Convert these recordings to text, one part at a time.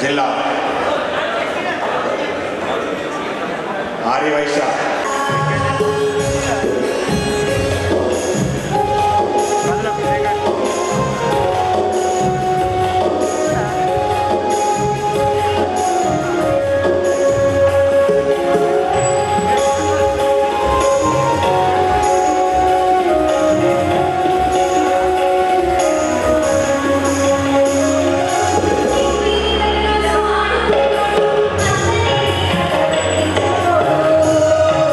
జిల్లా ఆర్యవైశ్య Thank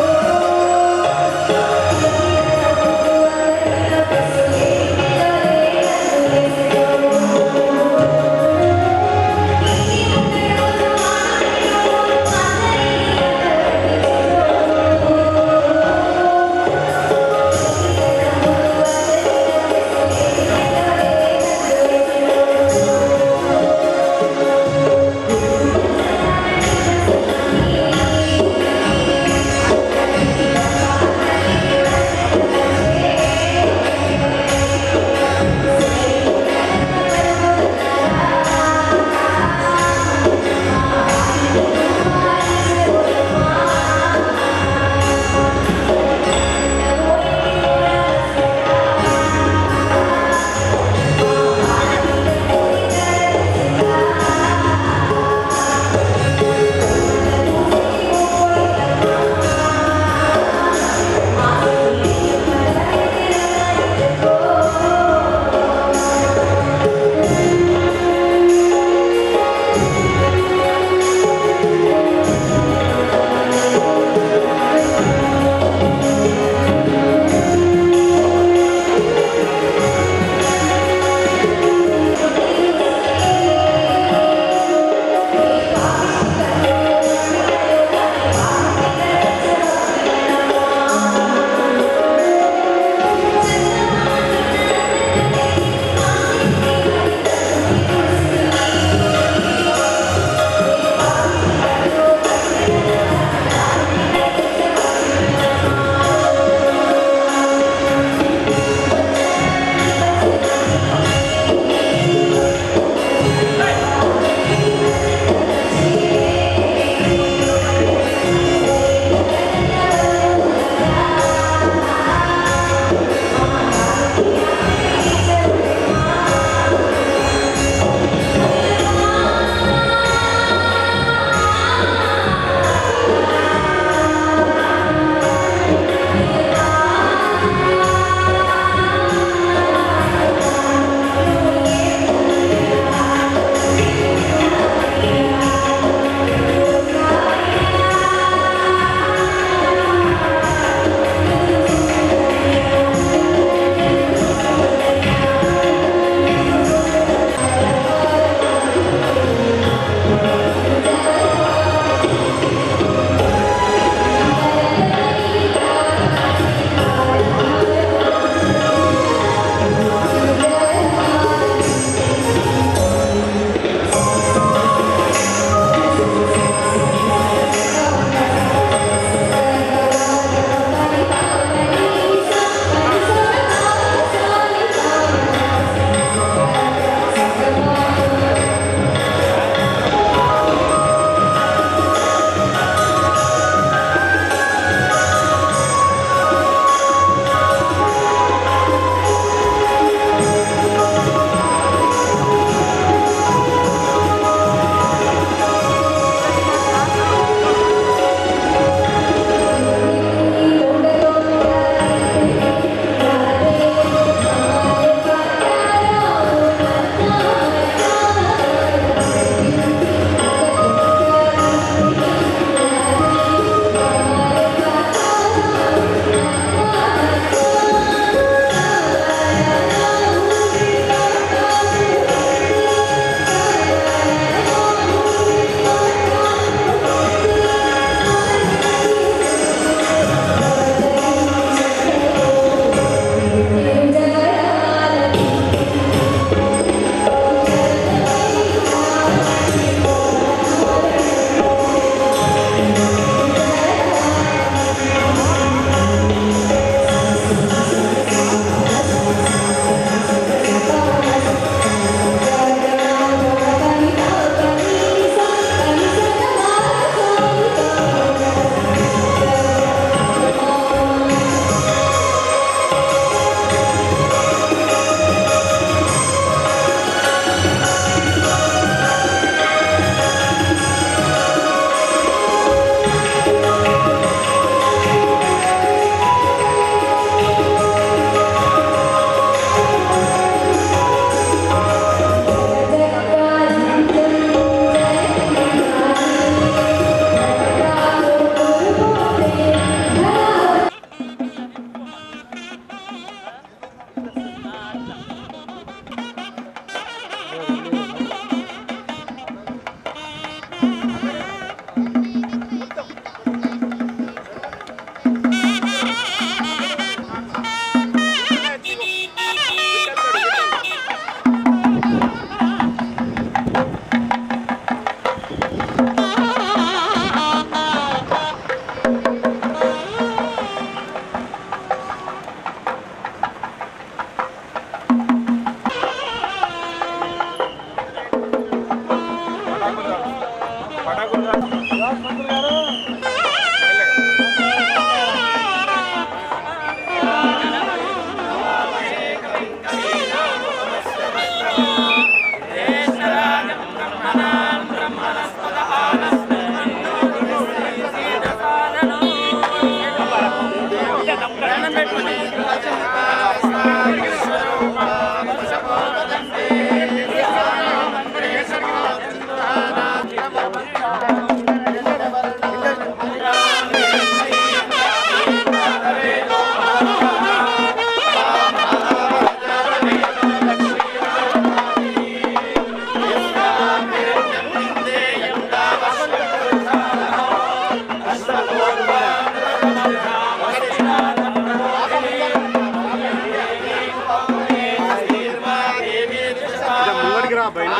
ముంగడికి రా బయట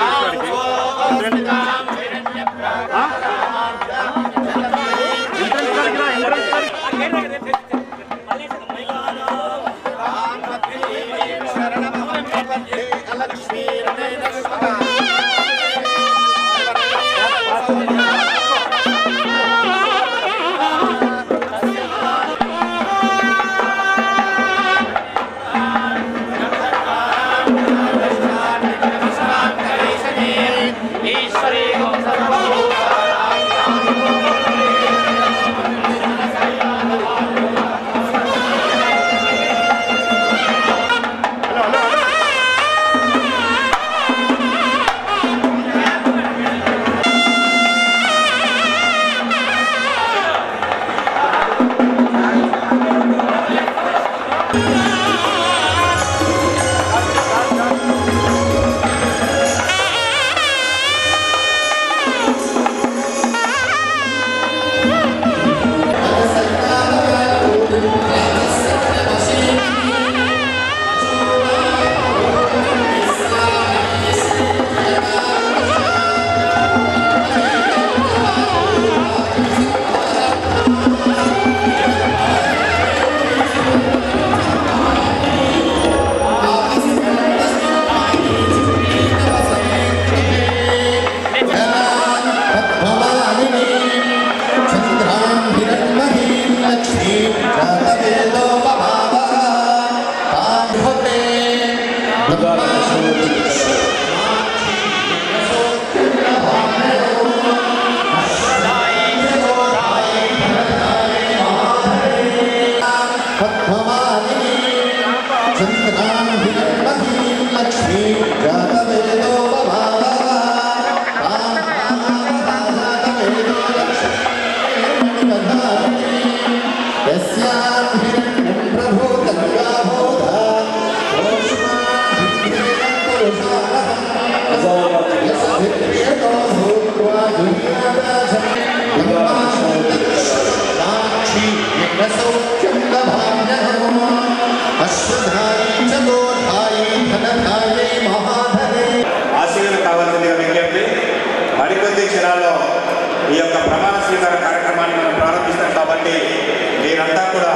ఆశీర్వాదం కావాల్సిందిగా విజ్ఞప్తి మరికొద్ది క్షణాల్లో ఈ యొక్క ప్రమాణ స్వీకార కార్యక్రమాన్ని మనం ప్రారంభిస్తాం కాబట్టి మీరంతా కూడా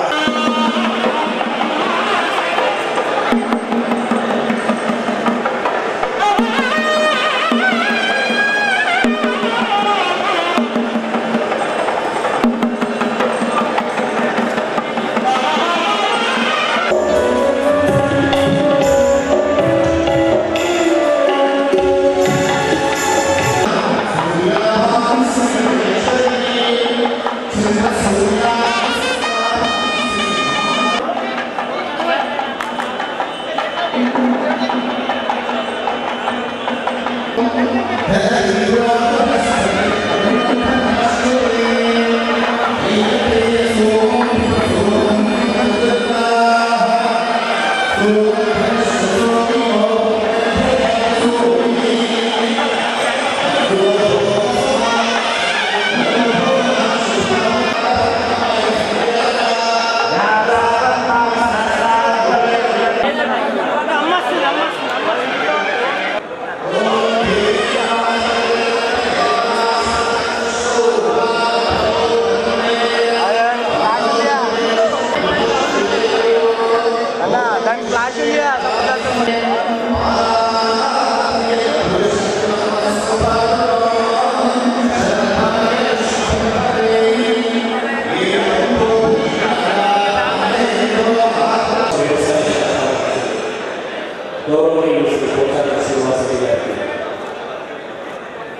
అమ్మ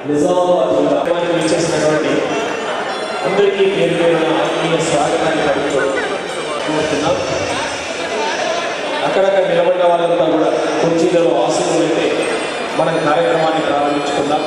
నిజామాబాద్ జిల్లా గ్రామానికి విచ్చేసినటువంటి అందరికీ పేరు పేరున ఆత్మీయ స్వాగతాన్ని పడుతూ కోరుతున్నాం అక్కడక్కడ నిలబడ్డ వాళ్ళంతా కూడా కుర్చీలలో ఆశీనులైతే మనం కార్యక్రమాన్ని ప్రారంభించుకుందాం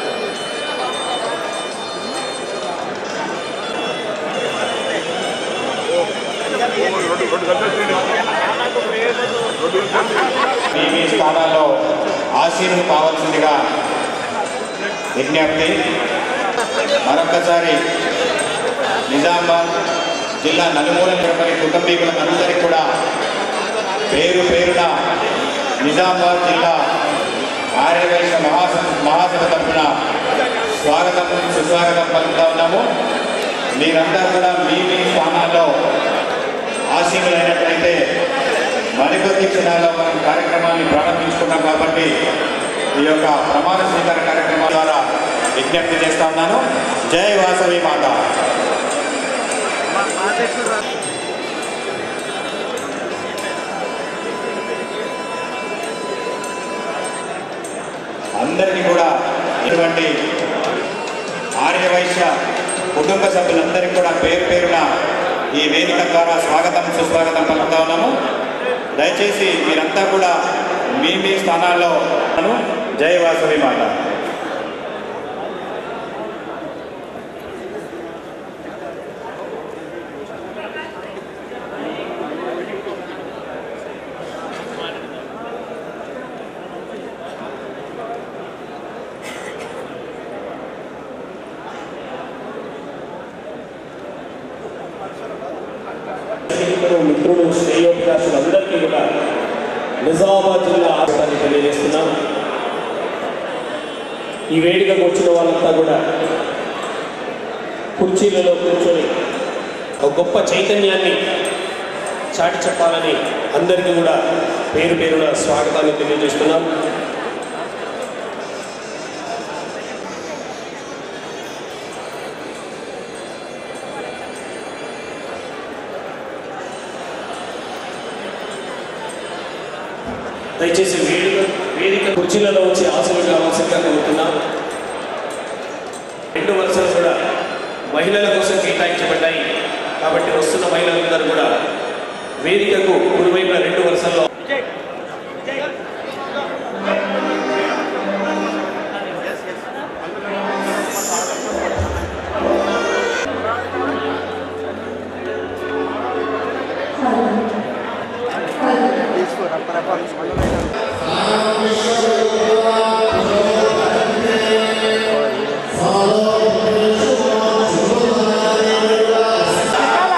మీ మీ స్థానాల్లో ఆశీనులు కావాల్సిందిగా విజ్ఞప్తి మరొక్కసారి నిజామాబాద్ జిల్లా నలుమూల నిలబడి కుటుంబీకులకు అందరికీ కూడా పేరు పేరున నిజామాబాద్ జిల్లా ఆర్యవైశ్య మహాస మహాసభ తరఫున స్వాగతం సుస్వాగతం పలుకుతా ఉన్నాము మీరందరూ కూడా మీ మీ స్థానాల్లో ఆశీనులైనట్లయితే మరికొద్ది క్షణాల్లో మనం కార్యక్రమాన్ని ప్రారంభించుకున్నాం కాబట్టి ఈ యొక్క ప్రమాణ స్వీకార కార్యక్రమం ద్వారా విజ్ఞప్తి చేస్తా ఉన్నాను జై వాసవి మాత అందరికీ కూడా ఇటువంటి ఆర్యవైశ్య కుటుంబ సభ్యులందరికీ కూడా పేరు పేరున ఈ వేదిక ద్వారా స్వాగతం సుస్వాగతం పలుకుతా ఉన్నాము దయచేసి మీరంతా కూడా మీ మీ స్థానాల్లో జై వాసవి మాత స్నేహితులు మిత్రులు శ్రేయోభిలాషులు అందరికీ కూడా నిజామాబాద్ జిల్లా ఆస్థాన్ని తెలియజేస్తున్నాం ఈ వేడుకకు వచ్చిన వాళ్ళంతా కూడా కుర్చీలలో కూర్చొని ఒక గొప్ప చైతన్యాన్ని చాటి చెప్పాలని అందరికీ కూడా పేరు పేరున స్వాగతాన్ని తెలియజేస్తున్నాం దయచేసి వేదిక వేదిక కుర్చీలలో వచ్చి ఆశలు కావాల్సిందిగా కోరుతున్నాం రెండు వరుసలు కూడా మహిళల కోసం కేటాయించబడ్డాయి కాబట్టి వస్తున్న మహిళలందరూ కూడా వేదికకు కుడివైపున రెండు వరుసల్లో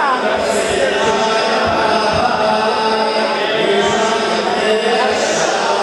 Thank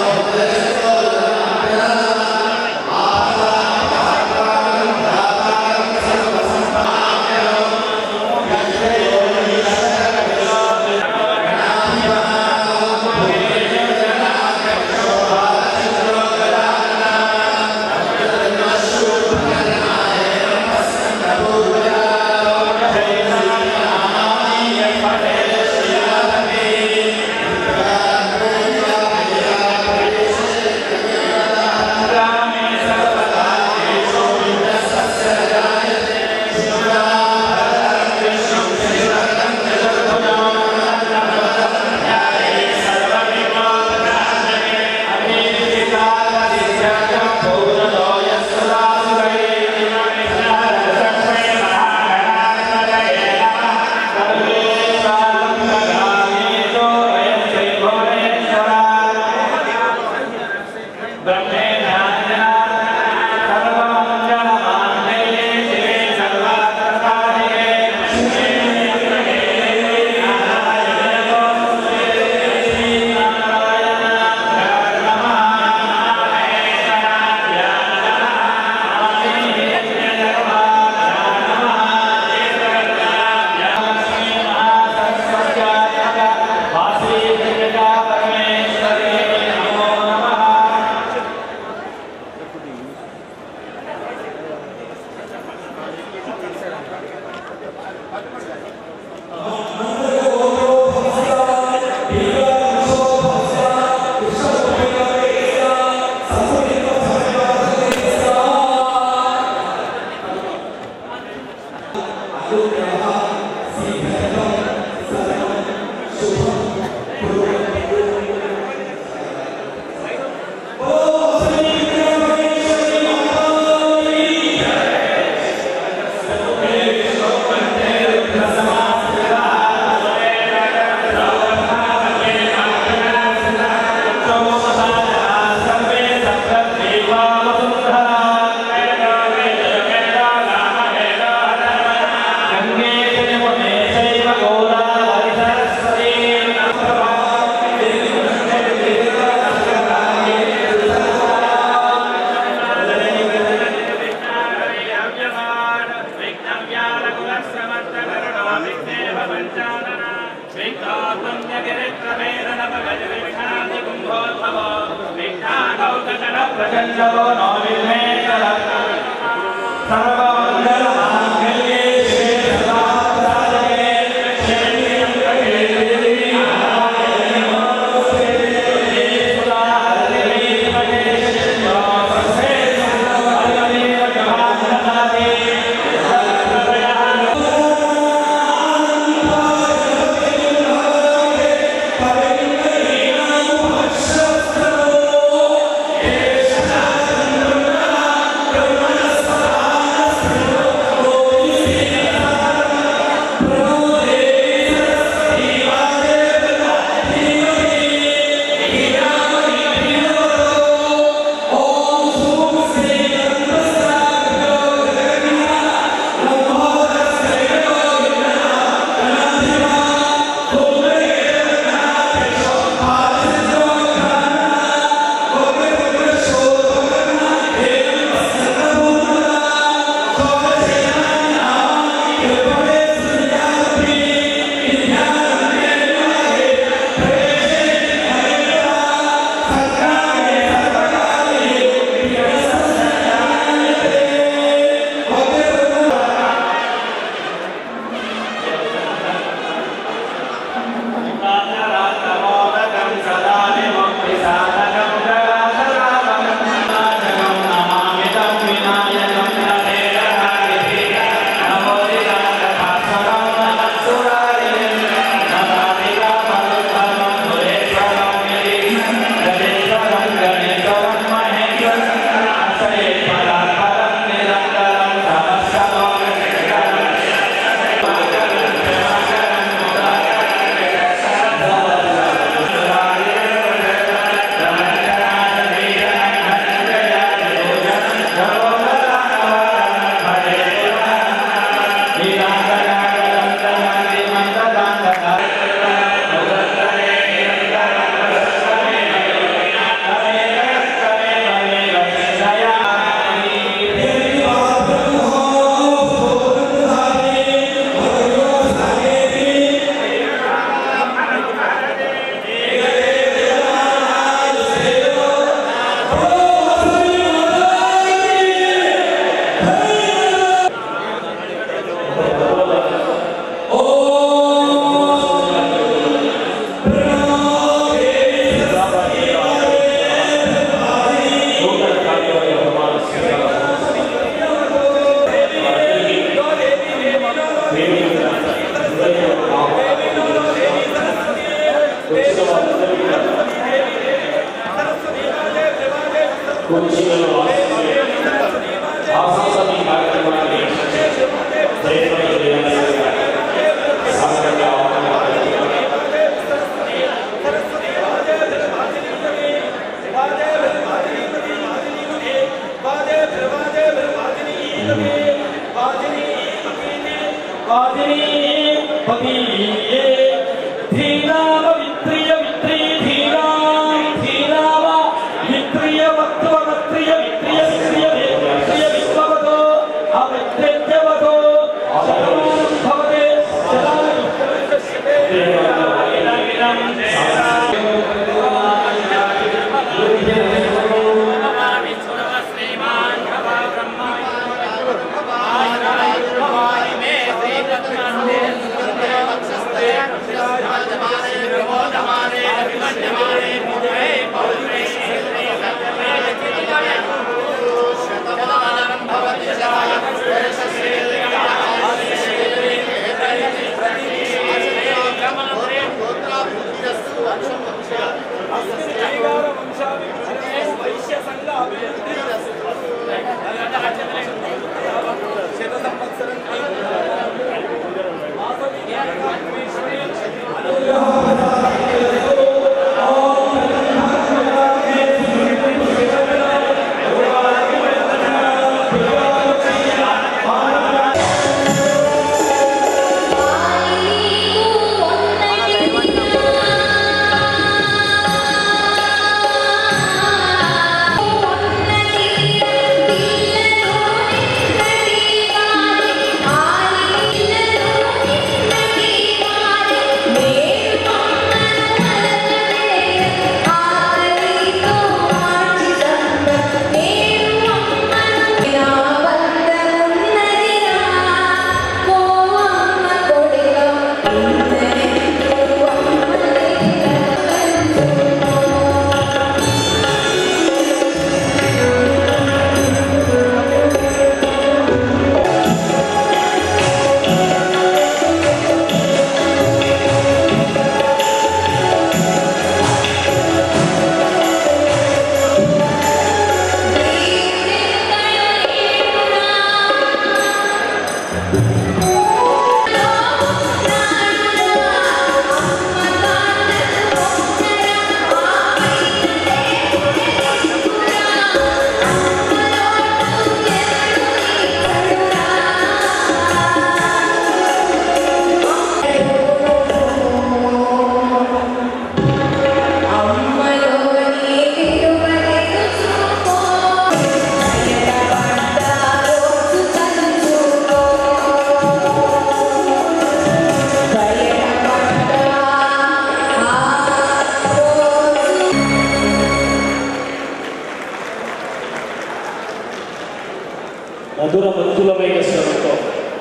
మధుర మధురమైన స్వరంతో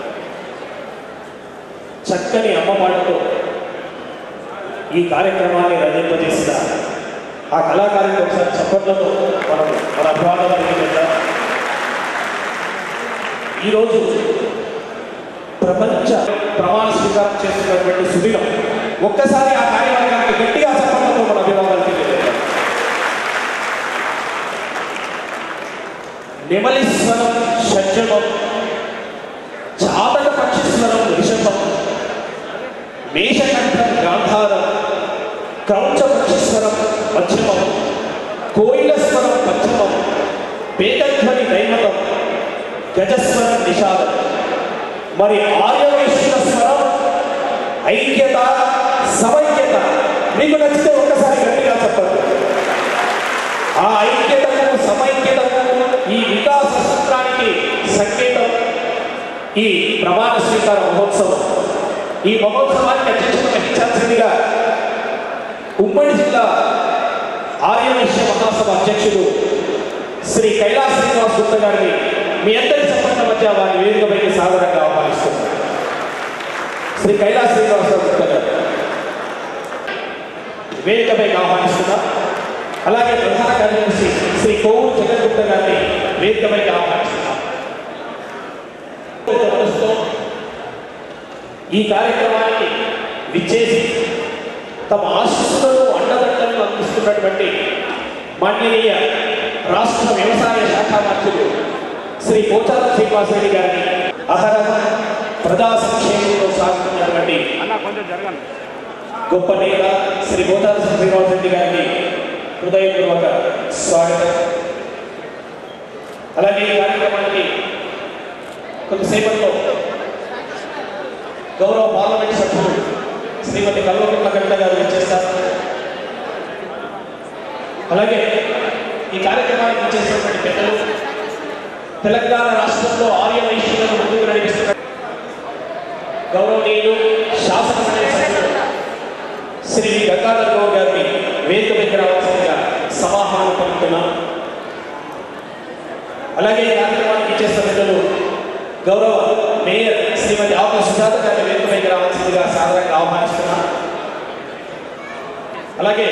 చక్కని అమ్మపాటతో ఈ కార్యక్రమాన్ని రచింపజేసిన ఆ కళాకారులకు ఒకసారి చప్పట్లతో మనం మన అభివాదాలు తెలియజేద్దాం ఈరోజు ప్రపంచ ప్రమాణ స్వీకారం చేస్తున్నటువంటి సుదినం ఒక్కసారి ఆ కార్యక్రమానికి గట్టిగా చప్పట్లతో మన అభివాదాలు తెలియజేద్దాం నిమలిస్వరం షడ్జమం చాతక పక్షిస్వరం రిషభం మేషకంఠం గాంధారం క్రౌంచ పక్షిస్వరం మధ్యమం కోయిలస్వరం పంచమం పేదధ్వని నైమతం గజస్వరం నిషాదం మరి ఆర్యవేశ్వర స్వరం ఐక్యత సమైక్యత మీకు నచ్చితే ఒక్కసారి గట్టిగా చెప్పండి ఆ ఐక్యతకు సమైక్యతకు ఈ వికాస సూత్రానికి సంకేతం ఈ ప్రమాణ స్వీకార మహోత్సవం ఈ మహోత్సవానికి అధ్యక్షత వహించాల్సిందిగా ఉమ్మడి జిల్లా ఆర్యవైశ్య మహాసభ అధ్యక్షుడు శ్రీ కైలాస్ శ్రీనివాస్ గుప్త గారిని మీ అందరి సంబంధం మధ్య వారి వేదికపైకి సాదరంగా ఆహ్వానిస్తున్నారు శ్రీ కైలాస్ శ్రీనివాస గుప్త గారు వేదికపైకి ఆహ్వానిస్తున్నారు అలాగే ప్రధాన కార్యదర్శి శ్రీ కోవూరు జగన్గుప్త గారిని వేదికపైకి ఆహ్వానిస్తున్నారు మనసుతో ఈ కార్యక్రమానికి విచ్చేసి తమ ఆశీస్సులను అండదండలను అందిస్తున్నటువంటి మాన్యనీయ రాష్ట్ర వ్యవసాయ శాఖ మంత్రులు శ్రీ పోచాల శ్రీనివాసరెడ్డి గారిని అహరహం ప్రజా సంక్షేమంలో సాగుతున్నటువంటి గొప్ప నేత శ్రీ పోచాల శ్రీనివాసరెడ్డి గారిని హృదయపూర్వక స్వాగతం అలాగే ఈ కార్యక్రమానికి కొంతసేపట్లో గౌరవ పార్లమెంట్ సభ్యులు శ్రీమతి కల్వకుంట్ల కవిత గారు వచ్చేస్తారు అలాగే ఈ కార్యక్రమానికి వచ్చేసినటువంటి పెద్దలు తెలంగాణ రాష్ట్రంలో ఆర్య వైశ్యులను ముందుకు నడిపిస్తున్న గౌరవనీయులు శాసనసభ్యులు సభ్యులు శ్రీ వి. గంగాధర్ గౌడ్ గారిని వేదిక దగ్గర రావాల్సిందిగా సమాహరణ పొందుతున్నాం అలాగే ఈ కార్యక్రమానికి ఇచ్చేసిన పెద్దలు గౌరవ మేయర్ శ్రీమతి ఆకుల సుజాత గారిని వేదిక దగ్గర రావాల్సిందిగా సాధారణంగా ఆహ్వానిస్తున్నాం అలాగే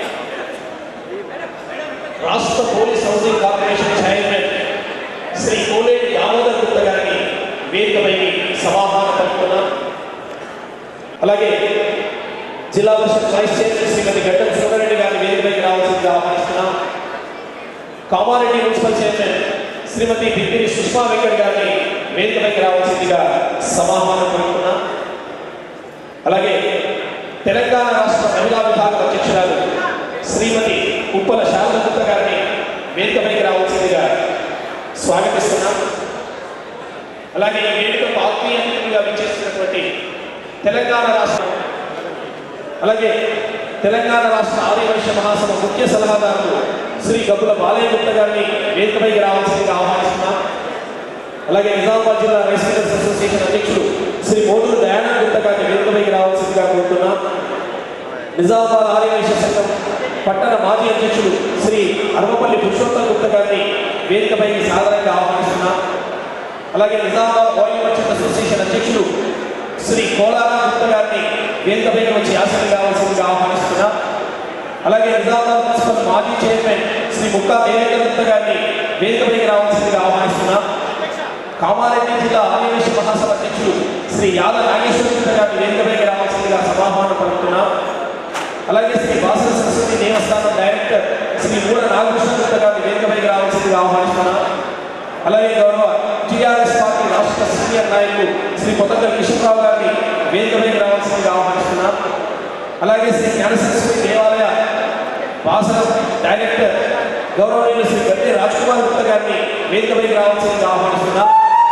రాష్ట్ర police housing corporation chairman Shri Koleti Damodar Gupta గారిని వేదికపైకి సమాధానం పలుకుతున్నాం అలాగే జిల్లా పరిషత్ వైస్ చైర్మన్ శ్రీమతి గడ్డం సుబ్బారెడ్డి గారిని వేదికపైకి రావాల్సిందిగా ఆహ్వానిస్తున్నాం కామారెడ్డి మున్సిపల్ చైర్మన్ శ్రీమతి బిపిని సుష్మా వెంకట్ గారిని వేదికపైకి రావాల్సిందిగా సమాధానం పలుకుతున్నాం అలాగే తెలంగాణ రాష్ట్ర మహిళా విభాగం అధ్యక్షురాలు శ్రీమతి ఉప్పల శారదగుప్త గారిని వేదికపైకి రావాల్సిందిగా స్వాగతిస్తున్నాం అలాగే ఈ వేదికకు ఆత్మీయ అతిథిగా విచ్చేసినటువంటి తెలంగాణ రాష్ట్రం అలాగే తెలంగాణ రాష్ట్ర ఆదివైశ్య మహాసభ ముఖ్య సలహాదారులు శ్రీ గబ్బుల బాలయ్య గుప్త గారిని వేదికపైకి రావాల్సిందిగా ఆహ్వానిస్తున్నాం అలాగే నిజామాబాద్ జిల్లా రైస్ మిల్లర్స్ అసోసియేషన్ అధ్యక్షులు శ్రీ మోడూరు దయానంద్ గుప్త గారిని వేదికపైకి రావాల్సిందిగా కోరుతున్నాం నిజామాబాద్ ఆర్యవైశ్య సంఘం పట్టణ మాజీ అధ్యక్షులు శ్రీ అరవపల్లి పురుషోత్తం గుప్త గారిని వేదికపైకి సాధారణంగా ఆహ్వానిస్తున్నాం అలాగే నిజామాబాద్ ఆయిల్ మర్చెంట్ అసోసియేషన్ అధ్యక్షులు శ్రీ కోలారా గుప్త గారిని వేదికపైకి వచ్చి ఆసనం కావాల్సిందిగా ఆహ్వానిస్తున్నాం అలాగే నిజామాబాద్ మున్సిపల్ మాజీ చైర్మన్ శ్రీ ముక్కా దేవేంద్ర గుప్త గారిని వేదికపైకి రావాల్సిందిగా ఆహ్వానిస్తున్నాం కామారెడ్డి జిల్లా ఆదివేశ మహాసభ అధ్యక్షులు శ్రీ యాద నాగేశ్వర గుప్త గారిని వేదికపైకి రావాల్సిందిగా సమాహ్వానం పలుకుతున్నాం అలాగే శ్రీ బాసర సరస్వతి దేవస్థానం డైరెక్టర్ శ్రీ మూల నాగకృష్ణ గుప్త గారిని వేదికపైకి రావాల్సిందిగా ఆహ్వానిస్తున్నాం అలాగే గౌరవ టీఆర్ఎస్ పార్టీ రాష్ట్ర సీనియర్ నాయకులు శ్రీ కొత్తగల్ కిషన్రావు గారిని వేదికపైకి రావాల్సిందిగా ఆహ్వానిస్తున్నాం అలాగే శ్రీ జ్ఞాన సరస్వతి దేవాలయ బాసర డైరెక్టర్ గౌరవనీయులు శ్రీ గడ్డి రాజ్కుమార్ గుప్త గారిని వేదికపైకి రావాల్సిందిగా ఆహ్వానిస్తున్నాం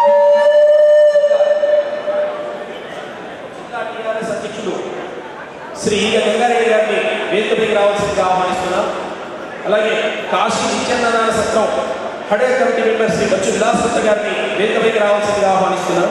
జిల్లా టీఆర్ఎస్ అధ్యక్షులు శ్రీ ఈగ గంగారెడ్డి గారిని వేదికపైకి రావాల్సిందిగా ఆహ్వానిస్తున్నాం అలాగే కాశీ నిత్యానంద సత్రం హడే కమిటీ మెంబర్ శ్రీ బచ్చు విలాస్ గుప్త గారిని వేదికపైకి రావాల్సిందిగా ఆహ్వానిస్తున్నాం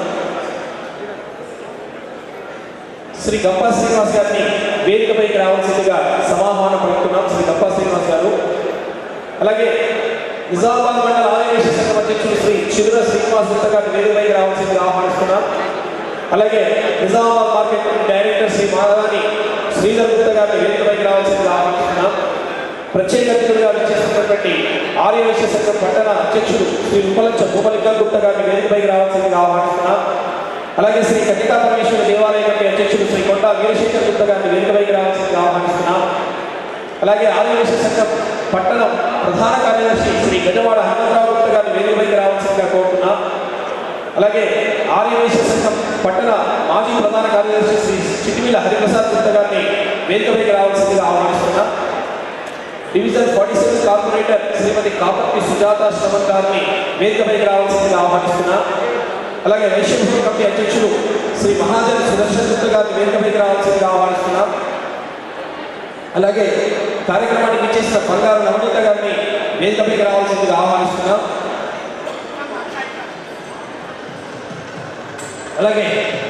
శ్రీ గప్పా శ్రీనివాస్ గారిని వేదికపైకి రావాల్సిందిగా సమాహ్వానం పలుకుతున్నాం శ్రీ గప్పా శ్రీనివాస్ గారు అలాగే నిజామాబాద్ మండల ఆదివేశ సంఘం అధ్యక్షులు శ్రీ చిరుర శ్రీనివాస్ గుప్త గారిని వేదికపైకి రావాల్సిందిగా ఆహ్వానిస్తున్నాం అలాగే Nizamabad market committee director Shri Madhavani Sridhar Gupta గారిని వేదికపైకి రావాల్సిందిగా ఆహ్వానిస్తున్నాం ప్రత్యేక అతిథులుగా విచ్చేసినటువంటి ఆర్యవైశ్య సంఘం పట్టణ అధ్యక్షులు శ్రీ ఉపలంచ భూమలింగ గుప్త గారిని వేదికపైకి రావాల్సిందిగా ఆహ్వానిస్తున్నాం అలాగే శ్రీ కన్నికా పరమేశ్వర దేవాలయ కమిటీ అధ్యక్షులు శ్రీ కొండ వీరశేఖర్ గుప్త గారిని వేదికపైకి రావాల్సిందిగా ఆహ్వానిస్తున్నాం అలాగే ఆదివేశ సంఘం పట్టణం ప్రధాన కార్యదర్శి శ్రీ గజవాడ హనుమంతరావు గుప్త గారిని వేదికపైకి రావాల్సిందిగా కోరుతున్నాం అలాగే ఆర్యవేశ సంఘం పట్టణ మాజీ ప్రధాన కార్యదర్శి శ్రీ చిటిమిల హరిప్రసాద్ గుప్త గారిని వేదికపైకి రావాల్సిందిగా ఆహ్వానిస్తున్నాం division forty seven corporator Shrimati Kaparthi Sujatha Shravan గారిని వేదికపైకి రావాల్సిందిగా ఆహ్వానిస్తున్నాం అలాగే వైశ్యభూమి కమిటీ అధ్యక్షులు శ్రీ మహాజన్ సుదర్శన్ గుప్త గారిని వేదికపైకి రావాల్సిందిగా ఆహ్వానిస్తున్నాం అలాగే కార్యక్రమానికి ఇచ్చేసిన బంగారు నవనీత గారిని వేదికపైకి రావాల్సిందిగా ఆహ్వానిస్తున్నాం అలాగే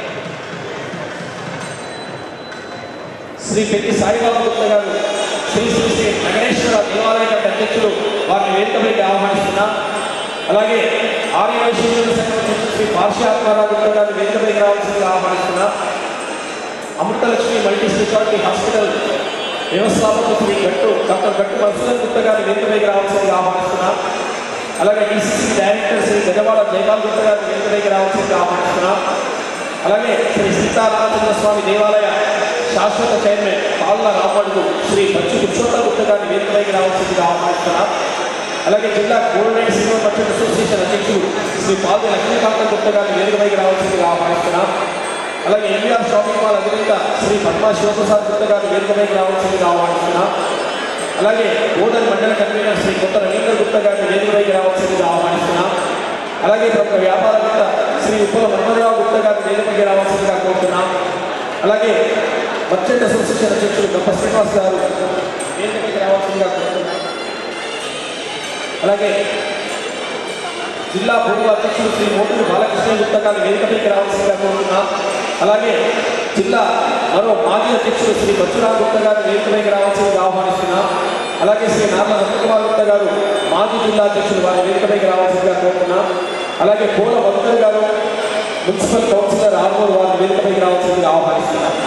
శ్రీ పెద్ది సాయిబాబు గుప్త గారు శ్రీ శ్రీ శ్రీ వెంకటేశ్వర దేవాలయ కమిటీ అధ్యక్షులు వారిని వేదికపైకి ఆహ్వానిస్తున్నాం అలాగే ఆర్యవైశ్వరుల సంఘం అధ్యక్షులు శ్రీ పార్శ్వాత్మారావు గుప్త గారిని వేదికపైకి రావాల్సిందిగా ఆహ్వానిస్తున్నాం అమృతలక్ష్మి మల్టీ స్పెషాలిటీ హాస్పిటల్ వ్యవస్థాపకులు శ్రీ గట్టు డాక్టర్ గట్టు మధుసూదన్ గుప్త గారిని వేదికపైకి రావాల్సిందిగా ఆహ్వానిస్తున్నాం అలాగే డిసిసి డైరెక్టర్ శ్రీ గజవాడ జయపాల్ గుప్త గారిని వేదికపైకి రావాల్సిందిగా ఆహ్వానిస్తున్నాం అలాగే శ్రీ సీతారామచంద్ర స్వామి దేవాలయ శాశ్వత చైర్మన్ పాల్న రామడుగు శ్రీ బచ్చు పురుషోత్త గుప్త గారిని వేదికపైకి రావాల్సిందిగా ఆహ్వానిస్తున్నాం అలాగే జిల్లా గోల్డెన్ సిల్వర్ మర్చెంట్ అసోసియేషన్ అధ్యక్షులు శ్రీ పాల్ది లక్ష్మీకాంత గుప్త గారిని వేదికపైకి రావాల్సిందిగా ఆహ్వానిస్తున్నాం అలాగే ఎన్వీఆర్ షాపింగ్ మాల్ అధినేత శ్రీ పద్మా శివప్రసాద్ గుప్త గారిని వేదికపైకి రావాల్సిందిగా ఆహ్వానిస్తున్నాం అలాగే బోధన్ మండల కన్వీనర్ శ్రీ కొత్త రవీంద్ర గుప్త గారిని వేదికపైకి రావాల్సిందిగా ఆహ్వానిస్తున్నాం అలాగే ప్రముఖ వ్యాపారవేత్త శ్రీ ఉప్పల మన్మధరావు గుప్తా గారు వేదికపైకి రావాల్సిందిగా కోరుతున్నాం అలాగే మర్చెంట్ అసోసియేషన్ అధ్యక్షులు గొప్ప శ్రీనివాస్ గారు వేదికపైకి రావాల్సిందిగా కోరుతున్నాం అలాగే జిల్లా పూర్వ అధ్యక్షులు శ్రీ మోటూరు బాలకృష్ణ గుప్తా గారు వేదికపైకి రావాల్సిందిగా కోరుతున్నాం అలాగే జిల్లా మరో మాజీ అధ్యక్షులు శ్రీ బచ్చురామ్ గుప్తా గారు వేదికపైకి రావాల్సిందిగా ఆహ్వానిస్తున్నాం అలాగే శ్రీ నార్ల నందకుమార్ గుప్తా గారు మాజీ జిల్లా అధ్యక్షులు వారి వేదికపైకి రావాల్సిందిగా కోరుతున్నాం అలాగే పూల మధుకర్ గారు మున్సిపల్ కౌన్సిలర్ ఆర్మూర్ వారి వేదికపైకి రావాల్సిందిగా ఆహ్వానిస్తున్నాం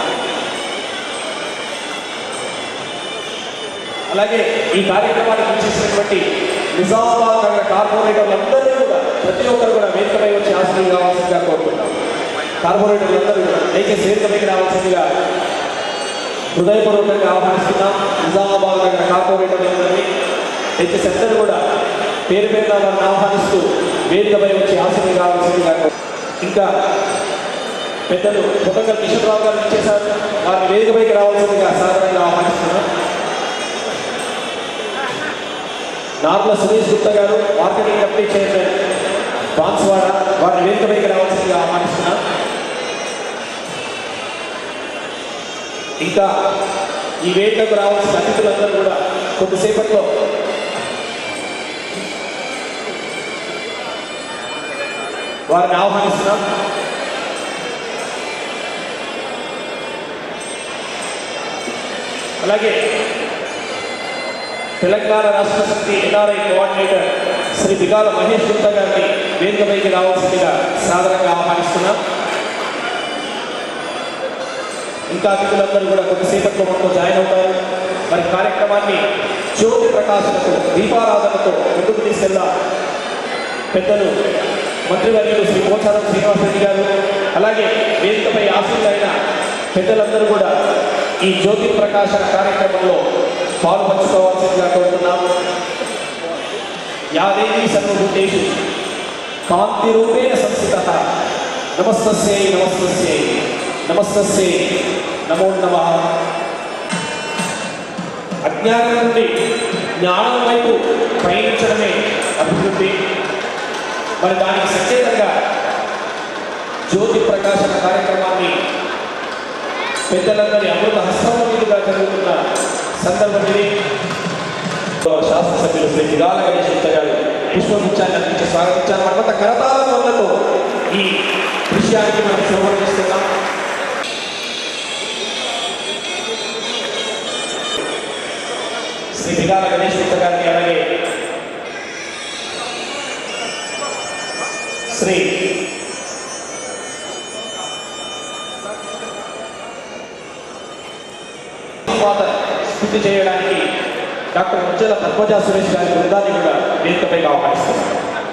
అలాగే ఈ కార్యక్రమానికి ఇచ్చేసినటువంటి నిజామాబాద్ నగర కార్పొరేటర్లందరూ కూడా ప్రతి ఒక్కరు కూడా వేదికపై వచ్చి ఆశలు కావాల్సిందిగా కోరుతున్నాం కార్పొరేటర్లందరూ కూడా దయచేసి వేదికపైకి రావాల్సిందిగా హృదయపూర్వకంగా ఆహ్వానిస్తున్నాం నిజామాబాద్ నగర కార్పొరేటర్లందరినీ దయచేసి అందరూ కూడా పేరు పేరున వారిని ఆహ్వానిస్తూ వేదికపై వచ్చి ఆశలు కావాల్సిందిగా కోరు- ఇంకా పెద్దలు కొత్తగా కిషోర్ రావు గారు ఇచ్చేశారు వారిని వేదికపైకి రావాల్సిందిగా సాధారణంగా ఆహ్వానిస్తున్నాం నార్ల సురేష్ గుప్తా గారు మార్కెటింగ్ కమిటీ చైర్మన్ బాన్స్వాడ వారిని వేదికపైకి రావాల్సిందిగా ఆహ్వానిస్తున్నా ఇంకా ఈ వేదికకు రావాల్సిన అతిథులందరూ కూడా కొద్దిసేపట్లో వారిని ఆహ్వానిస్తున్నాం అలాగే తెలంగాణ రాష్ట్ర సమితి ఎన్ఆర్ఐ కోఆర్డినేటర్ శ్రీ బిగాల మహేష్ గుప్తా గారిని వేదికపైకి రావాల్సిందిగా సాధారణంగా ఆహ్వానిస్తున్నాం ఇంకా అతిథులందరూ కూడా కొద్దిసేపట్లో మనతో జాయిన్ అవుతారు మరి కార్యక్రమాన్ని జ్యోతి ప్రకాశనతో దీపారాధనతో ముందుకు తీసుకెళ్లా పెద్దలు మంత్రివర్యులు శ్రీ పోచారం శ్రీనివాసరెడ్డి గారు అలాగే వేదికపై ఆశీలైన పెద్దలందరూ కూడా ఈ జ్యోతి ప్రకాశన కార్యక్రమంలో పాలు పంచుకోవాల్సిందిగా కోరుతున్నాం యాదేవి సర్వభూతేషు కాంతి రూపేణ సంస్థిత నమస్తస్యై నమస్తస్యై నమస్తస్యై నమో నమ అజ్ఞానం నుండి జ్ఞానం వైపు పయనించడమే అభివృద్ధి మరి దానికి సంకేతంగా జ్యోతి ప్రకాశన కార్యక్రమాన్ని పెద్దలందరి అమృత హస్తముల మీదుగా జరుగుతున్న సందర్భం ఇది శాసనసభ్యులు శ్రీ జిగాల గణేష్ గుప్తా గారు పుష్పగుచ్చాన్ని అందించి స్వాగతించారు మనమంతా కరతాల వల్లతో ఈ విషయానికి మనం శోభనిస్తున్నాం శ్రీ జిగాల గణేష్ గుప్తా గారిని అలాగే శ్రీ తర్వాత స్థుతి చేయడానికి డాక్టర్ ముజ్జల పద్మజా సురేష్ గారి బృందాన్ని కూడా వేదికపై ఆహ్వానిస్తున్నారు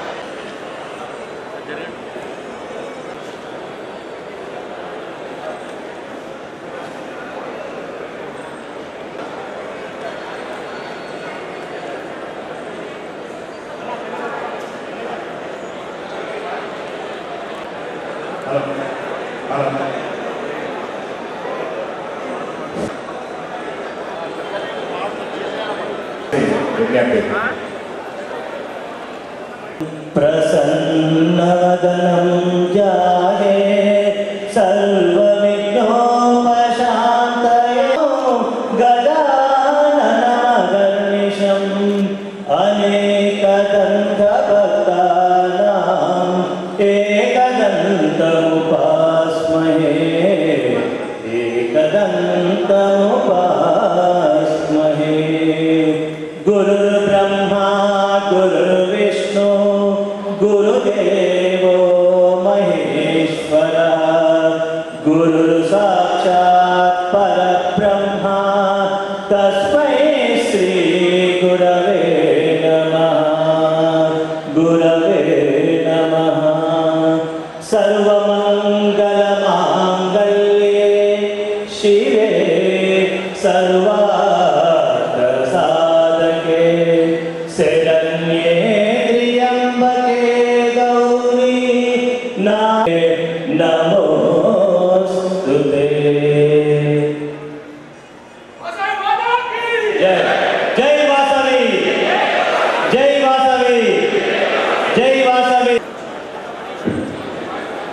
విజ్ఞప్తి प्रसन्नवदनं जाहे सर्वविघ्नोपशान्तये गजाननमगर्निशम् अनेकदन्तभक्तानाम् एकदन्तमुपास्महे एकदन्तमुपास्महे गुरुर्ब्रह्मा गुरुर्विष्णु गुरुदेवो महेश्वरः गुरुसाक्षात् परब्रह्मा तस्मै श्रीगुरवे नमः गुरवे नमः सर्वमङ्गलमाङ्गल्ये शिवे सर्वार्थसाधके शरण्ये त्र्यम्बके गौरी नामे नमोऽस्तु ते जय जय वासवी जय वासवी जय वासवी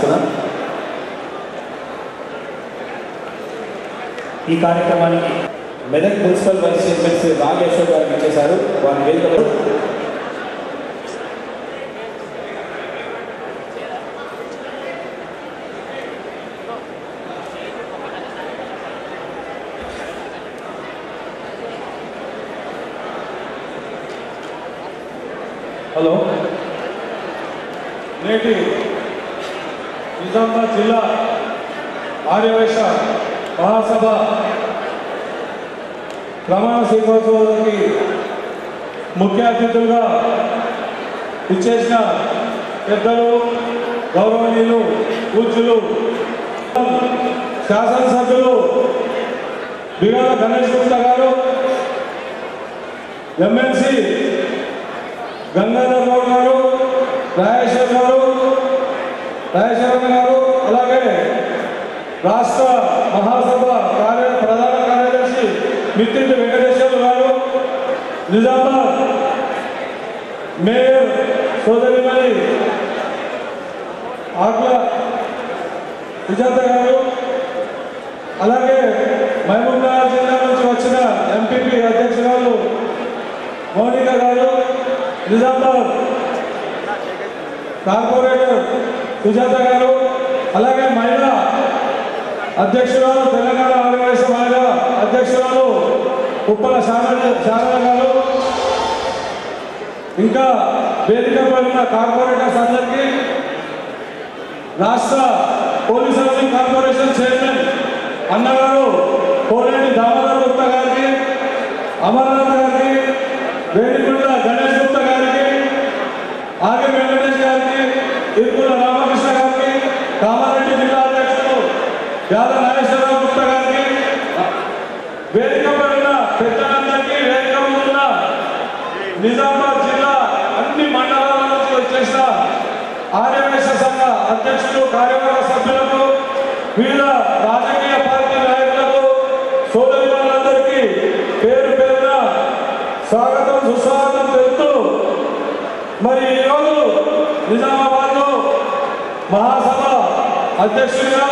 ఆహ్వానిస్తున్నాం ఈ కార్యక్రమానికి Medak municipal vice chairman Shri Rag Ashok గారు ఇచ్చేశారు వారి వేదిక హలో నేటి నిజామాబాద్ జిల్లా ఆర్యవైశ్య మహాసభ ప్రమాణ స్వీకారోత్సవానికి ముఖ్య అతిథులుగా ఇచ్చేసిన పెద్దలు గౌరవనీయులు పూజ్యులు శాసనసభ్యులు బిగాల గణేష్ గుప్తా గారు ఎమ్మెల్సీ గంగాధర్ గౌడ్ గారు రాజేశ్వర్ గారు రాజేశ్వరన్న గారు అలాగే రాష్ట్ర మహాసభ కార్య ప్రధాన కార్యదర్శి మిత్రుడు వెంకటేశ్వర గారు నిజామాబాద్ మేయర్ సోదరిమణి ఆట్ల సుజాత గారు అలాగే మహబూబ్నగర్ జిల్లా నుంచి వచ్చిన ఎంపీపీ అధ్యక్షురాలు మౌనిక గారు నిజామాబాద్ కార్పొరేటర్ సుజాత గారు అలాగే మహిళా అధ్యక్షురాలు తెలంగాణ ఆదివాసీ మహిళా అధ్యక్షురాలు ఉప్పల శారద శారద గారు ఇంకా వేదికపై ఉన్న కార్పొరేటర్స్ అందరికీ రాష్ట్ర పోలీస్ హౌసింగ్ కార్పొరేషన్ చైర్మన్ అన్నగారు కోలేటి దామోదర్ గుప్తా గారికి అమర్నాథ్ గారికి వేడికొండ గణేష్ గుప్తా గారికి ఆర్య వెంకటేష్ గారికి ఇరుకుల రామకృష్ణ గారికి కామారెడ్డి జిల్లా అధ్యక్షుడు యాదవ నాగేశ్వరరావు గుప్తా గారికి వేదికపై ఉన్న పెద్దలందరికీ వేదిక మీద ఉన్న నిజామాబాద్ జిల్లా అన్ని మండలాల నుంచి వచ్చేసిన ఆర్యవేశ సంఘ అధ్యక్షులు కార్యవర్గ సభ్యులకు వివిధ రాజకీయ పార్టీ నాయకులకు సోదరి వాళ్ళందరికీ పేరు పేరున స్వాగతం సుస్వాగతం తెలుపుతూ మరి ఈరోజు నిజామాబాద్లో మహాసభ అధ్యక్షుడిగా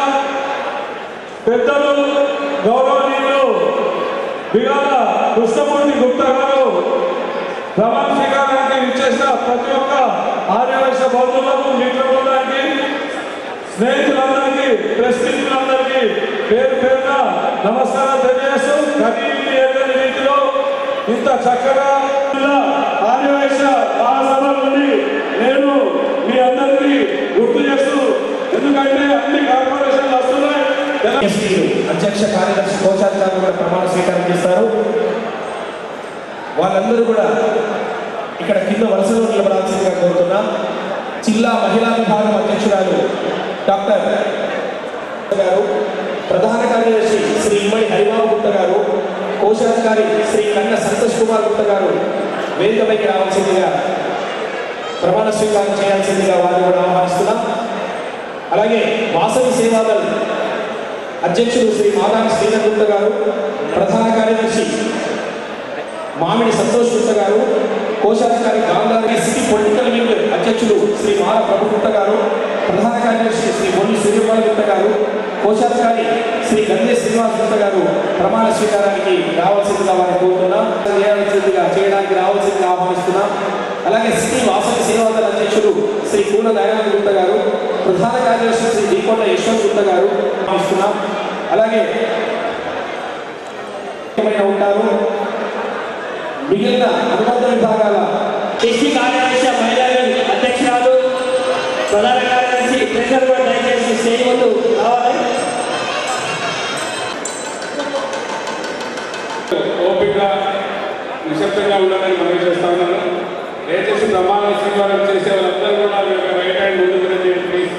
పెద్దలు గౌరవనీయులు బిగాల కృష్ణమూర్తి గుప్తా గారు ప్రమాణ స్వీకారానికి ఇచ్చేసిన ప్రతి ఒక్క ఆర్యవైశ్య బంధువులకు మిత్ర బృందానికి స్నేహితులందరికీ ప్రెస్ మిత్రులందరికీ పేరు పేరున నమస్కారం తెలియజేస్తూ కనీవిని ఎరుగని రీతిలో ఇంత చక్కగా ఇలా ఆర్యవైశ్య మహాసభ నుండి నేను మీ అందరికీ గుర్తు చేస్తూ ఎందుకంటే అన్ని కార్పొరేషన్లు వస్తున్నాయి తెలంగాణ ఎస్పీలు అధ్యక్ష కార్యదర్శి కోశాధికారులు కూడా ప్రమాణ స్వీకారం చేస్తారు వాళ్ళందరూ కూడా ఇక్కడ కింద వరుసలో నిలబడాల్సిందిగా కోరుతున్నాం జిల్లా మహిళా విభాగం అధ్యక్షురాలు డాక్టర్ గారు ప్రధాన కార్యదర్శి శ్రీ ఇమ్మడి హరిబాబు గుప్త గారు కోశాధికారి శ్రీ కన్న సంతోష్ కుమార్ గుప్త గారు వేదికపైకి రావాల్సిందిగా ప్రమాణ స్వీకారం చేయాల్సిందిగా వారిని కూడా ఆహ్వానిస్తున్నాం అలాగే వాసవి సేవాదల్ అధ్యక్షుడు శ్రీ మాదాని శ్రీధర్ గుప్త గారు ప్రధాన కార్యదర్శి మామిడి సంతోష్ గుప్త గారు కోశాధికారి గాంధారి సిటీ పొలిటికల్ వింగ్ అధ్యక్షుడు శ్రీ మాల ప్రభు గుప్త గారు ప్రధాన కార్యదర్శి శ్రీ మొల్లి సూర్యపాల్ గుప్త గారు కోశాధికారి శ్రీ గందే శ్రీనివాస్ గుప్త గారు ప్రమాణ స్వీకారానికి రావాల్సిందిగా వారిని కోరుతున్నాం చేయాల్సిందిగా చేయడానికి రావాల్సిందిగా ఆహ్వానిస్తున్నాం అలాగే సిటీ వాసవి సేవాదళ అధ్యక్షుడు శ్రీ కూన దయానంద గుప్త గారు ప్రధాన కార్యదర్శి శ్రీ దీకొండ యశ్వంత్ గుప్త గారు ఆహ్వానిస్తున్నాం అలాగే ఏమైనా ఉంటారు మిగిలిన అనుబంధ విభాగాల ఎస్సీ కార్యదర్శి మహిళా అధ్యక్షురాలు ప్రధాన కార్యదర్శి ట్రెజర్ కూడా దయచేసి స్టేజ్ ముందు రావాలి ఓపిక నిశ్శబ్దంగా ఉండాలని మనం చేస్తా ఉన్నాను దయచేసి ప్రమాణ స్వీకారం చేసే వాళ్ళందరూ కూడా మీ యొక్క రైట్ హ్యాండ్ ముందుకు రండి ప్లీజ్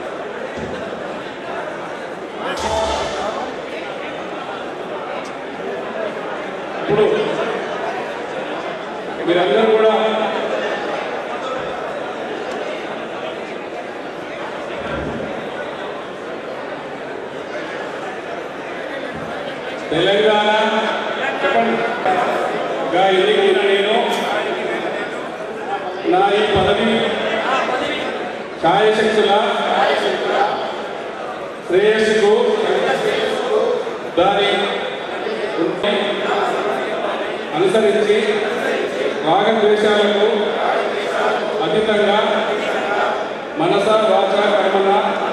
ఇప్పుడు మీరందరూ కూడా తెలంగాణ చెప్పండి గా ఎదిగిన నేను నా ఈ పదవి ఛాయశక్తుల శ్రేయస్సుకు దాని అనుసరించి రాగద్వేషాలకు అతీతంగా మనస వాచ కర్మన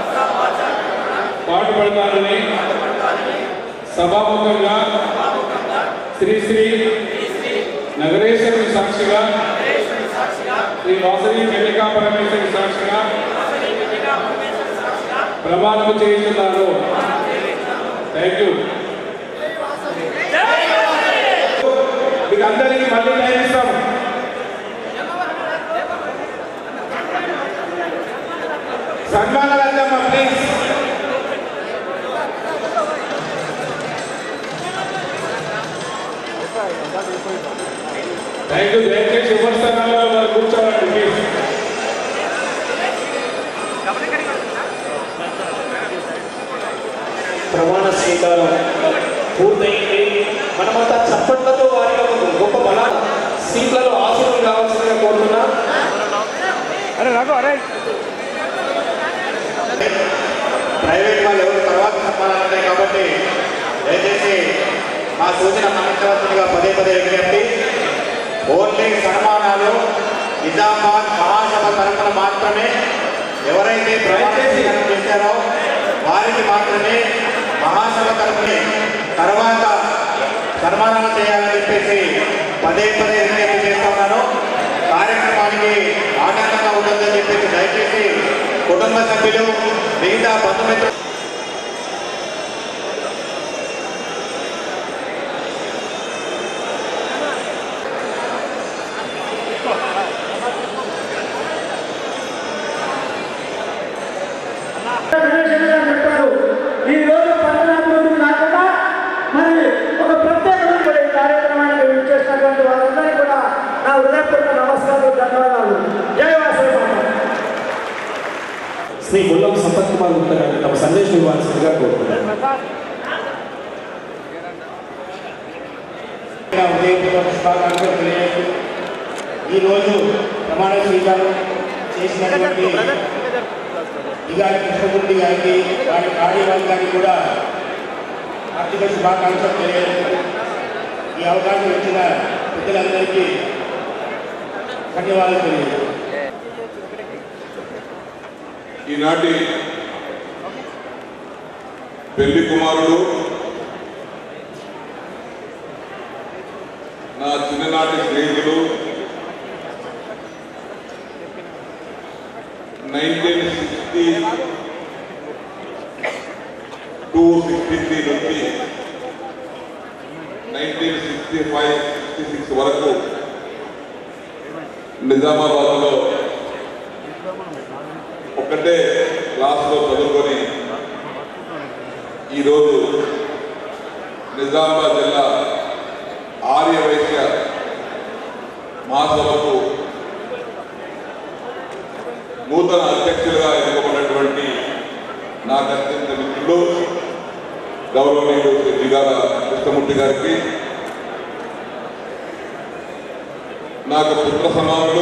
పాటుపడతానని సభాముఖంగా శ్రీ శ్రీ నగరేశ్వరుని సాక్షిగా శ్రీ వాసవి కన్యకా పరమేశ్వరి సాక్షిగా ప్రమాణం చేయించున్నాను థ్యాంక్ యూ మీకు అందరికీ మళ్ళీ టైం ఇస్తాం సన్మానాలు అందమ్మా ప్లీజ్ థ్యాంక్ యూ దయచేసి ఎవరి స్థానాల్లో వారు కూర్చోవాలండి ప్లీజ్ ప్రమాణ స్వీకారం పూర్తయింది మనమంతా చప్పట్లతో వారి యొక్క గొప్ప బల సీట్లలో ఆశీర్వాదం కావాల్సిందిగా కోరుతున్నా ప్రైవేట్ వాళ్ళు ఎవరు తర్వాత సన్మానాలు ఉంటాయి కాబట్టి దయచేసి మా సూచన మన్నించవలసిందిగా పదే పదే విజ్ఞప్తి ఓన్లీ సన్మానాలు నిజామాబాద్ మహాసభ తరఫున మాత్రమే ఎవరైతే ప్రమాణం చేశారో వారికి మాత్రమే మహాసభ తరఫునే తర్వాత సన్మానాలు చేయాలని చెప్పేసి పదే పదే విజ్ఞప్తి చేస్తా ఉన్నాను కార్యక్రమానికి ఆనందంగా ఉంటుందని చెప్పేసి దయచేసి కుటుంబ సభ్యులు మిగతా బంధుమిత్రులు వివేచనగా చెప్పారు ఈ రోజు పట్టణాభివృద్ధి కాకుండా మరి ఒక ప్రత్యేకమైన ఈ కార్యక్రమానికి విచ్చేసినటువంటి వారందరికీ కూడా నా హృదయపూర్వక నమస్కారాలు ధన్యవాదాలు జై వాసవి మాత. శ్రీ ముల్లం సంపత్ కుమార్ గుప్తా గారిని తమ సందేశం ఇవ్వాల్సిందిగా కోరుతున్నాను ఉదయపూర్వక శుభాకాంక్షలు తెలియజేస్తూ ఈరోజు ప్రమాణ స్వీకారం చేసినటువంటి ఇగారి కృష్ణమూర్తి గారికి వారి కార్యవర్గానికి కూడా ఆర్థిక శుభాకాంక్షలు తెలియజేస్తూ ఈ అవకాశం ఇచ్చిన పెద్దలందరికీ ధన్యవాదాలు తెలియజేస్తాను ఈనాటి పెళ్లి కుమారుడు నా చిన్ననాటి స్నేహితులు nineteen sixty two sixty three నుంచి nineteen sixty five sixty six వరకు నిజామాబాద్లో ఒక్కటే క్లాస్లో చదువుకొని ఈరోజు నిజామాబాద్ జిల్లా ఆర్య వైశ్య మహాసభకు నూతన అధ్యక్షులుగా ఎన్నుకోబడినటువంటి నాకు అత్యంత మిత్రులు గౌరవనీయులు శ్రీ జిగాల కృష్ణమూర్తి గారికి నాకు పుత్ర సమానులు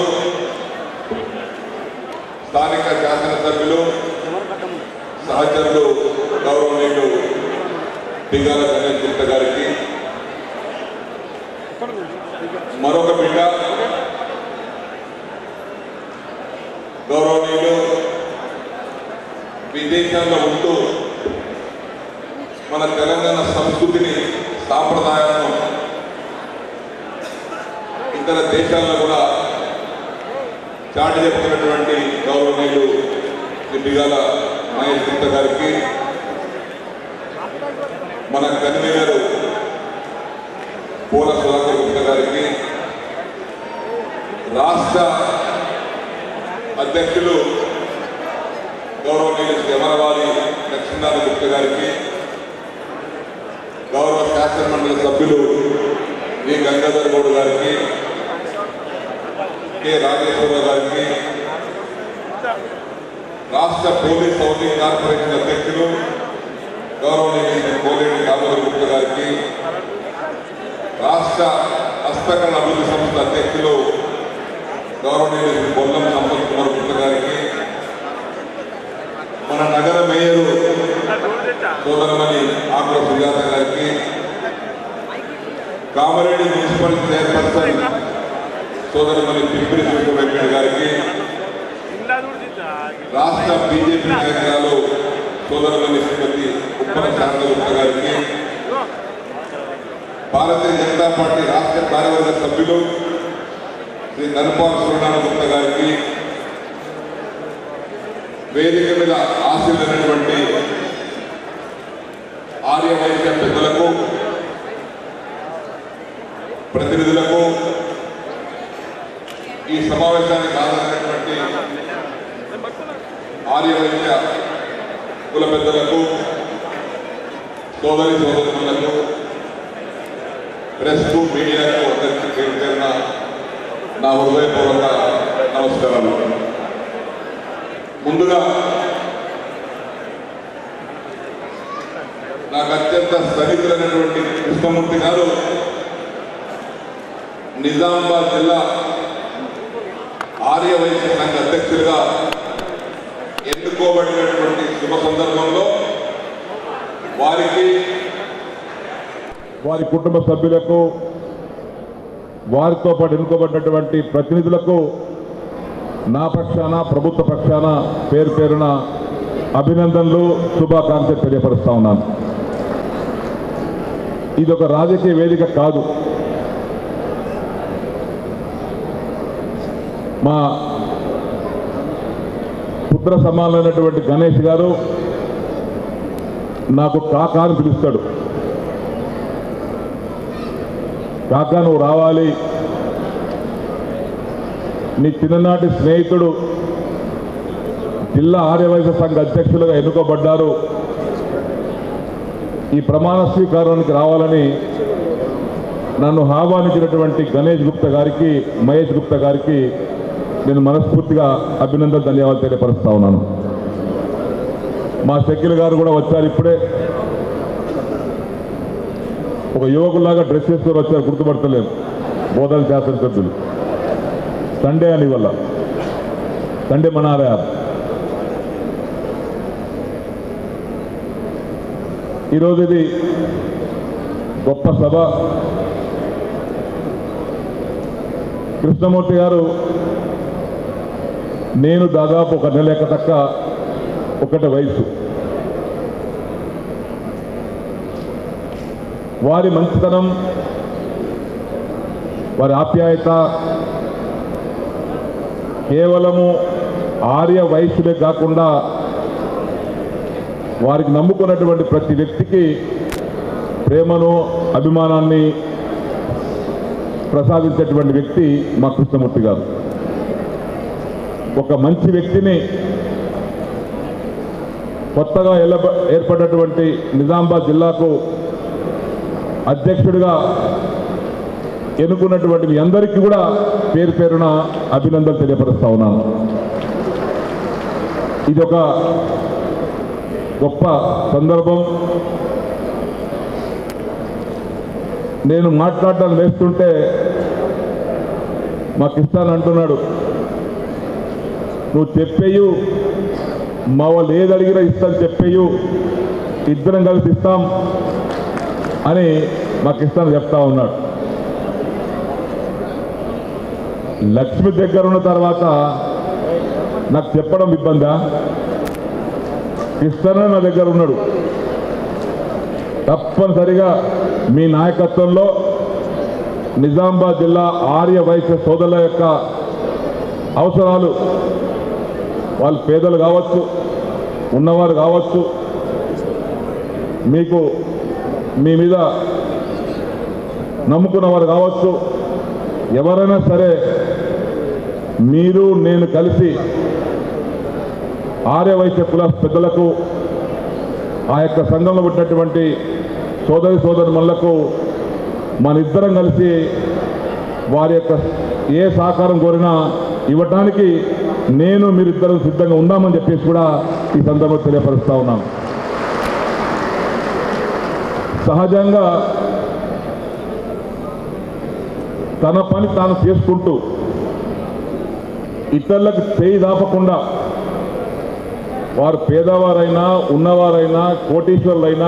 స్థానిక శాసనసభ్యులు సహచరులు గౌరవనీయులు దిగాల గణేష్ గుప్త గారికి మరొక బిడ్డ గౌరవనీయులు విదేశాల్లో ఉంటూ మన తెలంగాణ సంస్కృతిని సాంప్రదాయాలను ఇతర దేశాల్లో కూడా చాటి చెప్తున్నటువంటి గౌరవనీయులు శ్రీ బిగాల మహేష్ గుప్త గారికి మన కన్వీనర్ పూల సుధాకర్ గుప్త గారికి రాష్ట్ర అధ్యక్షులు గౌరవనీయులు శ్రీ అమరవాది లక్ష్మీనాథ గుప్త గారికి గౌరవ శాసన మండలి సభ్యులు వి గంగాధర్ గౌడ్ గారికి కె రాజేశ్వరరావు గారికి రాష్ట్ర పోలీస్ హౌసింగ్ కార్పొరేషన్ అధ్యక్షులు గౌరవనీయులు శ్రీ కోలేటి దామోదర్ గుప్త గారికి రాష్ట్ర హస్తకళ అభివృద్ధి సంస్థ అధ్యక్షులు గౌరవనీయులు శ్రీ బొల్లం సంపత్ కుమార్ గుప్త గారికి మన నగర మేయరు సోదరమణి ఆకుల సుజాత గారికి కామారెడ్డి మున్సిపల్ చైర్పర్సన్ సోదరమణి పిప్పిరి వెంకట గారికి రాష్ట్ర బీజేపీ నాయకురాలు సోదరమణి శ్రీమతి ఉప్పల శారదగుప్త గారికి భారతీయ జనతా పార్టీ రాష్ట్ర కార్యవర్గ సభ్యులు శ్రీ ధనపాల్ సూర్యనారాయణ గుప్త గారికి వేదిక మీద ఆశీర్వైనటువంటి ఆర్య వైశ్య పెద్దలకు ప్రతినిధులకు ఈ సమావేశానికి హాజరైనటువంటి ఆర్య వైశ్య కుల పెద్దలకు సోదరి సోదరులకు ప్రెస్కు మీడియాకు అందరికీ పేరు పేరున నా హృదయపూర్వక నమస్కారాలు ముందుగా నాకు అత్యంత సన్నిధులైనటువంటి కృష్ణమూర్తి గారు నిజామాబాద్ జిల్లా ఆర్య వైశ్య సంఘ అధ్యక్షులుగా ఎన్నుకోబడినటువంటి శుభ సందర్భంలో వారికి వారి కుటుంబ సభ్యులకు వారితో పాటు ఎన్నుకోబడినటువంటి ప్రతినిధులకు నా పక్షాన ప్రభుత్వ పక్షాన పేరు పేరున అభినందనలు శుభాకాంక్షలు తెలియపరుస్తా ఉన్నాను ఇది ఒక రాజకీయ వేదిక కాదు మా పుత్ర సమానమైనటువంటి గణేష్ గారు నాకు కాకా అని పిలుస్తాడు కాకా నువ్వు రావాలి నీ చిన్ననాటి స్నేహితుడు జిల్లా ఆర్యవైశ్య సంఘ అధ్యక్షులుగా ఎన్నుకోబడ్డారు ఈ ప్రమాణ స్వీకారానికి రావాలని నన్ను ఆహ్వానించినటువంటి గణేష్ గుప్తా గారికి మహేష్ గుప్తా గారికి నేను మనస్ఫూర్తిగా అభినందన ధన్యవాదాలు తెలియపరుస్తా ఉన్నాను మా షకీల్ గారు కూడా వచ్చారు ఇప్పుడే ఒక యువకులాగా డ్రెస్ వేసుకొని వచ్చారు గుర్తుపడతలేము బోధన శాసనసభ్యులు సండే అని వల్ల సండే మనాలయారు ఈరోజు ఇది గొప్ప సభ కృష్ణమూర్తి గారు నేను దాదాపు ఒక నెల ఎక్క తక్క ఒకటి వయసు వారి మంచితనం వారి ఆప్యాయత కేవలము ఆర్య వయస్సులే కాకుండా వారికి నమ్ముకున్నటువంటి ప్రతి వ్యక్తికి ప్రేమను అభిమానాన్ని ప్రసాదించేటువంటి వ్యక్తి మా కృష్ణమూర్తి గారు ఒక మంచి వ్యక్తిని కొత్తగా ఎల్లబ ఏర్పడినటువంటి నిజామాబాద్ జిల్లాకు అధ్యక్షుడిగా ఎన్నుకున్నటువంటి మీ అందరికీ కూడా పేరు పేరున అభినందనలు తెలియపరుస్తా ఉన్నాను ఇది ఒక గొప్ప సందర్భం నేను మాట్లాడడం వేస్తుంటే మా కిస్తాన్ అంటున్నాడు నువ్వు చెప్పేయు మా వాళ్ళు ఏది అడిగినా ఇస్తాను చెప్పేయు ఇద్దరం కలిసి ఇస్తాం అని మా కిస్తాన్ చెప్తా ఉన్నాడు లక్ష్మి దగ్గర ఉన్న తర్వాత నాకు చెప్పడం ఇబ్బందా కిస్తాన్ నా దగ్గర ఉన్నాడు తప్పనిసరిగా మీ నాయకత్వంలో నిజామాబాద్ జిల్లా ఆర్య వైశ్య సోదరుల యొక్క అవసరాలు వాళ్ళు పేదలు కావచ్చు ఉన్నవారు కావచ్చు మీకు మీ మీద నమ్ముకున్నవారు కావచ్చు ఎవరైనా సరే మీరు నేను కలిసి ఆర్యవైశ్య కుల పెద్దలకు ఆ యొక్క సంఘంలో పుట్టినటువంటి సోదరి సోదరుమణులకు మనిద్దరం కలిసి వారి యొక్క ఏ సహకారం కోరినా ఇవ్వటానికి నేను మీరిద్దరం సిద్ధంగా ఉన్నామని చెప్పేసి కూడా ఈ సందర్భంగా తెలియపరుస్తా ఉన్నాను సహజంగా తన పని తాను చేసుకుంటూ ఇతరులకు చేయి దాపకుండా వారు పేదవారైనా ఉన్నవారైనా కోటీశ్వరులైనా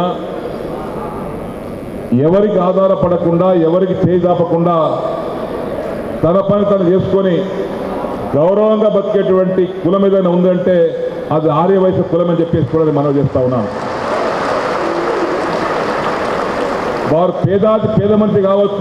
ఎవరికి ఆధారపడకుండా ఎవరికి చేదాపకుండా తన పని తను చేసుకొని గౌరవంగా బతికేటువంటి కులం ఏదైనా ఉందంటే అది ఆర్యవైశ్య కులం అని చెప్పేసి కూడా నేను మనవి చేస్తా ఉన్నాను వారు పేదాది పేద మంది కావచ్చు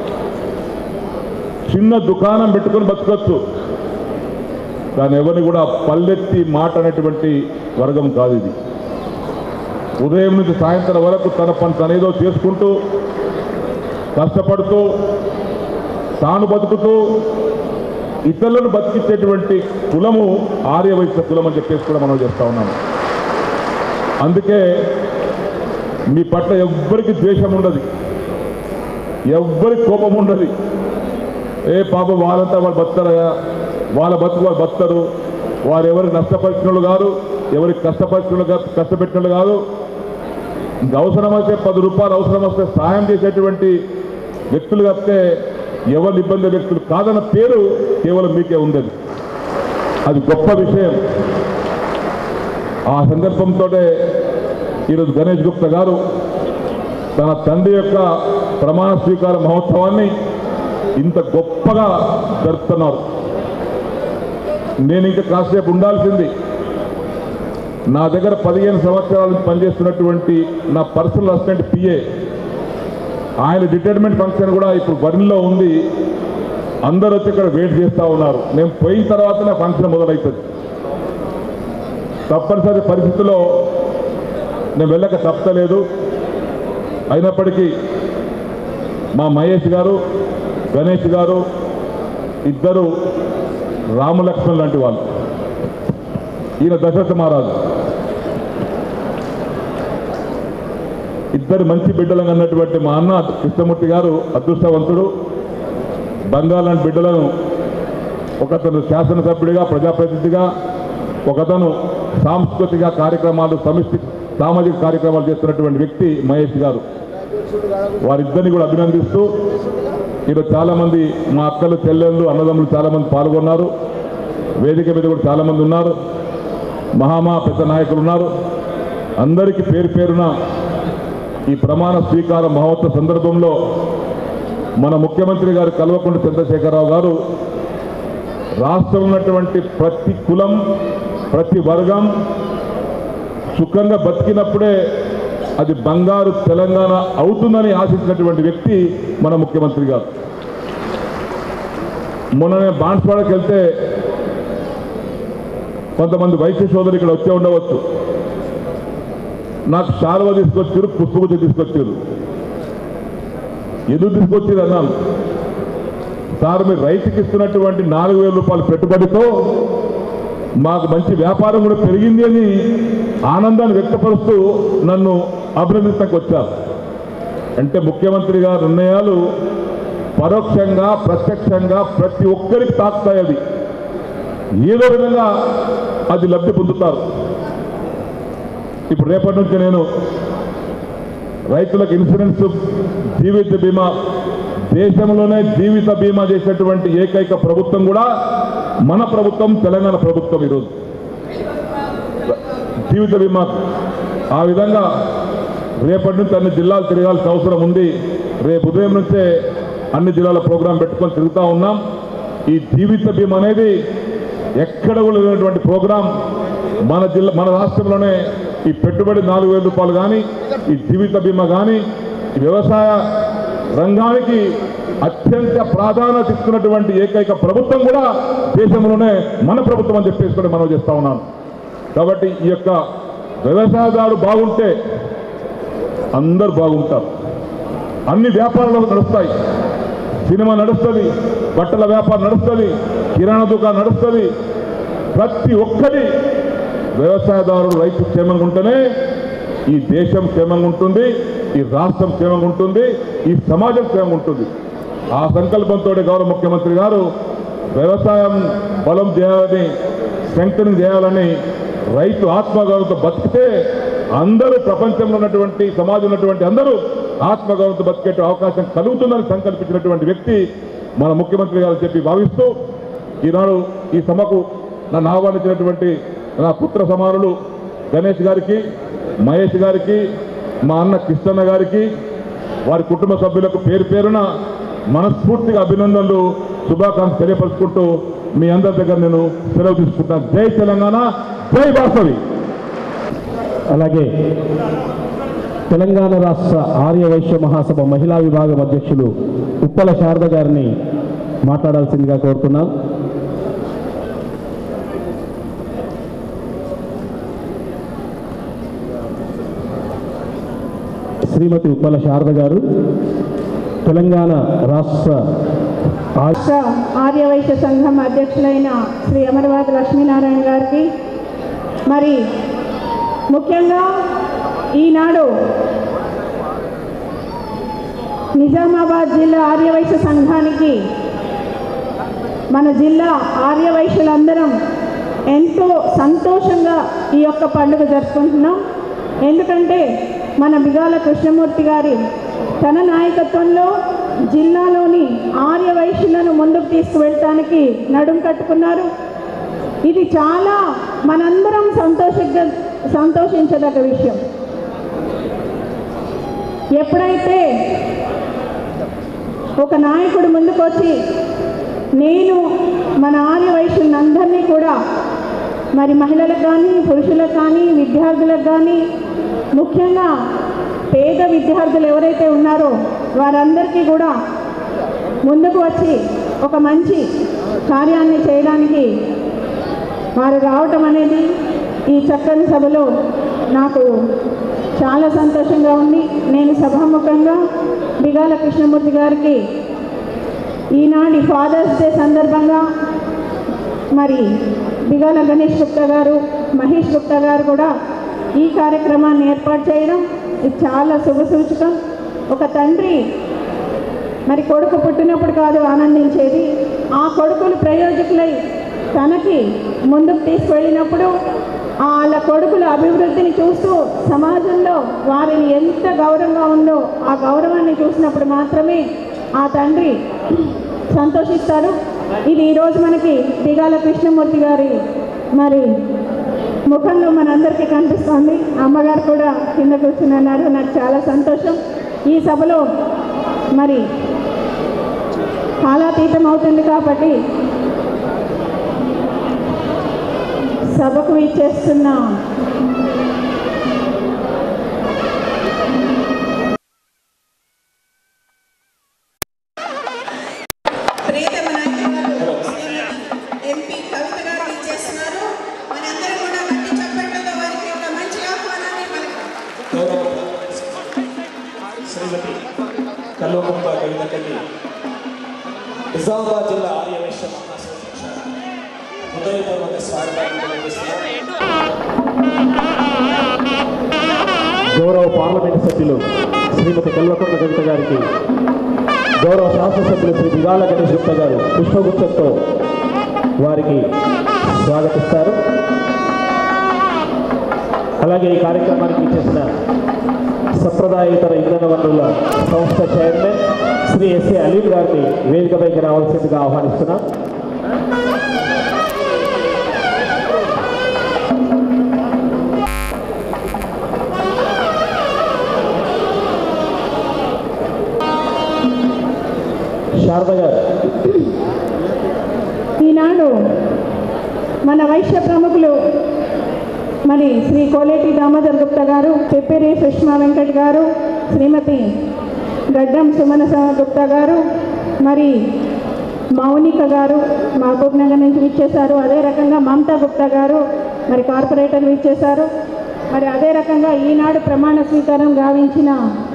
చిన్న దుకాణం పెట్టుకొని బతకచ్చు కానీ ఎవరిని కూడా పల్లెత్తి మాట అనేటువంటి వర్గం కాదు ఇది ఉదయం నుంచి సాయంత్రం వరకు తన పని తనేదో చేసుకుంటూ కష్టపడుతూ తాను బతుకుతూ ఇతరులను బతికించేటువంటి కులము ఆర్యవైశ్య కులం అని చెప్పేసి కూడా మనం చేస్తా ఉన్నాము అందుకే మీ పట్ల ఎవ్వరికి ద్వేషం ఉండదు ఎవ్వరికి కోపం ఉండదు ఏ పాప వాళ్ళంతా వాళ్ళు బతారయా వాళ్ళ బతుకు వాళ్ళు బతారు వారు ఎవరికి నష్టపరిచిన వాళ్ళు కాదు ఎవరికి కష్టపరిచిన వాళ్ళు కాదు, కష్టపెట్టిన వాళ్ళు కాదు ఇంకా అవసరమైతే పది రూపాయలు అవసరం వస్తే సహాయం చేసేటువంటి వ్యక్తులు తప్పితే ఎవరు ఇబ్బంది వ్యక్తులు కాదన్న పేరు కేవలం మీకే ఉండదు అది గొప్ప విషయం ఆ సందర్భంతోనే ఈరోజు గణేష్ గుప్తా గారు తన తండ్రి యొక్క ప్రమాణ స్వీకార మహోత్సవాన్ని ఇంత గొప్పగా జరుపుతున్నారు నేను ఇంకా కాసేపు ఉండాల్సింది నా దగ్గర పదిహేను సంవత్సరాల నుంచి పనిచేస్తున్నటువంటి నా పర్సనల్ అసిస్టెంట్ పిఏ ఆయన రిటైర్మెంట్ ఫంక్షన్ కూడా ఇప్పుడు వరిలో ఉంది అందరూ వచ్చి ఇక్కడ వెయిట్ చేస్తూ ఉన్నారు నేను పోయిన తర్వాతనే ఫంక్షన్ మొదలవుతుంది తప్పనిసరి పరిస్థితుల్లో నేను వెళ్ళక తప్పలేదు అయినప్పటికీ మా మహేష్ గారు గణేష్ గారు ఇద్దరు రామలక్ష్మణ్ లాంటి వాళ్ళు ఈయన దశరథ మహారాజు ఇద్దరు మంచి బిడ్డలను అన్నటువంటి మా అన్న కృష్ణమూర్తి గారు అదృష్టవంతుడు బంగాల్ లాంటి బిడ్డలను ఒకతను శాసనసభ్యుడిగా ప్రజాప్రతినిధిగా ఒకతను సాంస్కృతిక కార్యక్రమాలు సమిష్టి సామాజిక కార్యక్రమాలు చేస్తున్నటువంటి వ్యక్తి మహేష్ గారు వారిద్దరిని కూడా అభినందిస్తూ ఈరోజు చాలామంది మా అక్కలు చెల్లెళ్ళు అన్నదమ్ములు చాలామంది పాల్గొన్నారు వేదిక మీద కూడా చాలామంది ఉన్నారు మహామా పెద్ద నాయకులు ఉన్నారు అందరికీ పేరు పేరున ఈ ప్రమాణ స్వీకార మహోత్సవ సందర్భంలో మన ముఖ్యమంత్రి గారు కల్వకుంట్ల చంద్రశేఖరరావు గారు రాష్ట్రంలో ఉన్నటువంటి ప్రతి కులం ప్రతి వర్గం సుఖంగా బతికినప్పుడే అది బంగారు తెలంగాణ అవుతుందని ఆశించినటువంటి వ్యక్తి మన ముఖ్యమంత్రి గారు మొన్న నేను బాన్స్వాడకి వెళ్తే కొంతమంది వైద్య సోదరులు ఇక్కడ వచ్చే ఉండవచ్చు నాకు శాలువ తీసుకొచ్చారు పుష్పగుచ్చి తీసుకొచ్చారు ఎందుకు తీసుకొచ్చారు అన్నాను సార్ మీరు రైతుకి ఇస్తున్నటువంటి నాలుగు వేల రూపాయల పెట్టుబడితో మాకు మంచి వ్యాపారం కూడా పెరిగింది అని ఆనందాన్ని వ్యక్తపరుస్తూ నన్ను అభినందించడానికి వచ్చారు అంటే ముఖ్యమంత్రి గారి నిర్ణయాలు పరోక్షంగా ప్రత్యక్షంగా ప్రతి ఒక్కరికి తాకుతాయి అది ఏదో విధంగా అది లబ్ధి పొందుతారు ఇప్పుడు రేపటి నుంచి నేను రైతులకు ఇన్సూరెన్స్ జీవిత బీమా దేశంలోనే జీవిత బీమా చేసేటువంటి ఏకైక ప్రభుత్వం కూడా మన ప్రభుత్వం తెలంగాణ ప్రభుత్వం ఈరోజు జీవిత బీమా ఆ విధంగా రేపటి నుంచి అన్ని జిల్లాలు తిరగాల్సిన అవసరం ఉంది రేపు ఉదయం నుంచే అన్ని జిల్లాల ప్రోగ్రాం పెట్టుకొని తిరుగుతూ ఉన్నాం ఈ జీవిత బీమా అనేది ఎక్కడ కూడా లేనటువంటి ప్రోగ్రాం మన జిల్లా మన రాష్ట్రంలోనే ఈ పెట్టుబడి నాలుగు వేల రూపాయలు కానీ ఈ జీవిత బీమా కానీ ఈ వ్యవసాయ రంగానికి అత్యంత ప్రాధాన్యత ఇస్తున్నటువంటి ఏకైక ప్రభుత్వం కూడా దేశంలోనే మన ప్రభుత్వం అని చెప్పేసి కూడా మనం చేస్తా ఉన్నాను కాబట్టి ఈ యొక్క వ్యవసాయదారు బాగుంటే అందరు బాగుంటారు అన్ని వ్యాపారాలు నడుస్తాయి సినిమా నడుస్తుంది బట్టల వ్యాపారం నడుస్తుంది కిరాణా దుకాణం నడుస్తుంది ప్రతి ఒక్కటి వ్యవసాయదారుడు రైతు క్షేమంగా ఉంటేనే ఈ దేశం క్షేమంగా ఉంటుంది ఈ రాష్ట్రం క్షేమంగా ఉంటుంది ఈ సమాజం క్షేమంగా ఉంటుంది ఆ సంకల్పంతో గౌరవ ముఖ్యమంత్రి గారు వ్యవసాయం బలం చేయాలని స్ట్రెంగ్ చేయాలని రైతు ఆత్మగౌరవంతో బతికితే అందరూ ప్రపంచంలో ఉన్నటువంటి సమాజంలో ఉన్నటువంటి అందరూ ఆత్మగౌరవంతో బతికే అవకాశం కలుగుతుందని సంకల్పించినటువంటి వ్యక్తి మన ముఖ్యమంత్రి గారు చెప్పి భావిస్తూ ఈనాడు ఈ సభకు నన్ను ఆహ్వానించినటువంటి నా పుత్ర సమానులు గణేష్ గారికి మహేష్ గారికి మా అన్న కృష్ణన్న గారికి వారి కుటుంబ సభ్యులకు పేరు పేరున మనస్ఫూర్తిగా అభినందనలు శుభాకాంక్షలు తెలియపరుచుకుంటూ మీ అందరి దగ్గర నేను సెలవు తీసుకుంటాను జై తెలంగాణ జై వాసవి అలాగే తెలంగాణ రాష్ట్ర ఆర్య వైశ్య మహాసభ మహిళా విభాగం అధ్యక్షులు ఉప్పల శారద గారిని మాట్లాడాల్సిందిగా కోరుతున్నాం శ్రీమతి ఉప్పల శారద గారు తెలంగాణ రాష్ట్ర ఆర్య రాష్ట్ర ఆర్యవైశ్య సంఘం అధ్యక్షులైన శ్రీ అమరవాద లక్ష్మీనారాయణ గారికి మరి ముఖ్యంగా ఈనాడు నిజామాబాద్ జిల్లా ఆర్యవైశ్య సంఘానికి మన జిల్లా ఆర్యవైశ్యులందరం ఎంతో సంతోషంగా ఈ యొక్క పండుగ జరుపుకుంటున్నాం ఎందుకంటే మన బిగాల కృష్ణమూర్తి గారి తన నాయకత్వంలో జిల్లాలోని ఆర్య వైశ్యులను ముందుకు తీసుకువెళ్ళటానికి నడుం కట్టుకున్నారు ఇది చాలా మనందరం సంతోష సంతోషించదగ్గ విషయం ఎప్పుడైతే ఒక నాయకుడు ముందుకొచ్చి నేను మన ఆర్య వైశ్యులందరినీ కూడా మరి మహిళలకు కానీ పురుషులకు కానీ విద్యార్థులకు కానీ ముఖ్యంగా పేద విద్యార్థులు ఎవరైతే ఉన్నారో వారందరికీ కూడా ముందుకు వచ్చి ఒక మంచి కార్యాన్ని చేయడానికి వారు రావటం అనేది ఈ చక్కని సభలో నాకు చాలా సంతోషంగా ఉంది నేను సభాముఖంగా బిగాల కృష్ణమూర్తి గారికి ఈనాటి ఫాదర్స్ డే సందర్భంగా మరి బిగాల గణేష్ గుప్తా గారు మహేష్ గుప్తా గారు కూడా ఈ కార్యక్రమాన్ని ఏర్పాటు చేయడం ఇది చాలా శుభసూచకం ఒక తండ్రి మరి కొడుకు పుట్టినప్పుడు కాదు ఆనందించేది ఆ కొడుకులు ప్రయోజకులై తనకి ముందుకు తీసుకువెళ్ళినప్పుడు వాళ్ళ కొడుకుల అభివృద్ధిని చూస్తూ సమాజంలో వారిని ఎంత గౌరవంగా ఉందో ఆ గౌరవాన్ని చూసినప్పుడు మాత్రమే ఆ తండ్రి సంతోషిస్తారు ఇది ఈరోజు మనకి దిగాల కృష్ణమూర్తి గారి మరి ముఖంలో మనందరికీ కనిపిస్తోంది అమ్మగారు కూడా కింద కూర్చున్నారు నాకు చాలా సంతోషం ఈ సభలో మరి కాలాతీతం అవుతుంది కాబట్టి సభకు ఇచ్చేస్తున్న ప్రియతమ నాయకులు శ్రీమతి ఎంపీ కవిత గారు ఇచ్చేస్తున్నారు మనందరం కూడా గట్టి చప్పట్లతో వారికి ఒక మంచి ఆహ్వానాన్ని పలకాలి గౌరవ శ్రీమతి కల్వకుంప కవితకి నిజామాబాద్ జిల్లా ఆర్యవైశ్య మహాసభ హృదయపూర్వక స్వాగతాన్ని తెలియజేస్తున్నాం గౌరవ పార్లమెంటు సభ్యులు శ్రీమతి కల్వకొండ కవిత గారికి గౌరవ శాసనసభ్యులు శ్రీ బిగాల గణేష్ గుప్తా గారు పుష్పగుప్తంతో వారికి స్వాగతిస్తారు అలాగే ఈ కార్యక్రమానికి చేసిన సంప్రదాయేతర ఇంధన వనరుల సంస్థ చైర్మన్ శ్రీ ఎస్ఏ అలీం గారిని వేదికపైకి రావాల్సిందిగా ఆహ్వానిస్తున్నాం శారద గారు ఈనాడు మన వైశ్య ప్రముఖులు మరి శ్రీ కోలేటి దామోదర్ గుప్తా గారు పెప్పేరి సుష్మా వెంకట్ గారు శ్రీమతి గడ్డం సుమన గుప్తా గారు మరి మౌనిక గారు మహబూబ్ నగర్ నుంచి ఇచ్చేశారు అదే రకంగా మమతా గుప్తా గారు మరి కార్పొరేటర్ ఇచ్చేశారు మరి అదే రకంగా ఈనాడు ప్రమాణ స్వీకారం గావించిన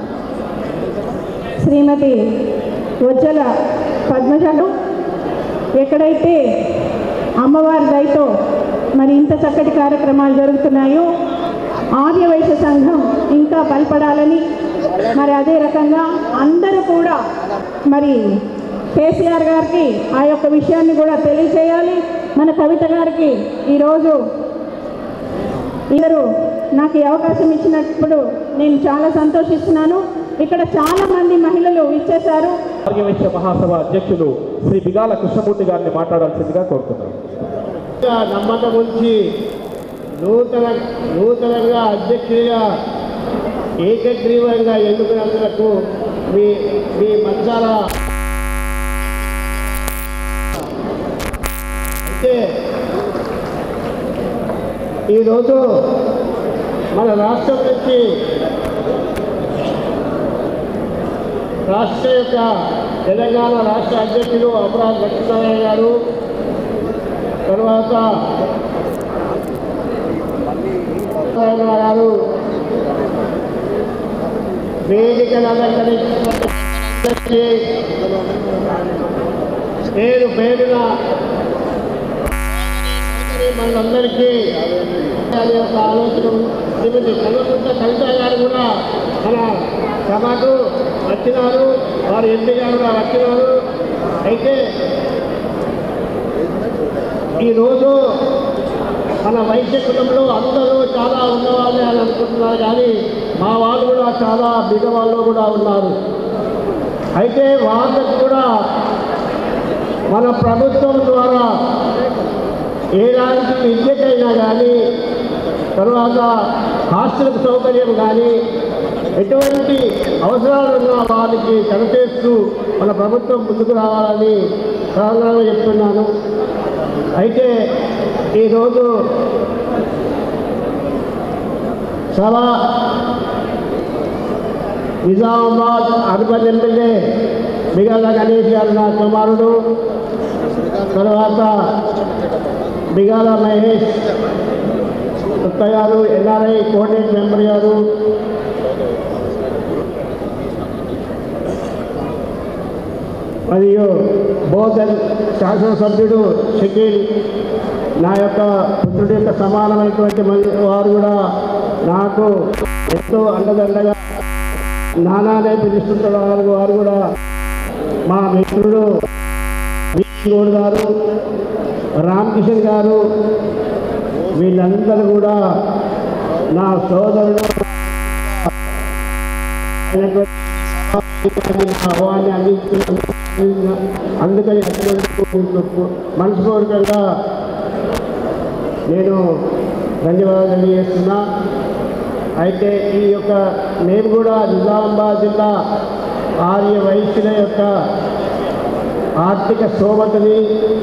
శ్రీమతి వజ్జల పద్మజలు ఎక్కడైతే అమ్మవారి దయతో మరి ఇంత చక్కటి కార్యక్రమాలు జరుగుతున్నాయో ఆర్యవైశ్య సంఘం ఇంకా బలపడాలని మరి అదే రకంగా అందరూ కూడా మరి కేసీఆర్ గారికి ఆ యొక్క విషయాన్ని కూడా తెలియచేయాలి మన కవిత గారికి ఈరోజు ఇద్దరు నాకు ఈ అవకాశం ఇచ్చినప్పుడు నేను చాలా సంతోషిస్తున్నాను ఇక్కడ చాలా మంది మహిళలు ఇచ్చేశారు ఆర్యవైశ్య మహాసభ అధ్యక్షులు శ్రీ బిగాల కృష్ణమూర్తి గారిని మాట్లాడాల్సిందిగా కోరుతున్నాను నమ్మకం ఉంచి నూతన నూతనంగా అధ్యక్షుడిగా ఏకగ్రీవంగా ఎన్నుకున్నందుకు మీ మీ మనసాల అయితే ఈరోజు మన రాష్ట్రం నుంచి రాష్ట్ర యొక్క తెలంగాణ రాష్ట్ర అధ్యక్షులు అమరావతి లక్ష్మీనారాయణ గారు తర్వాత నారాయణ గారు వేదికను అలంకరించి పేరు పేరున మనందరికీ దాని యొక్క ఆలోచన శ్రీమతి కల్వకుంట కవిత గారు కూడా మన సభకు వచ్చినారు వారు ఎంపీ గారు కూడా వచ్చినారు అయితే ఈరోజు మన వైశ్య కుటుంబంలో అందరూ చాలా ఉన్నవాళ్ళే అని అనుకుంటున్నారు కానీ మా వాళ్ళు కూడా చాలా బిగవాళ్ళు కూడా ఉన్నారు అయితే వాళ్ళకు కూడా మన ప్రభుత్వం ద్వారా ఎలాంటి విద్యకైనా కానీ తర్వాత హాస్టల్ సౌకర్యం కానీ ఎటువంటి అవసరాలు ఉన్న వారికి కనచేస్తూ మన ప్రభుత్వం ముందుకు రావాలని సాధారణంగా చెప్తున్నాను అయితే ఈరోజు సభ నిజామాబాద్ అర్బన్ ఎమ్మెల్యే మిగతా గణేష్ గారు నా కుమారుడు తర్వాత బిగాల మహేష్ కొత్త గారు ఎన్ఆర్ఐ కోఆర్డినేట్ మెంబర్ గారు మరియు బోధన్ శాసనసభ్యుడు షకీల్ నా యొక్క పుత్రుడి యొక్క సమానమైనటువంటి మంది వారు కూడా నాకు ఎంతో అండదండగా నానానే పిలుస్తుంటారు వారు వారు కూడా మా మిత్రుడు గౌడ్ గారు రామకిషన్ గారు వీళ్ళందరూ కూడా నా సోదరుడు అయినటువంటి నా ఆహ్వాన్ని అందించిన అందుకని అత్యంత మనస్ఫూర్తికంగా నేను ధన్యవాదాలు తెలియజేస్తున్నా అయితే ఈ యొక్క మేము కూడా నిజామాబాద్ జిల్లా ఆర్య వైశ్యుల యొక్క ఆర్థిక స్తోమతని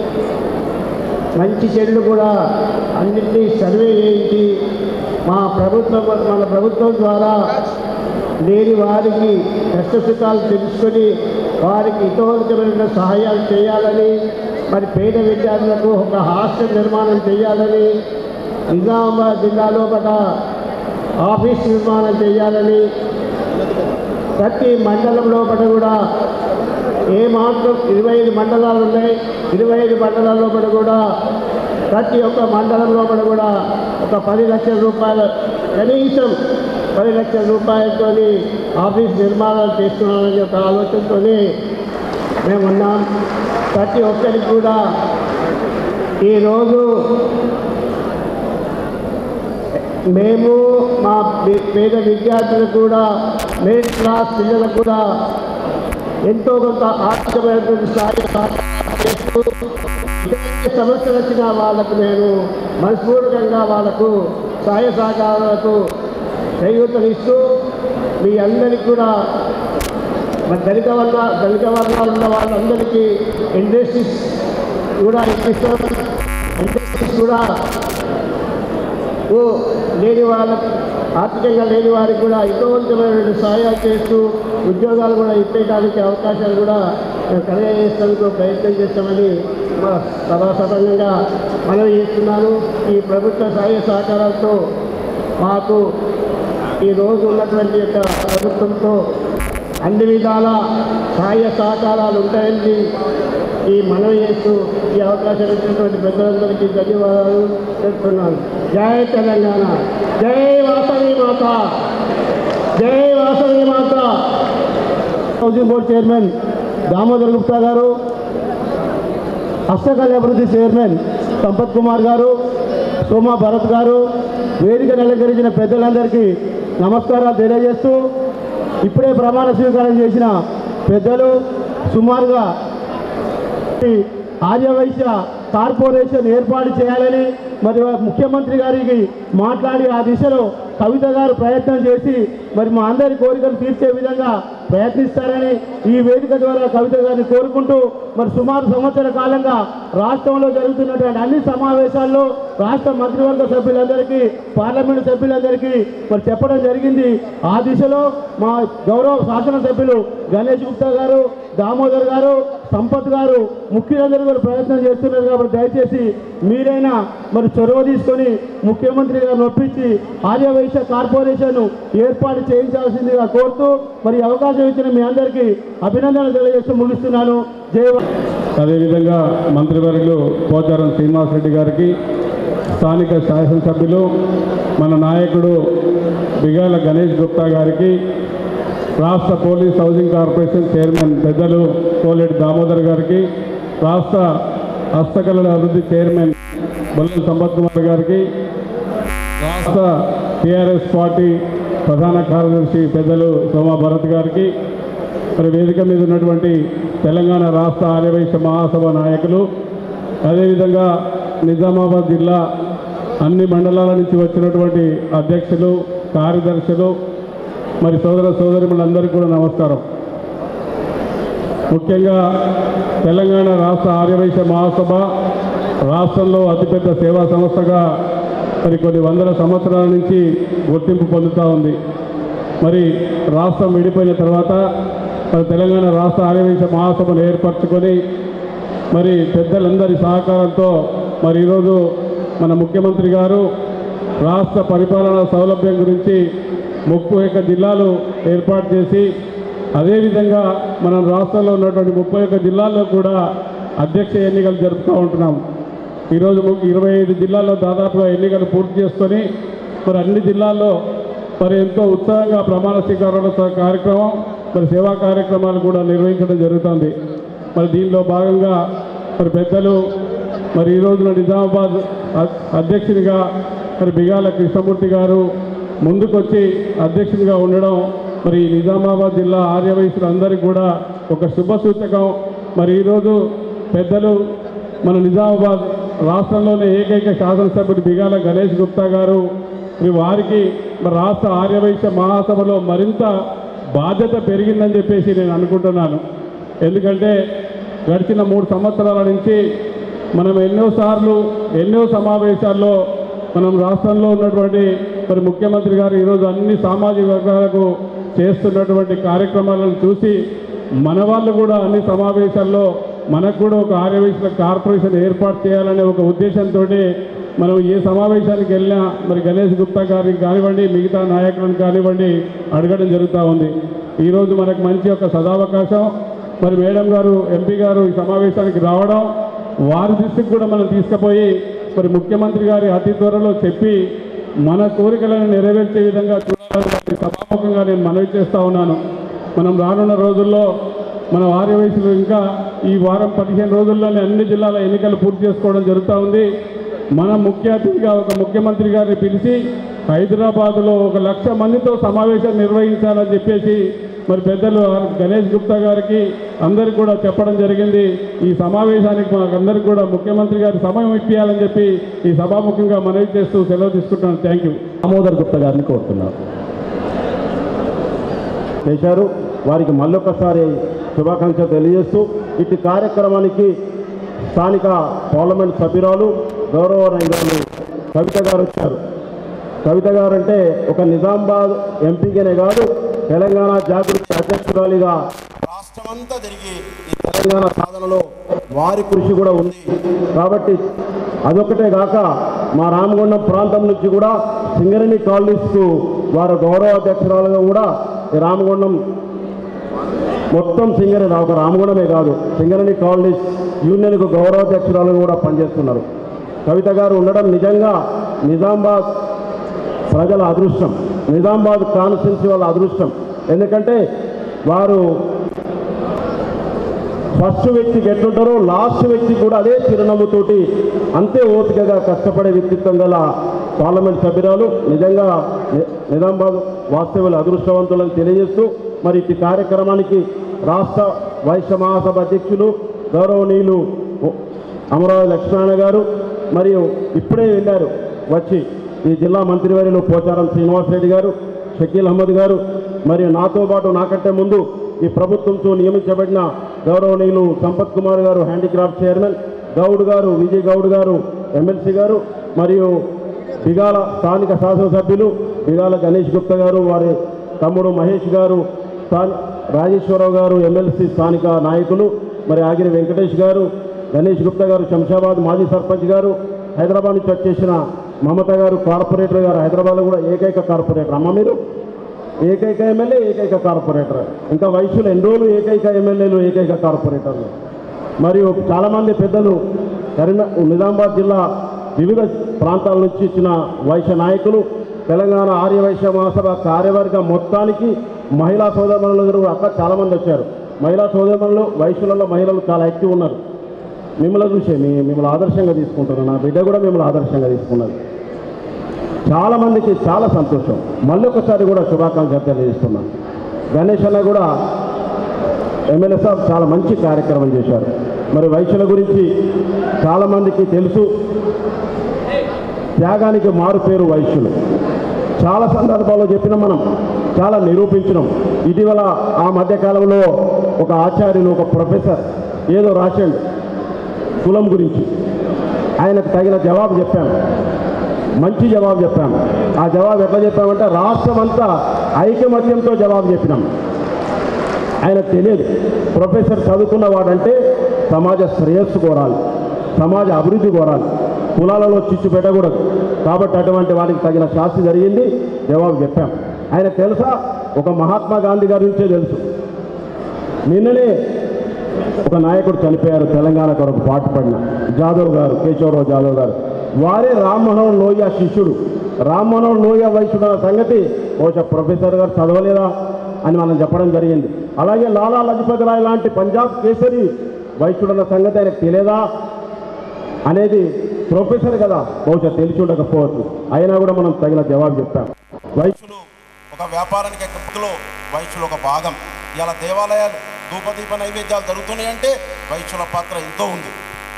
మంచి చెడులు కూడా అన్నింటినీ సర్వే చేయించి మా ప్రభుత్వం మన ప్రభుత్వం ద్వారా లేని వారికి కష్టసుఖాలు తెలుసుకొని వారికి ఇతోత్తమైన సహాయాలు చేయాలని మరి పేద విద్యార్థులకు ఒక హాస్టల్ నిర్మాణం చేయాలని నిజామాబాద్ జిల్లాలో పట ఆఫీస్ నిర్మాణం చేయాలని ప్రతి మండలంలో పట కూడా ఏ మాత్రం ఇరవై ఐదు మండలాలు ఉన్నాయి ఇరవై ఐదు మండలాల లోపల కూడా ప్రతి ఒక్క మండలం లోపల కూడా ఒక పది లక్షల రూపాయల కనీసం పది లక్షల రూపాయలతో ఆఫీస్ నిర్మాణాలు చేస్తున్నామని ఒక ఆలోచనతో మేము ఉన్నాం ప్రతి ఒక్కరికి కూడా ఈరోజు మేము మా పే- పేద విద్యార్థులకు కూడా మిడిల్ క్లాస్ పిల్లలకు కూడా ఎంతో కొంత ఆర్థికమైనటువంటి సహాయ సహకారాలు చేస్తూ ఏ సమస్యలు వచ్చినా వాళ్ళకు నేను మనస్ఫూర్తికంగా వాళ్ళకు సహాయ సహకారాలకు చేయూతనిస్తూ మీ అందరికీ కూడా మరి దళిత వర్ణ దళిత వర్ణాలు ఉన్న వాళ్ళందరికీ ఇండస్ట్రీస్ కూడా ఇప్పిస్తాం ఇండస్ట్రీస్ కూడా ఓ లేని వాళ్ళకి ఆర్థికంగా లేని వారికి కూడా ఇతోవంతమైనటువంటి సహాయాలు చేస్తూ ఉద్యోగాలు కూడా ఇప్పేయడానికి అవకాశాలు కూడా మేము కలిగజేసేందుకు ప్రయత్నం చేస్తామని మా సభాసభంగా మనవి చేస్తున్నాను ఈ ప్రభుత్వ సహాయ సహకారాలతో మాకు ఈ రోజు ఉన్నటువంటి యొక్క ప్రభుత్వంతో అన్ని విధాల సహాయ సహకారాలు ఉంటాయని ఈ మనవి చేస్తూ ఈ అవకాశం ఇచ్చినటువంటి పెద్దలందరికీ ధన్యవాదాలు చెప్తున్నాను జై తెలంగాణ జై వాసవి మాత జై వాసవి మాత housing board chairman Damodar Gupta గారు హస్తకళ అభివృద్ధి చైర్మన్ సంపత్ కుమార్ గారు సోమా భరత్ గారు వేదికను అలంకరించిన పెద్దలందరికీ నమస్కారాలు తెలియజేస్తూ ఇప్పుడే ప్రమాణ స్వీకారం చేసిన పెద్దలు సుమారుగా ఆర్యవైశ్య కార్పొరేషన్ ఏర్పాటు చేయాలని మరి ముఖ్యమంత్రి గారికి మాట్లాడి ఆ దిశలో కవిత గారు ప్రయత్నం చేసి మరి మా అందరి కోరికలు తీర్చే విధంగా ప్రయత్నిస్తారని ఈ వేదిక ద్వారా కవిత గారిని కోరుకుంటూ మరి సుమారు సంవత్సర కాలంగా రాష్ట్రంలో జరుగుతున్నటువంటి అన్ని సమావేశాల్లో రాష్ట్ర మంత్రివర్గ సభ్యులందరికీ పార్లమెంటు సభ్యులందరికీ మరి చెప్పడం జరిగింది ఆ దిశలో మా గౌరవ శాసనసభ్యులు గణేష్ గుప్తా గారు దామోదర్ గారు సంపత్ గారు ముఖ్యులందరూ కూడా ప్రయత్నం చేస్తున్నారు కాబట్టి దయచేసి మీరైనా మరి చొరవ తీసుకొని ముఖ్యమంత్రి గారిని ఒప్పించి ఆర్యవైశ్య కార్పొరేషన్ ఏర్పాటు చేయించాల్సిందిగా కోరుతూ మరి ఈ అవకాశం ఇచ్చిన మీ అందరికీ అభినందనలు తెలియజేస్తూ ముగిస్తున్నాను జై అదేవిధంగా మంత్రివర్యులు పోచారం శ్రీనివాసరెడ్డి గారికి స్థానిక శాసనసభ్యులు మన నాయకుడు బిగాల గణేష్ గుప్తా గారికి రాష్ట్ర పోలీస్ హౌసింగ్ కార్పొరేషన్ చైర్మన్ పెద్దలు కోలేటి దామోదర్ గారికి రాష్ట్ర హస్తకళల అభివృద్ధి చైర్మన్ బొల్లం సంపత్ కుమార్ గారికి రాష్ట్ర టీఆర్ఎస్ పార్టీ ప్రధాన కార్యదర్శి పెద్దలు సోమా భరత్ గారికి మరి వేదిక మీద ఉన్నటువంటి తెలంగాణ రాష్ట్ర ఆర్యవైశ్య మహాసభ నాయకులు అదేవిధంగా నిజామాబాద్ జిల్లా అన్ని మండలాల నుంచి వచ్చినటువంటి అధ్యక్షులు కార్యదర్శులు మరి సోదర సోదరిములందరికీ కూడా నమస్కారం ముఖ్యంగా తెలంగాణ రాష్ట్ర ఆర్యవైశ్య మహాసభ రాష్ట్రంలో అతిపెద్ద సేవా సంస్థగా మరి కొన్ని వందల సంవత్సరాల నుంచి గుర్తింపు పొందుతూ ఉంది మరి రాష్ట్రం విడిపోయిన తర్వాత మరి తెలంగాణ రాష్ట్ర ఆర్యవైశ్య మహాసభను ఏర్పరచుకొని మరి పెద్దలందరి సహకారంతో మరి ఈరోజు మన ముఖ్యమంత్రి గారు రాష్ట్ర పరిపాలనా సౌలభ్యం గురించి ముప్పై ఒక్క జిల్లాలు ఏర్పాటు చేసి అదేవిధంగా మనం రాష్ట్రంలో ఉన్నటువంటి ముప్పై ఒక్క జిల్లాల్లో కూడా అధ్యక్ష ఎన్నికలు జరుపుతూ ఉంటున్నాం ఈరోజు ము- ఇరవై ఐదు జిల్లాల్లో దాదాపుగా ఎన్నికలు పూర్తి చేసుకొని మరి అన్ని జిల్లాల్లో మరి ఎంతో ఉత్సాహంగా ప్రమాణ స్వీకారోత్సవ కార్యక్రమం మరి సేవా కార్యక్రమాలు కూడా నిర్వహించడం జరుగుతుంది మరి దీనిలో భాగంగా మరి పెద్దలు మరి ఈ రోజున నిజామాబాద్ అ- అధ్యక్షునిగా మరి బిగాల కృష్ణమూర్తి గారు ముందుకొచ్చి అధ్యక్షునిగా ఉండడం మరి ఈ నిజామాబాద్ జిల్లా ఆర్యవయసులందరికీ కూడా ఒక శుభ సూచకం మరి ఈరోజు పెద్దలు మన నిజామాబాద్ రాష్ట్రంలోనే ఏకైక శాసనసభ్యుడు బిగాల గణేష్ గుప్తా గారు మరి వారికి మరి రాష్ట్ర ఆర్యవైశ్య మహాసభలో మరింత బాధ్యత పెరిగిందని చెప్పేసి నేను అనుకుంటున్నాను ఎందుకంటే గడిచిన మూడు సంవత్సరాల నుంచి మనం ఎన్నోసార్లు ఎన్నో సమావేశాల్లో మనం రాష్ట్రంలో ఉన్నటువంటి మరి ముఖ్యమంత్రి గారు ఈరోజు అన్ని సామాజిక వర్గాలకు చేస్తున్నటువంటి కార్యక్రమాలను చూసి మన వాళ్ళు కూడా అన్ని సమావేశాల్లో మనకు కూడా ఒక ఆర్యవైశ్యుల కార్పొరేషన్ ఏర్పాటు చేయాలనే ఒక ఉద్దేశంతో మనం ఏ సమావేశానికి వెళ్ళినా మరి గణేష్ గుప్తా గారికి కానివ్వండి మిగతా నాయకులను కానివ్వండి అడగడం జరుగుతూ ఉంది ఈరోజు మనకు మంచి ఒక సదావకాశం మరి మేడం గారు ఎంపీ గారు ఈ సమావేశానికి రావడం వారి దృష్టికి కూడా మనం తీసుకుపోయి మరి ముఖ్యమంత్రి గారి అతి త్వరలో చెప్పి మన కోరికలను నెరవేర్చే విధంగా చూడాలని వారి సభాముఖంగా నేను మనవి చేస్తూ ఉన్నాను మనం రానున్న రోజుల్లో మన వారి వయసులో ఇంకా ఈ వారం పదిహేను రోజుల్లోనే అన్ని జిల్లాల ఎన్నికలు పూర్తి చేసుకోవడం జరుగుతూ ఉంది మన ముఖ్య అతిథిగా ఒక ముఖ్యమంత్రి గారిని పిలిచి హైదరాబాదులో ఒక లక్ష మందితో సమావేశం నిర్వహించాలని చెప్పేసి మరి పెద్దలు ఆర్ గణేష్ గుప్తా గారికి అందరికి కూడా చెప్పడం జరిగింది ఈ సమావేశానికి మాకందరికి కూడా ముఖ్యమంత్రి గారి సమయం ఇప్పించాలని చెప్పి ఈ సభాముఖంగా మనవి చేస్తూ సెలవు తీసుకుంటున్నాను థ్యాంక్ యూ దామోదర్ గుప్తా గారిని కోరుతున్నాను చేశారు వారికి మళ్ళొకసారి శుభాకాంక్షలు తెలియజేస్తూ ఇటు కార్యక్రమానికి స్థానిక పార్లమెంట్ సభ్యురాలు గౌరవ రైతులు కవిత గారు వచ్చారు కవిత గారు అంటే ఒక నిజామాబాద్ ఎంపీగానే కాదు తెలంగాణ జాగృతి అధ్యక్షురాలిగా రాష్ట్రమంతా తిరిగి ఈ తెలంగాణ సాధనలో వారి కృషి కూడా ఉంది కాబట్టి అదొకటే కాక మా రామగుండం ప్రాంతం నుంచి కూడా సింగరేణి కాలనీస్కు వారు గౌరవ అధ్యక్షురాలుగా కూడా ఈ రామగుండం మొత్తం సింగరేణి ఒక రామగుండమే కాదు సింగరేణి కాలనీస్ యూనియన్కు గౌరవాధ్యక్షురాలుగా కూడా పనిచేస్తున్నారు కవిత గారు ఉండడం నిజంగా నిజామాబాద్ ప్రజల అదృష్టం నిజామాబాద్ కాన్స్టిట్యున్సీ వాళ్ళ అదృష్టం ఎందుకంటే వారు ఫస్ట్ వ్యక్తికి ఎట్లుంటారో లాస్ట్ వ్యక్తికి కూడా అదే చిరునవ్వుతోటి అంతే ఓపికగా కష్టపడే వ్యక్తిత్వం గల పార్లమెంట్ సభ్యురాలు నిజంగా ని- నిజామాబాద్ వాస్తవుల అదృష్టవంతులను తెలియజేస్తూ మరి ఇటు కార్యక్రమానికి రాష్ట్ర వైశ్య మహాసభ అధ్యక్షులు గౌరవనీయులు అమరావతి లక్ష్మణ గారు మరియు ఇప్పుడే వెళ్ళారు వచ్చి ఈ జిల్లా మంత్రివర్యులు పోచారం శ్రీనివాసరెడ్డి గారు షకీల్ అహ్మద్ గారు మరియు నాతో పాటు నాకంటే ముందు ఈ ప్రభుత్వంతో నియమించబడిన గౌరవనీయులు సంపత్ కుమార్ గారు హ్యాండిక్రాఫ్ట్ చైర్మన్ గౌడ్ గారు విజయ్ గౌడ్ గారు ఎమ్మెల్సీ గారు మరియు బిగాల స్థానిక శాసనసభ్యులు బిగాల గణేష్ గుప్తా గారు వారి తమ్ముడు మహేష్ గారు స్థాని రాజేశ్వరరావు గారు ఎమ్మెల్సీ స్థానిక నాయకులు మరి ఆగిరి వెంకటేష్ గారు గణేష్ గుప్తా గారు శంషాబాద్ మాజీ సర్పంచ్ గారు హైదరాబాద్ నుంచి వచ్చేసిన మమత గారు కార్పొరేటర్ గారు హైదరాబాద్లో కూడా ఏకైక కార్పొరేటర్ అమ్మ మీరు ఏకైక ఎమ్మెల్యే ఏకైక కార్పొరేటర్ ఇంకా వయసులో ఎన్ని రోజులు ఏకైక ఎమ్మెల్యేలు ఏకైక కార్పొరేటర్లు మరియు చాలామంది పెద్దలు కరీంన నిజామాబాద్ జిల్లా వివిధ ప్రాంతాల నుంచి ఇచ్చిన వైశ్య నాయకులు తెలంగాణ ఆర్య వైశ్య మహాసభ కార్యవర్గ మొత్తానికి మహిళా సోదరులు కూడా అక్కడ చాలామంది వచ్చారు మహిళా సోదరులు వైశ్యులలో మహిళలు చాలా యాక్టివ్ ఉన్నారు మిమ్మల్ని చూసే మీ మిమ్మల్ని ఆదర్శంగా తీసుకుంటున్నాను నా బిడ్డ కూడా మిమ్మల్ని ఆదర్శంగా తీసుకున్నది చాలా మందికి చాలా సంతోషం మళ్ళీ ఒకసారి కూడా శుభాకాంక్షలు తెలియజేస్తున్నాను గణేష్ అన్న కూడా ఎమ్మెల్యే సాబ్ చాలా మంచి కార్యక్రమం చేశారు మరి వైశ్యుల గురించి చాలామందికి తెలుసు త్యాగానికి మారు పేరు వైశ్యులు చాలా సందర్భాల్లో చెప్పిన మనం చాలా నిరూపించినాం ఇటీవల ఆ మధ్యకాలంలో ఒక ఆచార్యులు ఒక ప్రొఫెసర్ ఏదో రాశాడు కులం గురించి ఆయనకు తగిన జవాబు చెప్పాను మంచి జవాబు చెప్పాము ఆ జవాబు ఎట్లా చెప్పామంటే రాష్ట్రం అంతా ఐకమత్యంతో జవాబు చెప్పినాం ఆయనకు తెలియదు ప్రొఫెసర్ చదువుకున్న వాడంటే సమాజ శ్రేయస్సు కోరాలి సమాజ అభివృద్ధి కోరాలి కులాలలో చిచ్చు పెట్టకూడదు కాబట్టి అటువంటి వారికి తగిన శాస్తి జరిగింది జవాబు చెప్పాం ఆయన తెలుసా ఒక మహాత్మా గాంధీ గారి నుంచే తెలుసు నిన్ననే ఒక నాయకుడు చనిపోయారు తెలంగాణ కొరకు పాటుపడిన జాదవ్ గారు కేశవరావు జాదవ్ గారు వారే రామ్మనోహర్ లోయ శిష్యుడు రామ్మనోహర్ లోయ వైశ్యుడు అన్న సంగతి బహుశా ప్రొఫెసర్ గారు చదవలేదా అని మనం చెప్పడం జరిగింది అలాగే లాలా లజపతి రాయ్ లాంటి పంజాబ్ కేసరి వైశ్యుడు అన్న సంగతి ఆయనకు తెలియదా అనేది ప్రొఫెసర్ కదా బహుశా తెలిసి ఉండకపోవచ్చు అయినా కూడా మనం తగిన జవాబు చెప్పాం వైశ్యులు ఒక వ్యాపారానికి ఎక్కలో వైశ్యులు ఒక భాగం ఇలా దేవాలయాలు ధూపదీప నైవేద్యాలు జరుగుతున్నాయంటే వైశ్యుల పాత్ర ఎంతో ఉంది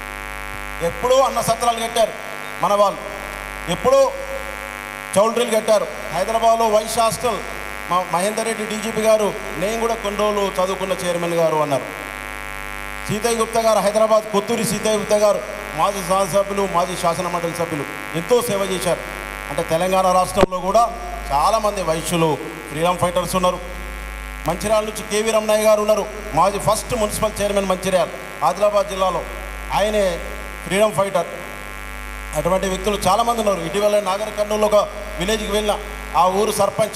ఎప్పుడూ అన్న సత్రాలు కట్టారు మన వాళ్ళు ఎప్పుడూ చౌల్ట్రీలు కట్టారు హైదరాబాద్లో వైస్ హాస్టల్ మా మహేందర్ రెడ్డి డీజీపీ గారు నేను కూడా కొన్ని రోజులు చదువుకున్న చైర్మన్ గారు అన్నారు సీతయ్య గుప్తా గారు హైదరాబాద్ కొత్తూరి సీతయ్య గుప్తా గారు మాజీ శాసనసభ్యులు మాజీ శాసన మండలి సభ్యులు ఎంతో సేవ చేశారు అంటే తెలంగాణ రాష్ట్రంలో కూడా చాలామంది వైశ్యులు ఫ్రీడమ్ ఫైటర్స్ ఉన్నారు మంచిర్యాల నుంచి కేవీ రమణయ్య గారు ఉన్నారు మాజీ first municipal chairman Mancherial Adilabad జిల్లాలో ఆయనే ఫ్రీడమ్ ఫైటర్ అటువంటి వ్యక్తులు చాలామంది ఉన్నారు ఇటీవల నాగర్ కర్నూలు ఒక విలేజ్కి వెళ్ళిన ఆ ఊరు సర్పంచ్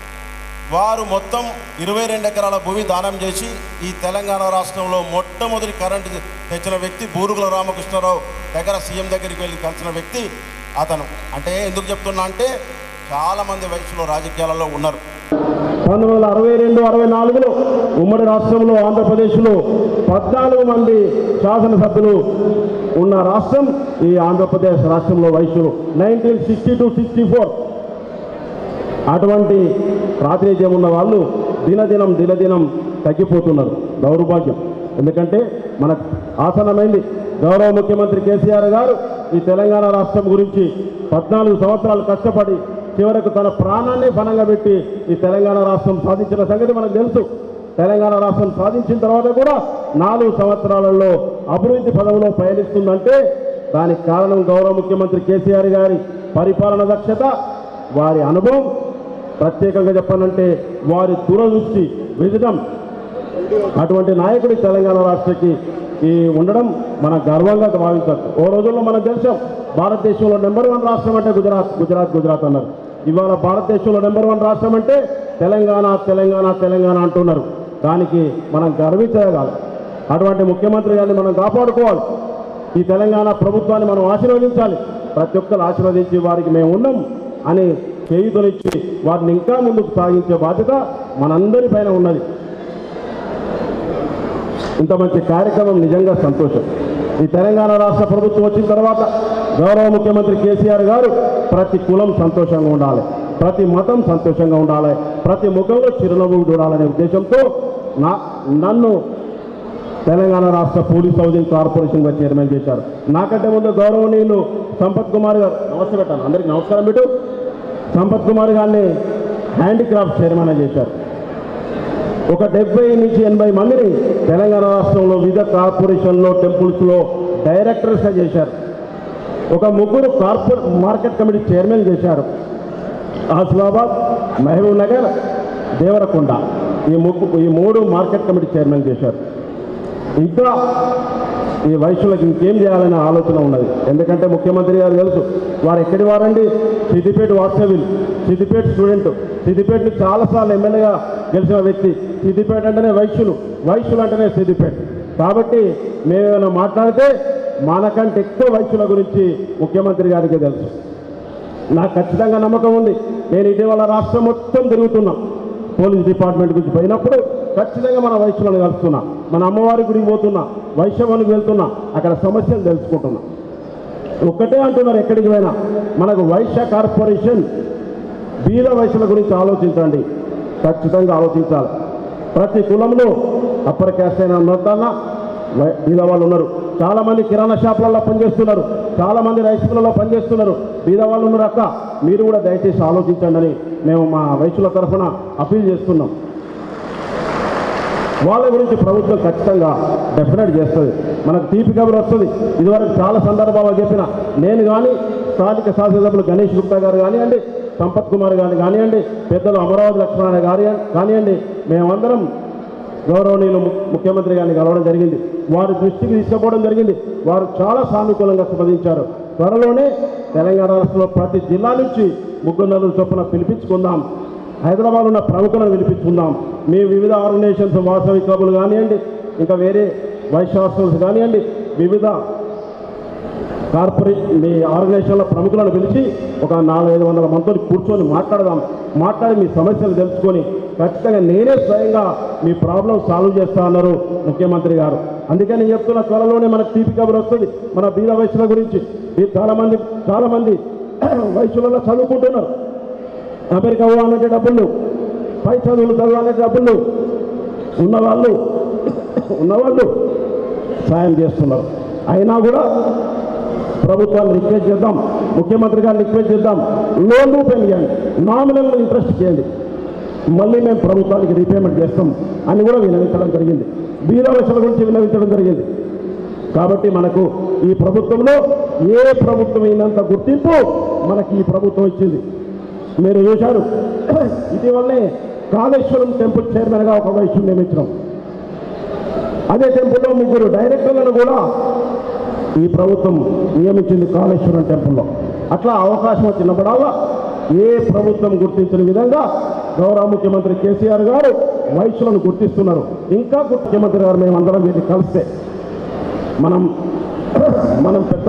వారు మొత్తం ఇరవై రెండు ఎకరాల భూమి దానం చేసి ఈ తెలంగాణ రాష్ట్రంలో మొట్టమొదటి కరెంటు తెచ్చిన వ్యక్తి బూరుగుల రామకృష్ణారావు దగ్గర సీఎం దగ్గరికి వెళ్ళి కలిసిన వ్యక్తి అతను అంటే ఎందుకు చెప్తున్నా అంటే చాలామంది వయసులో రాజకీయాలలో ఉన్నారు పంతొమ్మిది వందల అరవై రెండు అరవై నాలుగులో ఉమ్మడి రాష్ట్రంలో ఆంధ్రప్రదేశ్లో పద్నాలుగు మంది శాసనసభ్యులు ఉన్న రాష్ట్రం ఈ ఆంధ్రప్రదేశ్ రాష్ట్రంలో వయసులు nineteen sixty two sixty four అటువంటి ప్రాతినిధ్యం ఉన్న వాళ్ళు దినదినం దినదినం తగ్గిపోతున్నారు దౌర్భాగ్యం ఎందుకంటే మన ఆసనమైంది గౌరవ ముఖ్యమంత్రి కేసీఆర్ గారు ఈ తెలంగాణ రాష్ట్రం గురించి పద్నాలుగు సంవత్సరాలు కష్టపడి చివరకు తన ప్రాణాన్ని ఫలంగా పెట్టి ఈ తెలంగాణ రాష్ట్రం సాధించిన సంగతి మనకు తెలుసు తెలంగాణ రాష్ట్రం సాధించిన తర్వాత కూడా నాలుగు సంవత్సరాలలో అభివృద్ధి పదవిలో పయనిస్తుందంటే దానికి కారణం గౌరవ ముఖ్యమంత్రి కేసీఆర్ గారి పరిపాలన దక్షత వారి అనుభవం ప్రత్యేకంగా చెప్పాలంటే వారి దూరదృష్టి విజడం అటువంటి నాయకుడి తెలంగాణ రాష్ట్రకి ఈ ఉండడం మన గర్వంగా భావించవచ్చు ఓ రోజుల్లో మనం తెలిసాం భారతదేశంలో నెంబర్ వన్ రాష్ట్రం అంటే గుజరాత్ గుజరాత్ గుజరాత్ అన్నారు ఇవాళ భారతదేశంలో నెంబర్ వన్ రాష్ట్రం అంటే తెలంగాణ తెలంగాణ తెలంగాణ అంటున్నారు దానికి మనం గర్వించగలం అటువంటి ముఖ్యమంత్రి గారిని మనం కాపాడుకోవాలి ఈ తెలంగాణ ప్రభుత్వాన్ని మనం ఆశీర్వదించాలి ప్రతి ఒక్కరు ఆశీర్వదించి వారికి మేము ఉన్నాం అని చేయుతనిచ్చి వారిని ఇంకా ముందుకు సాగించే బాధ్యత మనందరి పైన ఉన్నది ఇంత మంచి కార్యక్రమం నిజంగా సంతోషం ఈ తెలంగాణ రాష్ట్ర ప్రభుత్వం వచ్చిన తర్వాత గౌరవ ముఖ్యమంత్రి కేసీఆర్ గారు ప్రతి కులం సంతోషంగా ఉండాలి ప్రతి మతం సంతోషంగా ఉండాలి ప్రతి ముఖంలో చిరునవ్వు చూడాలనే ఉద్దేశంతో నా నన్ను తెలంగాణ రాష్ట్ర పోలీస్ హౌసింగ్ కార్పొరేషన్గా చైర్మన్ చేశారు నాకంటే ముందు గౌరవనీయులు సంపత్ కుమార్ గారు నమస్తే పెట్టాను అందరికీ నమస్కారం పెట్టు సంపత్ కుమార్ గారిని హ్యాండిక్రాఫ్ట్ చైర్మన్ చేశారు ఒక డెబ్బై నుంచి ఎనభై మందిని తెలంగాణ రాష్ట్రంలో వివిధ కార్పొరేషన్లో టెంపుల్స్లో డైరెక్టర్స్గా చేశారు ఒక ముగ్గురు కార్పొరేట్ మార్కెట్ కమిటీ చైర్మన్ చేశారు ఆసిఫాబాద్ మహబూబ్ నగర్ దేవరకొండ ఈ ముగ్గు ఈ మూడు మార్కెట్ కమిటీ చైర్మన్ చేశారు ఇంకా ఈ వయసులకు ఇంకేం చేయాలనే ఆలోచన ఉన్నది ఎందుకంటే ముఖ్యమంత్రి గారు తెలుసు వారు ఎక్కడి వారండి సిద్దిపేట వాస్తవ్యులు సిద్దిపేట స్టూడెంట్ సిద్దిపేటని చాలాసార్లు ఎమ్మెల్యేగా గెలిచిన వ్యక్తి సిద్దిపేట అంటేనే వైశ్యులు వైశ్యులు అంటేనే సిద్దిపేట కాబట్టి మేమేమైనా మాట్లాడితే మనకంటే ఎక్కువ వైశ్యుల గురించి ముఖ్యమంత్రి గారికి తెలుసు నాకు ఖచ్చితంగా నమ్మకం ఉంది నేను ఇటీవల రాష్ట్రం మొత్తం తిరుగుతున్నా పోలీస్ డిపార్ట్మెంట్ గురించి పోయినప్పుడు ఖచ్చితంగా మన వైశ్యులను కలుస్తున్నా మన అమ్మవారి గుడికి పోతున్నా వైశ్యవానికి వెళ్తున్నా అక్కడ సమస్యలు తెలుసుకుంటున్నా ఒక్కటే అంటున్నారు ఎక్కడికి పోయినా మనకు వైశ్య కార్పొరేషన్ బీద వైశ్యుల గురించి ఆలోచించండి ఖచ్చితంగా ఆలోచించాలి ప్రతి కులంలో అప్పర్ క్యాస్ట్ అయినా ఉన్నదన్నా బీద వాళ్ళు ఉన్నారు చాలా మంది కిరాణా షాపులలో పనిచేస్తున్నారు చాలా మంది రైస్ మిల్లలో పనిచేస్తున్నారు బీద వాళ్ళు ఉన్నారు అక్క మీరు కూడా దయచేసి ఆలోచించండి అని మేము మా వైశ్యుల తరఫున అప్పీల్ చేస్తున్నాం వాళ్ళ గురించి ప్రభుత్వం ఖచ్చితంగా డెఫినెట్ చేస్తుంది మనకు తీపి కబురు వస్తుంది ఇదివరకు చాలా సందర్భాల్లో చెప్పిన నేను కానీ స్థానిక శాసనసభ్యులు గణేష్ గుప్తా గారు కానివ్వండి సంపత్ కుమార్ గారిని కానివ్వండి పెద్దలు అమరావతి లక్ష్మణ గారి కానివ్వండి మేమందరం గౌరవనీయులు ము- ముఖ్యమంత్రి గారిని కలవడం జరిగింది వారి దృష్టికి తీసుకుపోవడం జరిగింది వారు చాలా సానుకూలంగా స్పందించారు త్వరలోనే తెలంగాణ రాష్ట్రంలో ప్రతి జిల్లా నుంచి ముగ్గురు నలుగురు చొప్పున పిలిపించుకుందాం హైదరాబాద్ ఉన్న ప్రముఖులను పిలిపించుకుందాం మీ వివిధ ఆర్గనైజేషన్స్ వాసవి క్లబ్లు కానివ్వండి ఇంకా వేరే వైస్ హాస్టల్స్ కానివ్వండి వివిధ కార్పొరేట్ మీ ఆర్గనైజేషన్ల ప్రముఖులను పిలిచి ఒక నాలుగైదు వందల మందితో కూర్చొని మాట్లాడదాం మాట్లాడి మీ సమస్యలు తెలుసుకొని ఖచ్చితంగా నేనే స్వయంగా మీ ప్రాబ్లం సాల్వ్ చేస్తా అన్నారు ముఖ్యమంత్రి గారు అందుకే నేను చెప్తున్న త్వరలోనే మనకు తీపి కబురు వస్తుంది మన బీద వయసుల గురించి ఈ చాలామంది చాలామంది వయసులలో చదువుకుంటున్నారు అమెరికా పోవాలంటే డబ్బులు పై చదువులు చదవాలంటే డబ్బులు ఉన్నవాళ్ళు ఉన్నవాళ్ళు సాయం చేస్తున్నారు అయినా కూడా ప్రభుత్వాన్ని రిక్వెస్ట్ చేద్దాం ముఖ్యమంత్రి గారిని రిక్వెస్ట్ చేద్దాం లోన్ రూపేం చేయండి నామినల్ ఇంట్రెస్ట్ చేయండి మళ్ళీ మేము ప్రభుత్వానికి రీపేమెంట్ చేస్తాం అని కూడా వినవించడం జరిగింది బీద వయసుల గురించి వినవించడం జరిగింది కాబట్టి మనకు ఈ ప్రభుత్వంలో ఏ ప్రభుత్వం అయినంత గుర్తింపు మనకి ఈ ప్రభుత్వం ఇచ్చింది మీరు చూశారు ఇటీవలనే కాళేశ్వరం టెంపుల్ చైర్మన్గా ఒక వైశ్యం నియమించడం అదే టెంపుల్లో ముగ్గురు డైరెక్టర్లను కూడా ఈ ప్రభుత్వం నియమించింది కాళేశ్వరం టెంపుల్లో అట్లా అవకాశం వచ్చినప్పుడల్లా ఏ ప్రభుత్వం గుర్తించిన విధంగా గౌరవ ముఖ్యమంత్రి కేసీఆర్ గారు వైశ్యులను గుర్తిస్తున్నారు ఇంకా ముఖ్యమంత్రి గారు మేమందరం వీటిని కలిస్తే మనం మనం పెద్ద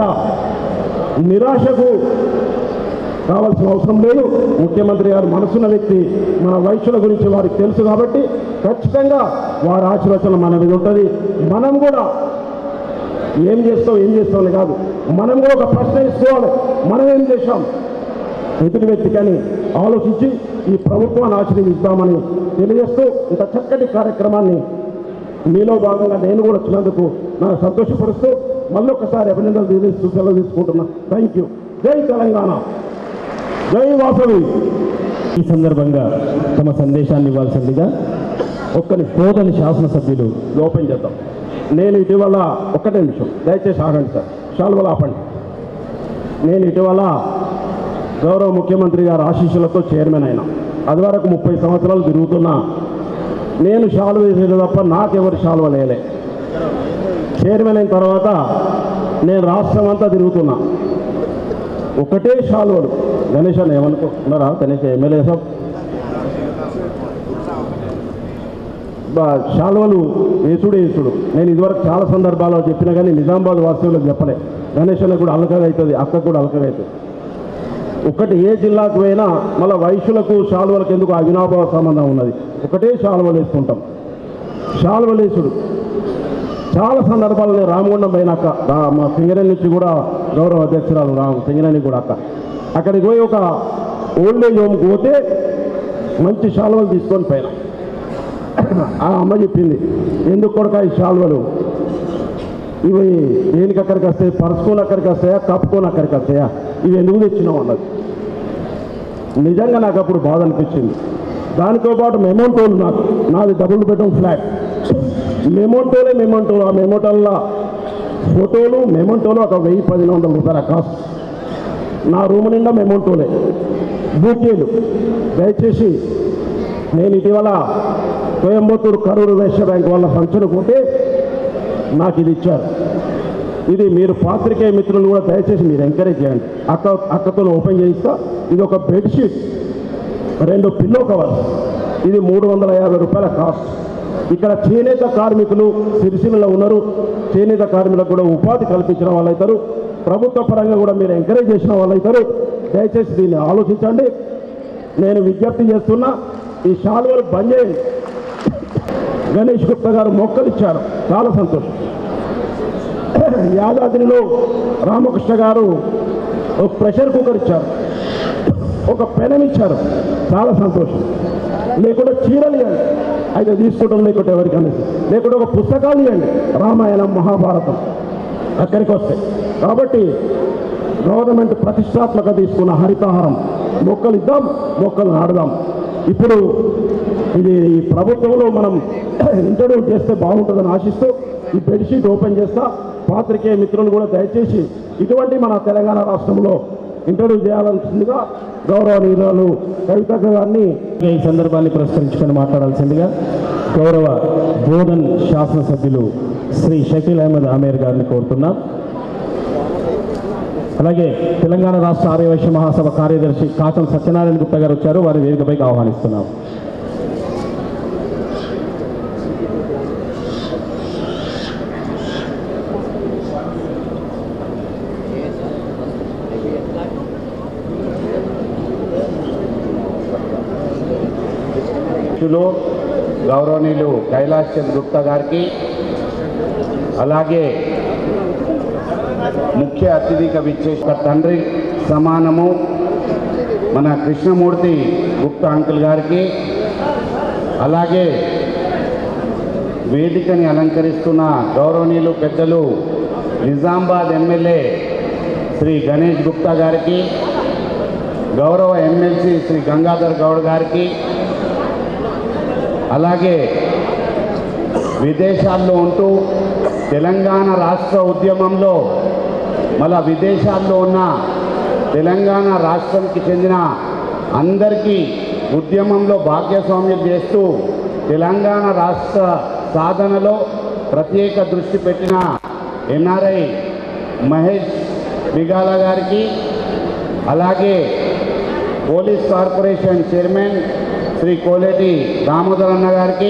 నిరాశకు కావాల్సిన అవసరం లేదు ముఖ్యమంత్రి గారు మనసున్న వ్యక్తి మన వైశ్యుల గురించి వారికి తెలుసు కాబట్టి ఖచ్చితంగా వారి ఆశీర్వచనం మన మీద ఉంటుంది మనం కూడా ఏం చేస్తాం ఏం చేస్తామని కాదు మనం కూడా ఒక ప్రశ్న ఇసుకోవాలి మనం ఏం చేశాం ఎదుటి వ్యక్తి కానీ ఆలోచించి ఈ ప్రభుత్వాన్ని ఆశీర్వదిద్దామని తెలియజేస్తూ ఇంత చక్కటి కార్యక్రమాన్ని మీలో భాగంగా నేను కూడా వచ్చినందుకు నాకు సంతోషపరుస్తూ మళ్ళొకసారి అభినందనలు తెలియజేస్తూ సెలవు తీసుకుంటున్నా థ్యాంక్ యూ జై తెలంగాణ జై వాసవి ఈ సందర్భంగా తమ సందేశాన్ని ఇవ్వాల్సిందిగా ఒక్కరి కోదని శాసనసభ్యులు ఓపెన్ చేద్దాం నేను ఇటీవల ఒక్కటే నిమిషం దయచేసి ఆగండి సార్ శాల్వలు ఆపండి నేను ఇటీవల గౌరవ ముఖ్యమంత్రి గారి ఆశీస్సులతో చైర్మన్ అయినా అది వరకు ముప్పై సంవత్సరాలు తిరుగుతున్నా నేను శాల్వ వేసేది తప్ప నాకెవరు శాల్వ లేలే చైర్మన్ అయిన తర్వాత నేను రాష్ట్రం అంతా తిరుగుతున్నా ఒకటే శాల్వలు గణేష్ అని ఏమనుకుంటున్నారా గణేష్ ఎమ్మెల్యే సాబ్ బా- శాల్వలు వేసుడే వేసుడు నేను ఇదివరకు చాలా సందర్భాల్లో చెప్పినా కానీ నిజామాబాద్ వాస్తవులకు చెప్పలే గణేష్ అన్న కూడా అలకగా అవుతుంది అక్క కూడా అలకగా అవుతుంది ఒకటి ఏ జిల్లాకు పోయినా మళ్ళీ వైశ్యులకు శాల్వలకు ఎందుకు అవినాభావ సంబంధం ఉన్నది ఒకటే శాల్వలు వేసుకుంటాం శాల్వలు వేసుడు చాలా సందర్భాలు నేను రామగుండం పోయినాక రా- మా సింగరేణి నుంచి కూడా గౌరవ అధ్యక్షురాలు రామ్ సింగరేణి కూడా అక్క అక్కడికి పోయి ఒక ఓల్డ్ ఏజ్ హోమ్కి పోతే మంచి శాల్వలు తీసుకొని పోయినా ఆ అమ్మ చెప్పింది ఎందుకు కొడక ఈ శాల్వలు ఇవి దేనికి అక్కడికి వస్తాయి పరుచుకొని అక్కడికి వస్తాయా కప్పుకొని అక్కడికి వస్తాయా ఇవి ఎందుకు తెచ్చినావు అన్నది నిజంగా నాకు అప్పుడు బాధ అనిపించింది దానితో పాటు మెమోటోలు నాకు నాది డబుల్ బెడ్రూమ్ ఫ్లాట్ మెమోటోలే మెమోటోలు ఆ మెమోటోల ఫోటోలు మెమోటోలు ఒక వెయ్యి పదిహేను వందల రూపాయల కాస్ట్ నా రూమ్ నిండా మెమోటోలే బూకేలు దయచేసి నేను ఇటీవల కోయంబత్తూరు కరూరు వైశ్య బ్యాంక్ వాళ్ళ ఫంక్షన్ పోతే నాకు ఇది ఇచ్చారు ఇది మీరు పాత్రికేయ మిత్రులు కూడా దయచేసి మీరు ఎంకరేజ్ చేయండి అక్క అక్కతో ఓపెన్ చేయిస్తా ఇది ఒక బెడ్షీట్ రెండు పిల్లో కవర్స్ ఇది మూడు వందల యాభై రూపాయల కాస్ట్ ఇక్కడ చేనేత కార్మికులు సిరిసిల్లలో ఉన్నారు చేనేత కార్మికులకు కూడా ఉపాధి కల్పించిన వాళ్ళైతారు ప్రభుత్వ పరంగా కూడా మీరు ఎంకరేజ్ చేసిన వాళ్ళైతారు దయచేసి దీన్ని ఆలోచించండి నేను విజ్ఞప్తి చేస్తున్నా ఈ శాలువలు బంద్ చేయండి గణేష్ గుప్తా గారు మొక్కలు ఇచ్చారు చాలా సంతోషం యాదాద్రిలో రామకృష్ణ గారు ఒక ప్రెషర్ కుక్కర్ ఇచ్చారు ఒక పెనం ఇచ్చారు చాలా సంతోషం లేకుంటే చీరలు ఇవ్వండి అయితే తీసుకోవడం లేకుంటే ఎవరికైనా లేకుంటే ఒక పుస్తకాలు ఇవ్వండి రామాయణం మహాభారతం అక్కడికి వస్తాయి కాబట్టి గవర్నమెంట్ ప్రతిష్టాత్మక తీసుకున్న హరితహారం మొక్కలు ఇద్దాం మొక్కలు నాడుదాం ఇప్పుడు ఇది ఈ ప్రభుత్వంలో మనం ఇంట్రడ్యూస్ చేస్తే బాగుంటుందని ఆశిస్తూ ఈ బెడ్షీట్ ఓపెన్ చేస్తా పాత్రికేయ మిత్రులు కూడా దయచేసి ఇటువంటి మన తెలంగాణ రాష్ట్రంలో ఇంట్రడ్యూస్ చేయాల్సిందిగా గౌరవనీయురాలు కవితక్క గారిని ఈ సందర్భాన్ని పురస్కరించుకొని మాట్లాడాల్సిందిగా గౌరవ బోధన్ శాసనసభ్యులు శ్రీ షకీల్ అహ్మద్ ఆమేర్ గారిని కోరుతున్నాం అలాగే తెలంగాణ రాష్ట్ర ఆర్యవైశ్య మహాసభ కార్యదర్శి కాటం సత్యనారాయణ గుప్తా గారు వచ్చారు వారి వేదికపైకి ఆహ్వానిస్తున్నాం అధ్యక్షులు గౌరవనీయులు కైలాష్ చంద్ గుప్తా గారికి అలాగే ముఖ్య అతిథిగా విచ్చేసిన తండ్రి సమానము మన కృష్ణమూర్తి గుప్తా అంకుల్ గారికి అలాగే వేదికని అలంకరిస్తున్న గౌరవనీయులు పెద్దలు నిజామాబాద్ ఎమ్మెల్యే శ్రీ గణేష్ గుప్తా గారికి గౌరవ ఎమ్మెల్సీ శ్రీ గంగాధర్ గౌడ్ గారికి అలాగే విదేశాల్లో ఉంటూ తెలంగాణ రాష్ట్ర ఉద్యమంలో మళ్ళా విదేశాల్లో ఉన్న తెలంగాణ రాష్ట్రంకి చెందిన అందరికీ ఉద్యమంలో భాగ్యస్వామ్యం చేస్తూ తెలంగాణ రాష్ట్ర సాధనలో ప్రత్యేక దృష్టి పెట్టిన ఎన్ఆర్ఐ మహేష్ బిగాల గారికి అలాగే police corporation chairman Shri Koleti Damodar అన్న గారికి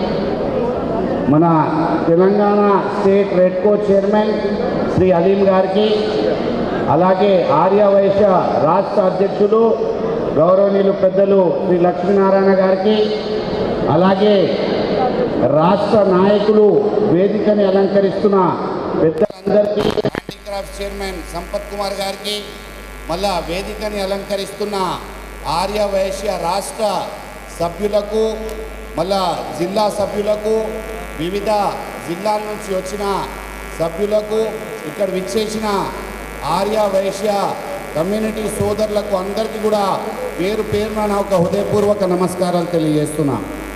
మన Telangana state redco chairman Shri Aleem గారికి అలాగే ఆర్యవైశ్య రాష్ట్ర అధ్యక్షులు గౌరవనీయులు పెద్దలు శ్రీ లక్ష్మీనారాయణ గారికి అలాగే రాష్ట్ర నాయకులు వేదికని అలంకరిస్తున్న పెద్దలందరికీ హ్యాండీక్రాఫ్ట్ చైర్మన్ సంపత్ కుమార్ గారికి మళ్ళా వేదికని అలంకరిస్తున్న ఆర్య వైశ్య రాష్ట్ర సభ్యులకు మళ్ళా జిల్లా సభ్యులకు వివిధ జిల్లాల నుంచి వచ్చిన సభ్యులకు ఇక్కడ విచ్చేసిన ఆర్య వైశ్య కమ్యూనిటీ సోదరులకు అందరికీ కూడా పేరు పేరున నా ఒక హృదయపూర్వక నమస్కారాలు తెలియజేస్తున్నా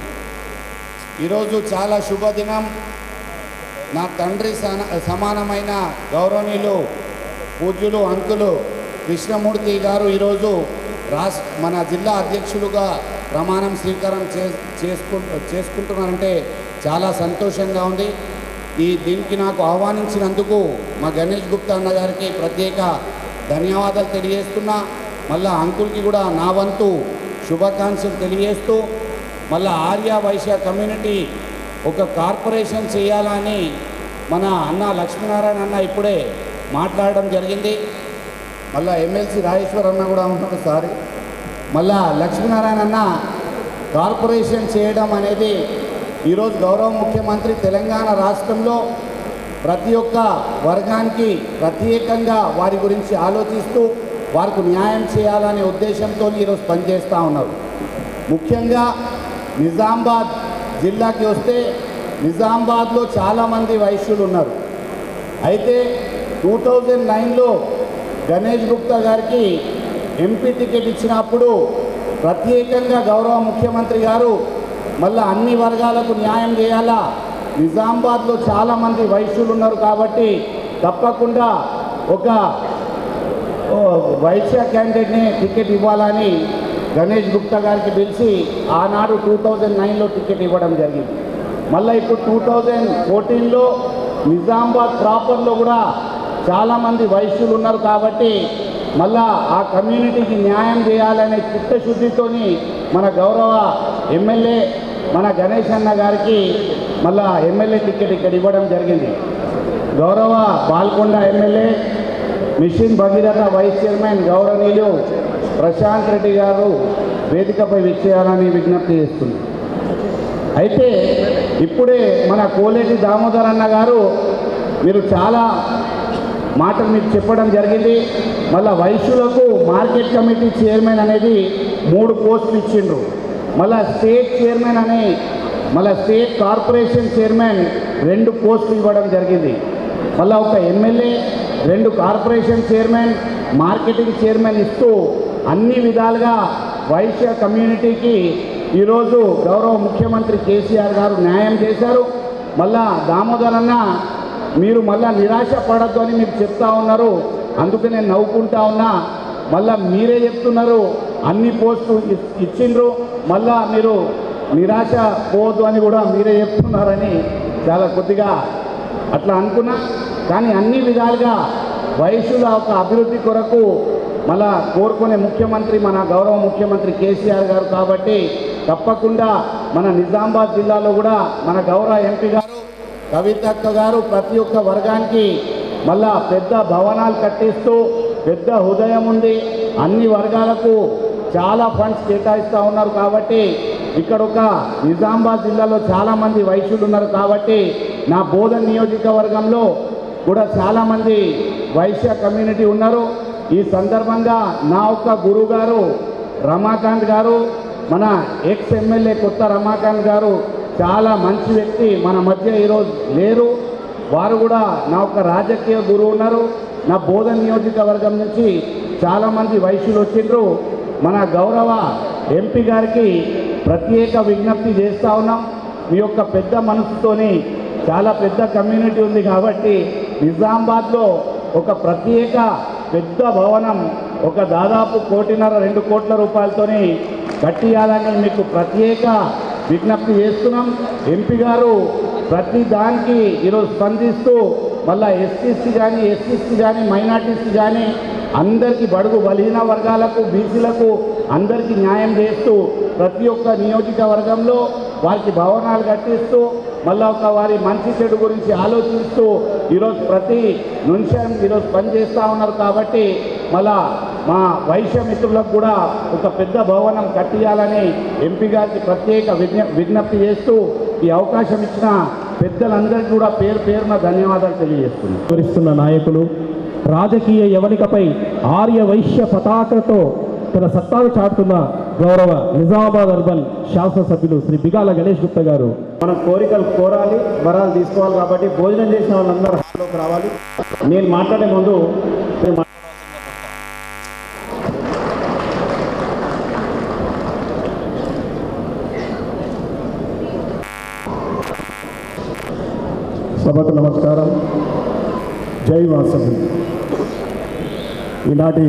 ఈరోజు చాలా శుభదినం నా తండ్రి సన- సమానమైన గౌరవనీయులు పూజ్యులు అంకులు కృష్ణమూర్తి గారు ఈరోజు రాష్ట్ర మన జిల్లా అధ్యక్షులుగా ప్రమాణం స్వీకారం చే చేసుకు చేసుకుంటున్నారంటే చాలా సంతోషంగా ఉంది ఈ దీనికి నాకు ఆహ్వానించినందుకు మా గణేష్ గుప్తా అన్న గారికి ప్రత్యేక ధన్యవాదాలు తెలియజేస్తున్నా మళ్ళా అంకుల్కి కూడా నా వంతు శుభాకాంక్షలు తెలియజేస్తూ మళ్ళా ఆర్య వైశ్య కమ్యూనిటీ ఒక కార్పొరేషన్ చేయాలని మన అన్న లక్ష్మీనారాయణ అన్న ఇప్పుడే మాట్లాడడం జరిగింది మళ్ళా ఎమ్మెల్సీ రాజేశ్వర్ అన్న కూడా ఉన్నాడు సారీ మళ్ళా లక్ష్మీనారాయణ అన్న కార్పొరేషన్ చేయడం అనేది ఈరోజు గౌరవ ముఖ్యమంత్రి తెలంగాణ రాష్ట్రంలో ప్రతి ఒక్క వర్గానికి ప్రత్యేకంగా వారి గురించి ఆలోచిస్తూ వారికి న్యాయం చేయాలనే ఉద్దేశంతో ఈరోజు పనిచేస్తూ ఉన్నారు ముఖ్యంగా నిజామాబాద్ జిల్లాకి వస్తే నిజామాబాద్లో చాలామంది వైశ్యులు ఉన్నారు అయితే టూ థౌజండ్ నైన్లో గణేష్ గుప్తా గారికి ఎంపీ టికెట్ ఇచ్చినప్పుడు ప్రత్యేకంగా గౌరవ ముఖ్యమంత్రి గారు మళ్ళీ అన్ని వర్గాలకు న్యాయం చేయాలా నిజామాబాద్లో చాలామంది వైశ్యులు ఉన్నారు కాబట్టి తప్పకుండా ఒక ఓ, వైశ్య క్యాండిడేట్ని టికెట్ ఇవ్వాలని గణేష్ గుప్తా గారికి పిలిచి ఆనాడు టూ థౌజండ్ నైన్లో టికెట్ ఇవ్వడం జరిగింది మళ్ళీ ఇప్పుడు టూ థౌజండ్ ఫోర్టీన్లో నిజామాబాద్ ప్రాపర్లో కూడా చాలామంది వైశ్యులు ఉన్నారు కాబట్టి మళ్ళా ఆ కమ్యూనిటీకి న్యాయం చేయాలనే చిత్తశుద్ధితోని మన గౌరవ ఎమ్మెల్యే మన గణేష్ అన్న గారికి మళ్ళా ఎమ్మెల్యే టికెట్ ఇక్కడ ఇవ్వడం జరిగింది గౌరవ Balkonda MLA mission Bhagiratha vice chairman గౌరవనీయులు ప్రశాంత్ రెడ్డి గారు వేదికపై విచ్చేయాలని విజ్ఞప్తి చేస్తుంది అయితే ఇప్పుడే మన కోలేటి దామోదర్ అన్న గారు మీరు చాలా మాటలు మీకు చెప్పడం జరిగింది మళ్ళీ వైశ్యులకు మార్కెట్ కమిటీ చైర్మన్ అనేది మూడు పోస్టులు ఇచ్చిండ్రు మళ్ళా స్టేట్ చైర్మన్ అని మళ్ళా స్టేట్ కార్పొరేషన్ చైర్మన్ రెండు పోస్టులు ఇవ్వడం జరిగింది మళ్ళీ ఒక ఎమ్మెల్యే రెండు కార్పొరేషన్ చైర్మన్ మార్కెటింగ్ చైర్మన్ ఇస్తూ అన్ని విధాలుగా వైశ్య కమ్యూనిటీకి ఈరోజు గౌరవ ముఖ్యమంత్రి కేసీఆర్ గారు న్యాయం చేశారు మళ్ళా దామోదర్ అన్న మీరు మళ్ళా నిరాశ పడద్దు అని మీకు చెప్తా ఉన్నారు అందుకే నేను నవ్వుకుంటా ఉన్నా మళ్ళా మీరే చెప్తున్నారు అన్ని పోస్టులు ఇ- ఇచ్చిండ్రు మళ్ళా మీరు నిరాశ పోవద్దు అని కూడా మీరే చెప్తున్నారని చాలా కొద్దిగా అట్లా అనుకున్నా కానీ అన్ని విధాలుగా వయసుల ఒక అభివృద్ధి కొరకు మళ్ళా కోరుకునే ముఖ్యమంత్రి మన గౌరవ ముఖ్యమంత్రి కేసీఆర్ గారు కాబట్టి తప్పకుండా మన నిజామాబాద్ జిల్లాలో కూడా మన గౌరవ ఎంపీ గారు కవితక్క గారు ప్రతి ఒక్క వర్గానికి మళ్ళా పెద్ద భవనాలు కట్టిస్తూ పెద్ద హృదయం ఉంది అన్ని వర్గాలకు చాలా ఫండ్స్ కేటాయిస్తూ ఉన్నారు కాబట్టి ఇక్కడ ఒక నిజామాబాద్ జిల్లాలో చాలామంది వైశ్యులు ఉన్నారు కాబట్టి నా బోధన్ నియోజకవర్గంలో కూడా చాలామంది వైశ్య కమ్యూనిటీ ఉన్నారు ఈ సందర్భంగా నా ఒక్క గురువు గారు రమాకాంత్ గారు మన ఎక్స్ ఎమ్మెల్యే కొత్త రమాకాంత్ గారు చాలా మంచి వ్యక్తి మన మధ్య ఈరోజు లేరు వారు కూడా నా ఒక రాజకీయ గురువు ఉన్నారు నా బోధన్ నియోజకవర్గం నుంచి చాలామంది వైశ్యులు వచ్చిండ్రు మన గౌరవ ఎంపీ గారికి ప్రత్యేక విజ్ఞప్తి చేస్తూ ఉన్నాం మీ యొక్క పెద్ద మనసుతోని చాలా పెద్ద కమ్యూనిటీ ఉంది కాబట్టి నిజామాబాద్లో ఒక ప్రత్యేక పెద్ద భవనం ఒక దాదాపు కోటిన్నర రెండు కోట్ల రూపాయలతోని కట్టియాలని మీకు ప్రత్యేక విజ్ఞప్తి చేస్తున్నాం ఎంపీ గారు ప్రతి దానికి ఈరోజు స్పందిస్తూ మళ్ళా ఎస్సీస్కి కానీ ఎస్సీస్కి కానీ మైనార్టీస్కి కానీ అందరికీ బడుగు బలహీన వర్గాలకు బీసీలకు అందరికీ న్యాయం చేస్తూ ప్రతి ఒక్క నియోజకవర్గంలో వారికి భవనాలు కట్టిస్తూ మళ్ళా ఒక వారి మంచి చెడు గురించి ఆలోచిస్తూ ఈరోజు ప్రతి నిమిషం ఈరోజు పనిచేస్తూ ఉన్నారు కాబట్టి మళ్ళా మా వైశ్య మిత్రులకు కూడా ఒక పెద్ద భవనం కట్టియాలని ఎంపీ గారికి ప్రత్యేక విజ్ఞ విజ్ఞప్తి చేస్తూ ఈ అవకాశం ఇచ్చిన పెద్దలందరికీ కూడా పేరు పేరున ధన్యవాదాలు తెలియజేస్తున్నాను వివరిస్తున్న నాయకులు రాజకీయ యవనికపై ఆర్య వైశ్య పతాకతో తన సత్తాను చాటుతున్న గౌరవ నిజామాబాద్ అర్బన్ శాసనసభ్యులు శ్రీ బిగాల గణేష్ గుప్తా గారు మనం కోరికలు కోరాలి వరాలు తీసుకోవాలి కాబట్టి భోజనం చేసిన వాళ్ళందరూ హాల్లోకి రావాలి నేను మాట్లాడే ముందు నేను మా- సభకు నమస్కారం జై వాసవి ఈనాటి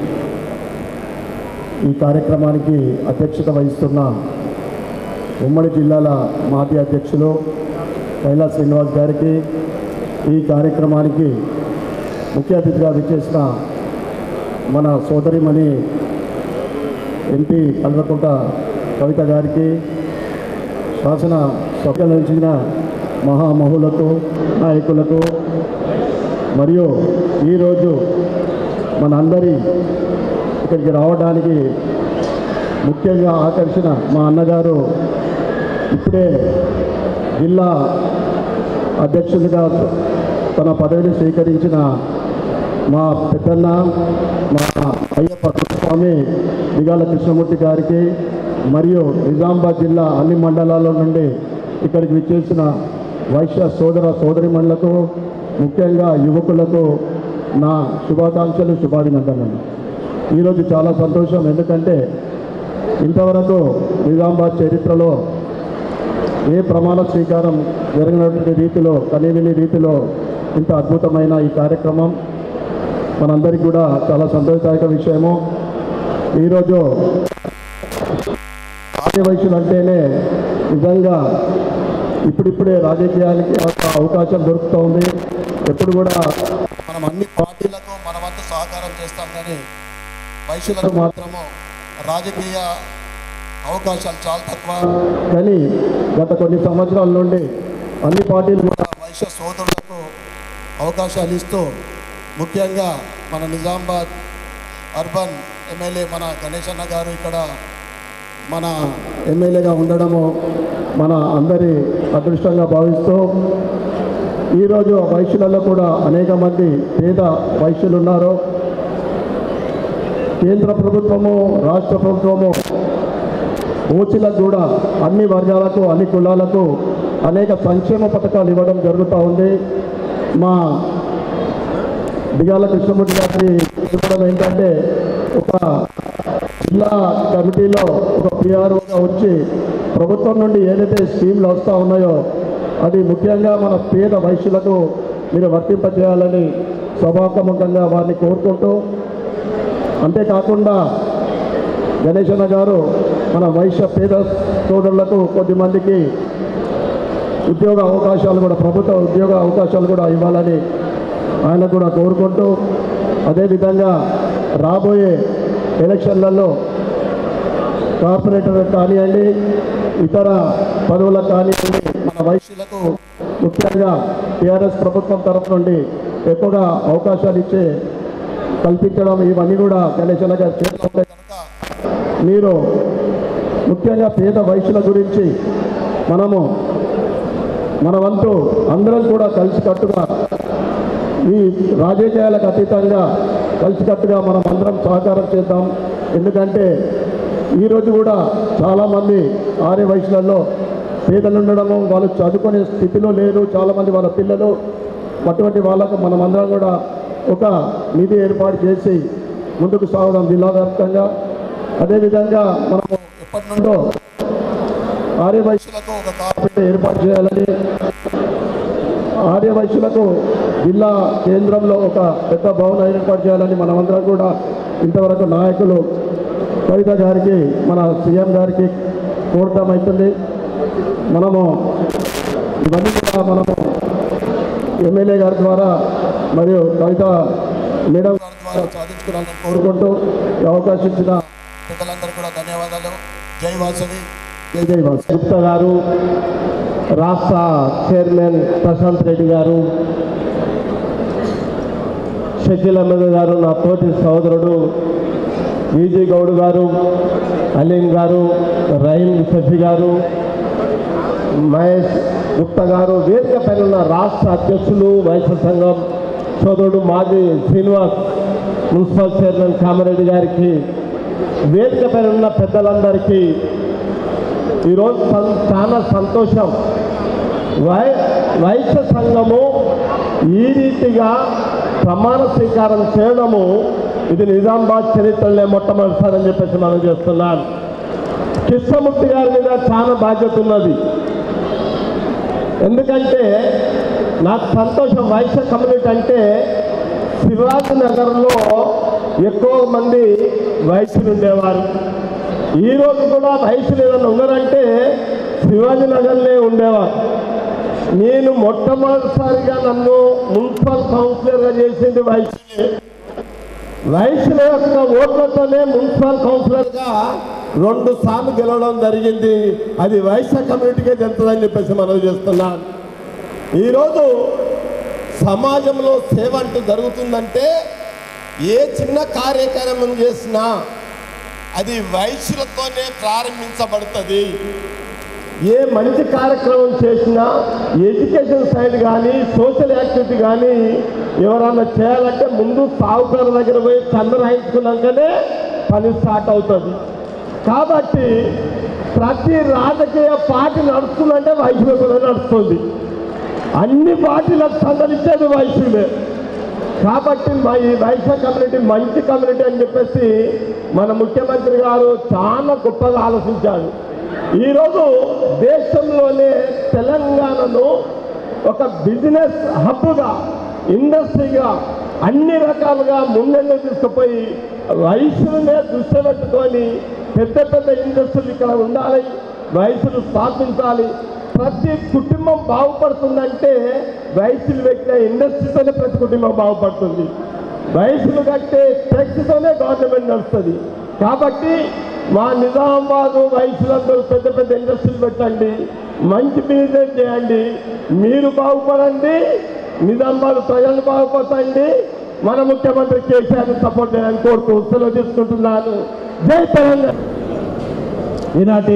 ఈ కార్యక్రమానికి అధ్యక్షత వహిస్తున్న ఉమ్మడి జిల్లాల మాజీ అధ్యక్షులు కైలా శ్రీనివాస్ గారికి ఈ కార్యక్రమానికి ముఖ్య అతిథిగా విచ్చేసిన మన సోదరిమణి ఎంపీ కల్వకుంట కవిత గారికి శాసన సభ్యుల మహామహులకు నాయకులకు మరియు ఈరోజు మనందరి ఇక్కడికి రావడానికి ముఖ్యంగా ఆకర్షణ మా అన్నగారు ఇప్పుడే జిల్లా అధ్యక్షుడిగా తన పదవిని స్వీకరించిన మా పెద్దన్న మా అయ్యప్ప స్వామి దిగాల కృష్ణమూర్తి గారికి మరియు నిజామాబాద్ జిల్లా అన్ని మండలాల నుండి ఇక్కడికి విచ్చేసిన వైశ్య సోదర సోదరిమణులకు ముఖ్యంగా యువకులకు నా శుభాకాంక్షలు శుభాభినందనలు ఈరోజు చాలా సంతోషం ఎందుకంటే ఇంతవరకు నిజామాబాద్ చరిత్రలో ఏ ప్రమాణ స్వీకారం జరిగినటువంటి రీతిలో కనీవిని రీతిలో ఇంత అద్భుతమైన ఈ కార్యక్రమం మనందరికీ కూడా చాలా సంతోషదాయక విషయము ఈరోజు ఆర్యవైశ్యులు అంటేనే నిజంగా ఇప్పుడిప్పుడే రాజకీయానికి ఒక అవకాశం దొరుకుతూ ఉంది ఎప్పుడు కూడా మనం అన్ని పార్టీలకు మన వంతు సహకారం చేస్తాం కానీ వైశ్యులకు మాత్రము రాజకీయ అవకాశాలు చాలా తక్కువ కానీ గత కొన్ని సంవత్సరాల నుండి అన్ని పార్టీలు కూడా వైశ్య సోదరులకు అవకాశాలు ఇస్తూ ముఖ్యంగా మన నిజామాబాద్ అర్బన్ ఎమ్మెల్యే మన గణేష్ అన్న గారు ఇక్కడ మన ఎమ్మెల్యేగా ఉండడము మన అందరి అదృష్టంగా భావిస్తూ ఈరోజు వైశ్యులలో కూడా అనేక మంది పేద వైశ్యులు ఉన్నారు కేంద్ర ప్రభుత్వము రాష్ట్ర ప్రభుత్వము ఓచీలకు కూడా అన్ని వర్గాలకు అన్ని కులాలకు అనేక సంక్షేమ పథకాలు ఇవ్వడం జరుగుతూ ఉంది మా దిగాల కృష్ణమూర్తి గారి చెప్పడం ఏంటంటే ఒక జిల్లా కమిటీలో ఒక పిఆర్ఓగా వచ్చి ప్రభుత్వం నుండి ఏదైతే స్కీమ్లు వస్తూ ఉన్నాయో అది ముఖ్యంగా మన పేద వైశ్యులకు మీరు వర్తింపజేయాలని సభాముఖంగా వారిని కోరుకుంటూ అంతేకాకుండా గణేశన్న గారు మన వైశ్య పేద సోదరులకు కొద్దిమందికి ఉద్యోగ అవకాశాలు కూడా ప్రభుత్వ ఉద్యోగ అవకాశాలు కూడా ఇవ్వాలని ఆయన కూడా కోరుకుంటూ అదేవిధంగా రాబోయే ఎలక్షన్లలో కార్పొరేటర్ కానివ్వండి ఇతర పదవులకు కానివ్వండి మన వైశ్యులకు ముఖ్యంగా టీఆర్ఎస్ ప్రభుత్వం తరఫు నుండి ఎక్కువగా అవకాశాలు ఇచ్చే కల్పించడం ఇవన్నీ కూడా గణేశన్న గారు చేస్తూ ఉంటాయి కనుక మీరు ముఖ్యంగా పేద వైశ్యుల గురించి మనము మన వంతు అందరం కూడా కలిసికట్టుగా ఈ రాజకీయాలకు అతీతంగా కలిసికట్టుగా మనం అందరం సహకారం చేద్దాం ఎందుకంటే ఈరోజు కూడా చాలామంది ఆర్య వయసులలో పేదలు ఉండడము వాళ్ళు చదువుకునే స్థితిలో లేరు చాలామంది వాళ్ళ పిల్లలు అటువంటి వాళ్ళకు మనం అందరం కూడా ఒక నిధి ఏర్పాటు చేసి ముందుకు సాగుదాం జిల్లా వ్యాప్తంగా అదేవిధంగా మనము ఎప్పటి నుండో ఆర్య వయసులకు ఒక కార్పొరేట్ ఏర్పాటు చేయాలని ఆర్య వైశ్యులకు జిల్లా కేంద్రంలో ఒక పెద్ద భవనం ఏర్పాటు చేయాలని మనమందరం కూడా ఇంతవరకు నాయకులు కవిత గారికి మన సీఎం గారికి కోరటం అవుతుంది మనము ఇవన్నీ కూడా మనము ఎమ్మెల్యే గారి ద్వారా మరియు కవిత మేడం గారి ద్వారా సాధించుకోవాలని కోరుకుంటూ ఈ అవకాశం ఇచ్చిన పెద్దలందరూ కూడా ధన్యవాదాలు జై వాసవి జై జై వాసు గుప్తా గారు రాష్ట్ర చైర్మన్ ప్రశాంత్ రెడ్డి గారు షకీల్ అహ్మద్ గారు నా తోటి సోదరుడు విజీ గౌడ్ గారు అలీం గారు రహీం షఫీ గారు మహేష్ గుప్తా గారు వేదిక పైన ఉన్న రాష్ట్ర అధ్యక్షులు వైశ్య సంఘం సోదరుడు మాజీ శ్రీనివాస్ మున్సిపల్ చైర్మన్ కామారెడ్డి గారికి వేదిక పైన ఉన్న పెద్దలందరికీ ఈరోజు సం- చాలా సంతోషం వై వైశ్య సంఘము ఈ రీతిగా ప్రమాణ స్వీకారం చేయడము ఇది నిజామాబాద్ చరిత్రలో మొట్టమొదటిసారి అని చెప్పేసి మనం చేస్తున్నాను కృష్ణమూర్తి గారి మీద చాలా బాధ్యత ఉన్నది ఎందుకంటే నాకు సంతోషం వైశ్య కమ్యూనిటీ అంటే శివాజీ నగర్లో ఎక్కువ మంది వైశ్యులు ఉండేవారు ఈ రోజు కూడా వయసులు ఏదైనా ఉన్నారంటే శివాజీ నగర్లే ఉండేవారు నేను మొట్టమొదటిసారిగా నన్ను మున్సిపల్ కౌన్సిలర్గా చేసింది వైశ్యులే వైశ్యుల యొక్క ఓట్లతోనే మున్సిపల్ కౌన్సిలర్గా రెండు సార్లు గెలవడం జరిగింది అది వైశ్య కమ్యూనిటీకే చెప్తుందని చెప్పేసి మనం చేస్తున్నాను ఈరోజు సమాజంలో సేవ అంటూ జరుగుతుందంటే ఏ చిన్న కార్యక్రమం చేసినా అది వైశ్యులతోనే ప్రారంభించబడుతుంది ఏ మంచి కార్యక్రమం చేసినా ఎడ్యుకేషన్ సైడ్ కానీ సోషల్ యాక్టివిటీ కానీ ఎవరన్నా చేయాలంటే ముందు సాగుకారు దగ్గర పోయి చంద్ర రాయించుకున్నాకనే పని స్టార్ట్ అవుతుంది కాబట్టి ప్రతి రాజకీయ పార్టీ నడుస్తుందంటే వైద్యులు కూడా నడుస్తుంది అన్ని పార్టీలకు సందర్శించేది వైశ్యులే కాబట్టి మా ఈ వైశ్య కమ్యూనిటీ మంచి కమ్యూనిటీ అని చెప్పేసి మన ముఖ్యమంత్రి గారు చాలా గొప్పగా ఆలోచించారు ఈరోజు దేశంలోనే తెలంగాణను ఒక బిజినెస్ హబ్గా ఇండస్ట్రీగా అన్ని రకాలుగా ముందంగా తీసుకుపోయి వయసులనే దృష్టి పెట్టుకొని పెద్ద పెద్ద ఇండస్ట్రీలు ఇక్కడ ఉండాలి వయసులు స్థాపించాలి ప్రతి కుటుంబం బాగుపడుతుందంటే వయసులు పెట్టిన ఇండస్ట్రీతోనే ప్రతి కుటుంబం బాగుపడుతుంది వయసులు కట్టే ట్యాక్స్తోనే గవర్నమెంట్ నడుస్తుంది కాబట్టి మా నిజామాబాదు వయసులందరూ పెద్ద పెద్ద ఇండస్ట్రీలు పెట్టండి మంచి బిజినెస్ చేయండి మీరు బాగుపడండి నిజామాబాద్ ప్రజలు బాగుపడండి మన ముఖ్యమంత్రి కేసీఆర్ సపోర్ట్ చేయాలని కోరుతూ సెలవు తీసుకుంటున్నాను జై తెలంగాణ ఈనాటి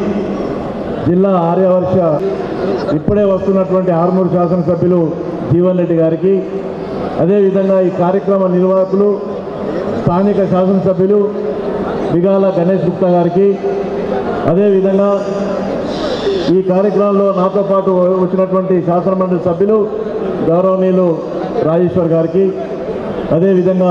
జిల్లా ఆర్యవర్ష ఇప్పుడే వస్తున్నటువంటి ఆర్మూరు శాసనసభ్యులు జీవన్ రెడ్డి గారికి అదేవిధంగా ఈ కార్యక్రమ నిర్వాహకులు స్థానిక శాసనసభ్యులు బిగాల గణేష్ గుప్తా గారికి అదేవిధంగా ఈ కార్యక్రమంలో నాతో పాటు వచ్చినటువంటి శాసనమండలి సభ్యులు గౌరవనీయులు రాజేశ్వర్ గారికి అదేవిధంగా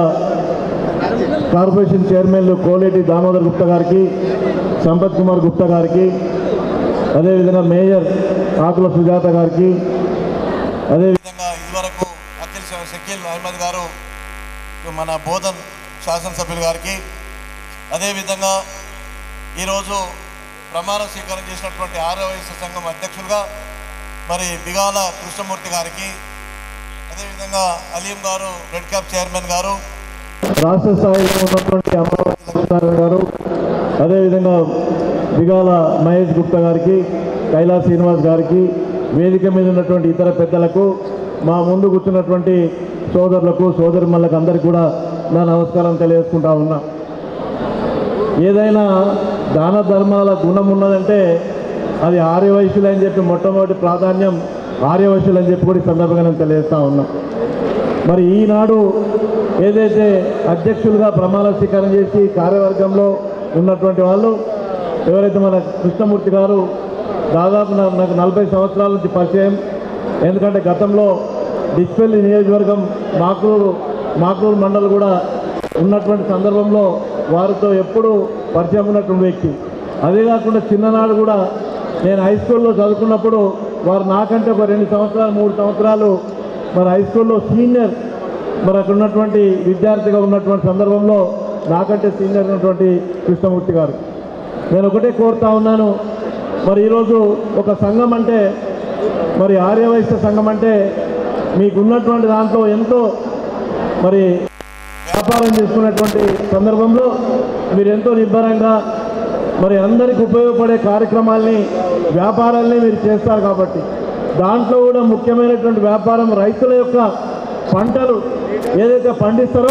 కార్పొరేషన్ చైర్మన్లు కోలేటి దామోదర్ గుప్తా గారికి సంపత్ కుమార్ గుప్తా గారికి అదేవిధంగా మేయర్ ఆకుల సుజాత గారికి అదేవిధంగా ఇదివరకు అఖిల్ ష- షకీల్ అహ్మద్ గారు మన బోధన్ శాసనసభ్యులు గారికి అదేవిధంగా ఈరోజు ప్రమాణ స్వీకారం చేసినటువంటి ఆర్యవైశ్య సంఘం అధ్యక్షులుగా మరి బిగాల కృష్ణమూర్తి గారికి అదేవిధంగా అలీం గారు రెడ్ క్యాప్ చైర్మన్ గారు రాష్ట్ర స్థాయిలో ఉన్నటువంటి అమరావతి లక్ష్మీనారాయణ గారు అదేవిధంగా బిగాల మహేష్ గుప్తా గారికి కైలాస్ శ్రీనివాస్ గారికి వేదిక మీద ఉన్నటువంటి ఇతర పెద్దలకు మా ముందు కూర్చున్నటువంటి సోదరులకు సోదరిమణులకు అందరికీ కూడా నా నమస్కారం తెలియజేసుకుంటా ఉన్నా ఏదైనా దాన ధర్మాల గుణం ఉన్నదంటే అది ఆర్యవైశ్యులు అని చెప్పి మొట్టమొదటి ప్రాధాన్యం ఆర్యవైశ్యులు అని చెప్పి కూడా ఈ సందర్భంగా నేను తెలియజేస్తా ఉన్నా మరి ఈనాడు ఏదైతే అధ్యక్షులుగా ప్రమాణ స్వీకారం చేసి కార్యవర్గంలో ఉన్నటువంటి వాళ్ళు ఎవరైతే మన కృష్ణమూర్తి గారు దాదాపు నా- నాకు నలభై సంవత్సరాల నుంచి పరిచయం ఎందుకంటే గతంలో డిస్పెల్లి నియోజకవర్గం మాకూరు మాకూరు మండలి కూడా ఉన్నటువంటి సందర్భంలో వారితో ఎప్పుడూ పరిచయం ఉన్నటువంటి వ్యక్తి అదే కాకుండా చిన్ననాడు కూడా నేను హై స్కూల్లో చదువుకున్నప్పుడు వారు నాకంటే ఒక రెండు సంవత్సరాలు మూడు సంవత్సరాలు మరి హై స్కూల్లో సీనియర్ మరి అక్కడ ఉన్నటువంటి విద్యార్థిగా ఉన్నటువంటి సందర్భంలో నాకంటే సీనియర్ ఉన్నటువంటి కృష్ణమూర్తి గారు నేను ఒకటే కోరుతా ఉన్నాను మరి ఈరోజు ఒక సంఘం అంటే మరి ఆర్యవైశ్య సంఘం అంటే మీకు ఉన్నటువంటి దాంట్లో ఎంతో మరి వ్యాపారం చేసుకున్నటువంటి సందర్భంలో మీరు ఎంతో నిబ్బరంగా మరి అందరికి ఉపయోగపడే కార్యక్రమాల్ని వ్యాపారాల్ని మీరు చేస్తారు కాబట్టి దాంట్లో కూడా ముఖ్యమైనటువంటి వ్యాపారం రైతుల యొక్క పంటలు ఏదైతే పండిస్తారో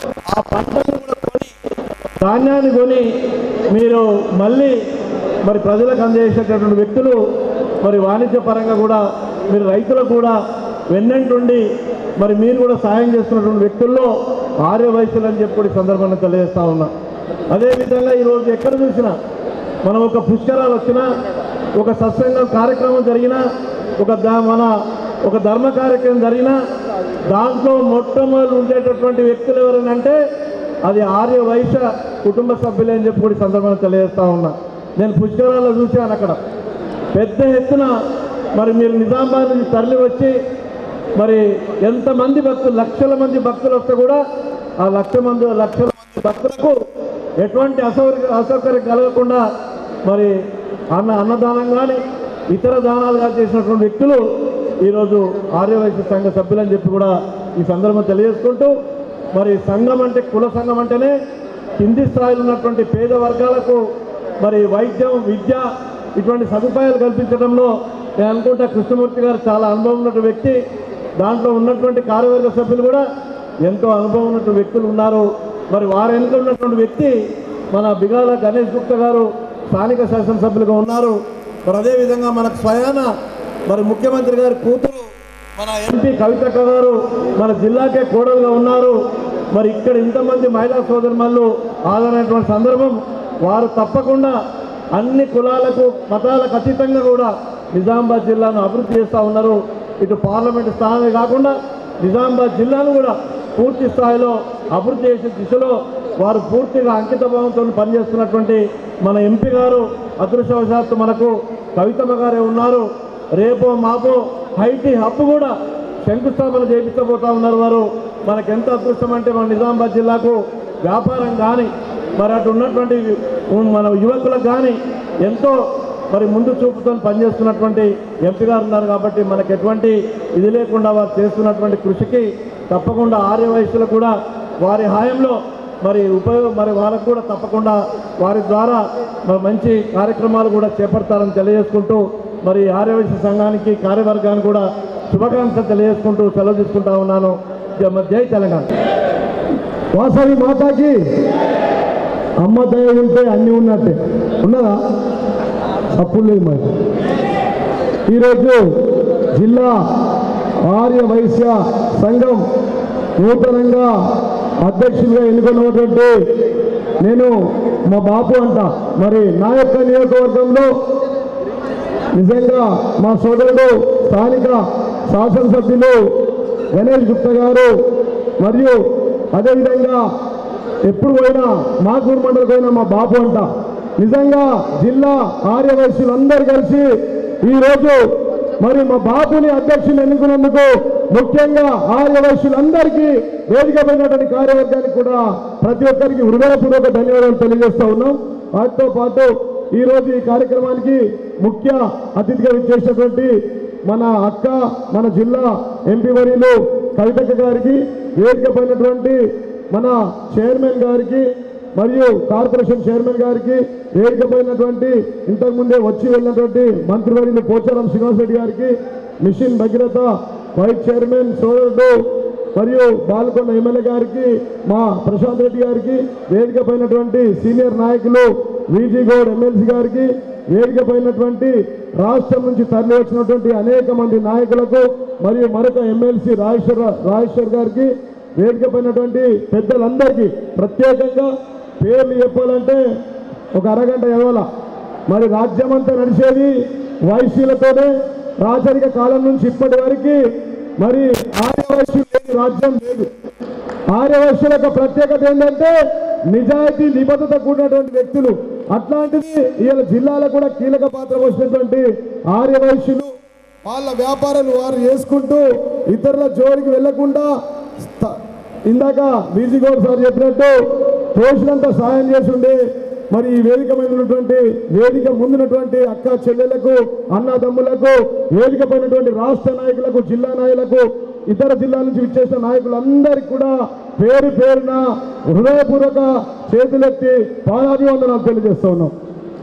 ఆ పంటను కూడా కొని ధాన్యాన్ని కొని మీరు మళ్ళీ మరి ప్రజలకు అందజేసేటటువంటి వ్యక్తులు మరి వాణిజ్య పరంగా కూడా మీరు రైతులకు కూడా వెన్నంటుండి మరి మీరు కూడా సాయం చేస్తున్నటువంటి వ్యక్తుల్లో ఆర్యవైశ్యులు అని చెప్పి కూడా ఈ సందర్భంగా తెలియజేస్తా ఉన్నా అదేవిధంగా ఈరోజు ఎక్కడ చూసినా మనం ఒక పుష్కరాలు వచ్చినా ఒక సత్సంగం కార్యక్రమం జరిగినా ఒక దా- మన ఒక ధర్మ కార్యక్రమం జరిగినా దాంట్లో మొట్టమొదటి ఉండేటటువంటి వ్యక్తులు ఎవరనంటే అది ఆర్య వైశ్య కుటుంబ సభ్యులే అని చెప్పి కూడా ఈ సందర్భంగా తెలియజేస్తా ఉన్నా నేను పుష్కరాల్లో చూశాను అక్కడ పెద్ద ఎత్తున మరి మీరు నిజామాబాద్ నుంచి తరలి వచ్చి మరి ఎంతమంది భక్తులు లక్షల మంది భక్తులు వస్తే కూడా ఆ లక్ష మంది లక్షల మంది భక్తులకు ఎటువంటి అసౌకర్య అసౌకర్యం కలగకుండా మరి అన్న అన్నదానం కానీ ఇతర దానాలు కానీ చేసినటువంటి వ్యక్తులు ఈరోజు ఆర్యవైశ్య సంఘ సభ్యులని చెప్పి కూడా ఈ సందర్భం తెలియజేసుకుంటూ మరి సంఘం అంటే కుల సంఘం అంటేనే కింది స్థాయిలో ఉన్నటువంటి పేద వర్గాలకు మరి వైద్యం విద్య ఇటువంటి సదుపాయాలు కల్పించడంలో నేను అనుకుంటా కృష్ణమూర్తి గారు చాలా అనుభవం ఉన్నటువంటి వ్యక్తి దాంట్లో ఉన్నటువంటి కార్యవర్గ సభ్యులు కూడా ఎంతో అనుభవం ఉన్నటువంటి వ్యక్తులు ఉన్నారు మరి వారు వెనుక ఉన్నటువంటి వ్యక్తి మన బిగాల గణేష్ గుప్తా గారు స్థానిక శాసనసభ్యులుగా ఉన్నారు మరి అదేవిధంగా మనకు స్వయాన మరి ముఖ్యమంత్రి గారి కూతురు మన ఎంపీ కవితక్క గారు మన జిల్లాకే కోడలుగా ఉన్నారు మరి ఇక్కడ ఇంతమంది మహిళా సోదరుమల్లు ఆదరైనటువంటి సందర్భం వారు తప్పకుండా అన్ని కులాలకు మతాలకు అతీతంగా కూడా నిజామాబాద్ జిల్లాను అభివృద్ధి చేస్తూ ఉన్నారు ఇటు పార్లమెంటు స్థానమే కాకుండా నిజామాబాద్ జిల్లాను కూడా పూర్తి స్థాయిలో అభివృద్ధి చేసే దిశలో వారు పూర్తిగా అంకిత భావంతో పనిచేస్తున్నటువంటి మన ఎంపీ గారు అదృష్టవశాత్తు మనకు కవితమ్మ గారే ఉన్నారు రేపో మాపో హైటీ హబ్ కూడా శంకుస్థాపన చేయించబోతా ఉన్నారు వారు మనకు ఎంత అదృష్టం అంటే మన నిజామాబాద్ జిల్లాకు వ్యాపారం కానీ మరి అటు ఉన్నటువంటి మన యువకులకు కానీ ఎంతో మరి ముందు చూపుతో పనిచేస్తున్నటువంటి ఎంపీ గారు ఉన్నారు కాబట్టి మనకు ఎటువంటి ఇది లేకుండా వారు చేస్తున్నటువంటి కృషికి తప్పకుండా ఆర్య వయస్సులు కూడా వారి హాయంలో మరి ఉపయోగ మరి వాళ్ళకు కూడా తప్పకుండా వారి ద్వారా మరి మంచి కార్యక్రమాలు కూడా చేపడతారని తెలియజేసుకుంటూ మరి ఆర్యవైశ్య సంఘానికి కార్యవర్గానికి కూడా శుభాకాంక్షలు తెలియజేసుకుంటూ సెలవు తీసుకుంటా ఉన్నాను జై- జై తెలంగాణ వాసవి మాతాకి అమ్మ దయ ఉంటే అన్నీ ఉన్నట్టే ఉన్నదా తప్పులు లేదు మరి ఈరోజు జిల్లా ఆర్య వైశ్య సంఘం నూతనంగా అధ్యక్షులుగా ఎన్నుకున్నటువంటి నేను మా బాపు అంట మరి నా యొక్క నియోజకవర్గంలో నిజంగా మా సోదరుడు స్థానిక శాసనసభ్యులు గణేష్ గుప్తా గారు మరియు అదేవిధంగా ఎప్పుడు పోయినా మాకూరు మండలికి పోయినా మా బాబు అంట నిజంగా జిల్లా ఆర్యవైశ్యులందరూ కలిసి ఈరోజు మరి మా బాబుని అధ్యక్షుని ఎన్నుకున్నందుకు ముఖ్యంగా ఆర్యవైశ్యులందరికీ వేదిక పడినటువంటి కార్యవర్గానికి కూడా ప్రతి ఒక్కరికి హృదయపూర్వక ధన్యవాదాలు తెలియజేస్తా ఉన్నాం వాటితో పాటు ఈరోజు ఈ కార్యక్రమానికి ముఖ్య అతిథిగా ఇచ్చేసినటువంటి మన అక్క మన జిల్లా ఎంపీ వర్యులు కవితక్క గారికి వేదిక పడినటువంటి మన చైర్మన్ గారికి మరియు కార్పొరేషన్ చైర్మన్ గారికి వేదిక పడినటువంటి ఇంతకుముందే వచ్చి వెళ్ళినటువంటి మంత్రివర్యులు పోచారం శ్రీనివాసరెడ్డి గారికి మిషన్ భగీరథ వైస్ చైర్మన్ సోదరుడు మరియు బాలకొండ ఎమ్మెల్యే గారికి మా ప్రశాంత్ రెడ్డి గారికి వేదిక పైనటువంటి సీనియర్ నాయకులు విజీ గౌడ్ ఎమ్మెల్సీ గారికి వేదిక పైనటువంటి రాష్ట్రం నుంచి తరలి వచ్చినటువంటి అనేక మంది నాయకులకు మరియు మరొక ఎమ్మెల్సీ రాజేశ్వర రాజేశ్వర్ గారికి వేదిక పైనటువంటి పెద్దలందరికీ ప్రత్యేకంగా పేర్లు చెప్పాలంటే ఒక అరగంట ఎదవాల మరి రాజ్యం అంతా నడిచేది వైశ్యులతోనే రాచరిక కాలం నుంచి ఇప్పటి వరకు మరి ఆర్యవైశ్యులు లేని రాజ్యం లేదు ఆర్యవైశ్యుల యొక్క ప్రత్యేకత ఏంటంటే నిజాయితీ నిబద్ధత కూడినటువంటి వ్యక్తులు అట్లాంటిది ఇవాళ జిల్లాలో కూడా కీలక పాత్ర పోసినటువంటి ఆర్యవైశ్యులు వాళ్ళ వ్యాపారాలు వారు చేసుకుంటూ ఇతరుల జోలికి వెళ్లకుండా స్థ- ఇందాక బీజీ గౌడ్ సార్ చెప్పినట్టు తోచినంత సాయం చేసి ఉండే మరి ఈ వేదిక మీద ఉన్నటువంటి వేదిక ముందున్నటువంటి అక్క చెల్లెలకు అన్నదమ్ములకు వేదిక పైనటువంటి రాష్ట్ర నాయకులకు జిల్లా నాయకులకు ఇతర జిల్లాల నుంచి విచ్చేసిన నాయకులందరికీ కూడా పేరు పేరున హృదయపూర్వక చేతులెత్తి పాదాభివందనాలు తెలియజేస్తా ఉన్నాం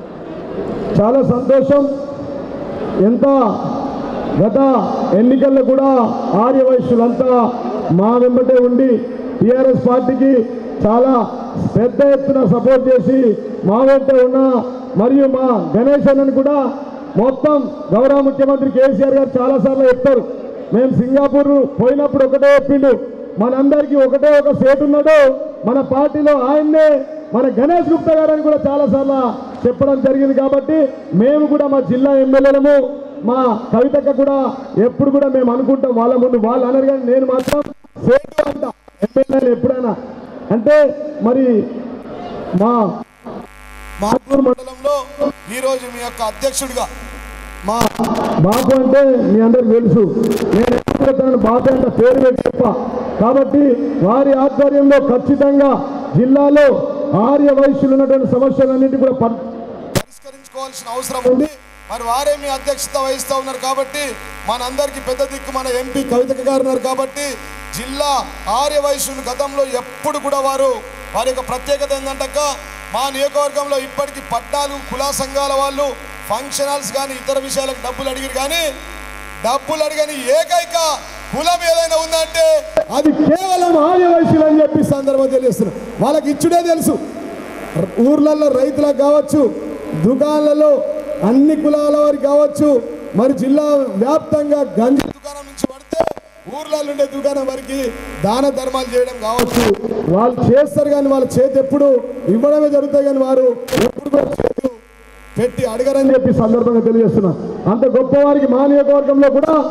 చాలా సంతోషం ఎంత గత ఎన్నికల్లో కూడా ఆర్యవైశ్యులంతా మా వెంబటే ఉండి టీఆర్ఎస్ పార్టీకి చాలా పెద్ద ఎత్తున సపోర్ట్ చేసి మా వెంట ఉన్న మరియు మా గణేష్ అన్నని కూడా మొత్తం గౌరవ ముఖ్యమంత్రి కేసీఆర్ గారు చాలాసార్లు చెప్తారు మేము సింగపూర్ పోయినప్పుడు ఒకటే చెప్పిండు మనందరికీ ఒకటే ఒక సేటు ఉన్నాడు మన పార్టీలో ఆయన్నే మన గణేష్ గుప్తా గారని కూడా చాలాసార్లు చెప్పడం జరిగింది కాబట్టి మేము కూడా మా జిల్లా ఎమ్మెల్యేలము మా కవితక్క కూడా ఎప్పుడు కూడా మేము అనుకుంటాం వాళ్ళ ముందు వాళ్ళు అనరు కానీ నేను మాత్రం సేటు అంట ఎమ్మెల్యేలు ఎప్పుడైనా అంటే మరి మా మాటూరు మండలంలో ఈరోజు మీ యొక్క అధ్యక్షుడిగా మా బాబు అంటే మీ అందరికి తెలుసు నేను ఎప్పుడు తనను బాబు అంటే పేరు పెట్టి చెప్ప కాబట్టి వారి ఆధ్వర్యంలో ఖచ్చితంగా జిల్లాలో ఆర్య వయస్సులు ఉన్నటువంటి సమస్యలన్నింటి కూడా పరి- పరిష్కరించుకోవాల్సిన అవసరం ఉంది మరి వారే మీ అధ్యక్షత వహిస్తూ ఉన్నారు కాబట్టి మనందరికీ పెద్ద దిక్కు మన ఎంపీ కవితక గారు ఉన్నారు కాబట్టి జిల్లా ఆర్య వయస్సులు గతంలో ఎప్పుడు కూడా వారు వారి యొక్క ప్రత్యేకత ఏంటంటక్క మా నియోజకవర్గంలో ఇప్పటికీ పద్నాలుగు కులా సంఘాల వాళ్ళు ఫంక్షన్ హాల్స్ కానీ ఇతర విషయాలకు డబ్బులు అడిగారు కానీ డబ్బులు అడిగని ఏకైక కులం ఏదైనా ఉందంటే అది కేవలం ఆర్య వయస్సులు అని చెప్పి ఈ సందర్భం తెలియస్తున్నారు వాళ్ళకి ఇచ్చుడే తెలుసు ర- ఊర్లలో రైతులకు కావచ్చు దుకాణాలలో అన్ని కులాల వారికి కావచ్చు మరి జిల్లా వ్యాప్తంగా గంజి దుకాణం నుంచి పడితే ఊర్లలో ఉండే దుకాణం వరకు దాన ధర్మాలు చేయడం కావచ్చు వాళ్ళు చేస్తారు కానీ వాళ్ళ చేతి ఎప్పుడు ఇవ్వడమే జరుగుతాయి కానీ వారు ఎప్పుడు కూడా చేతులు పెట్టి అడగరని చెప్పి సందర్భంగా తెలియజేస్తున్నా అంత గొప్పవారికి మా నియోజకవర్గంలో కూడా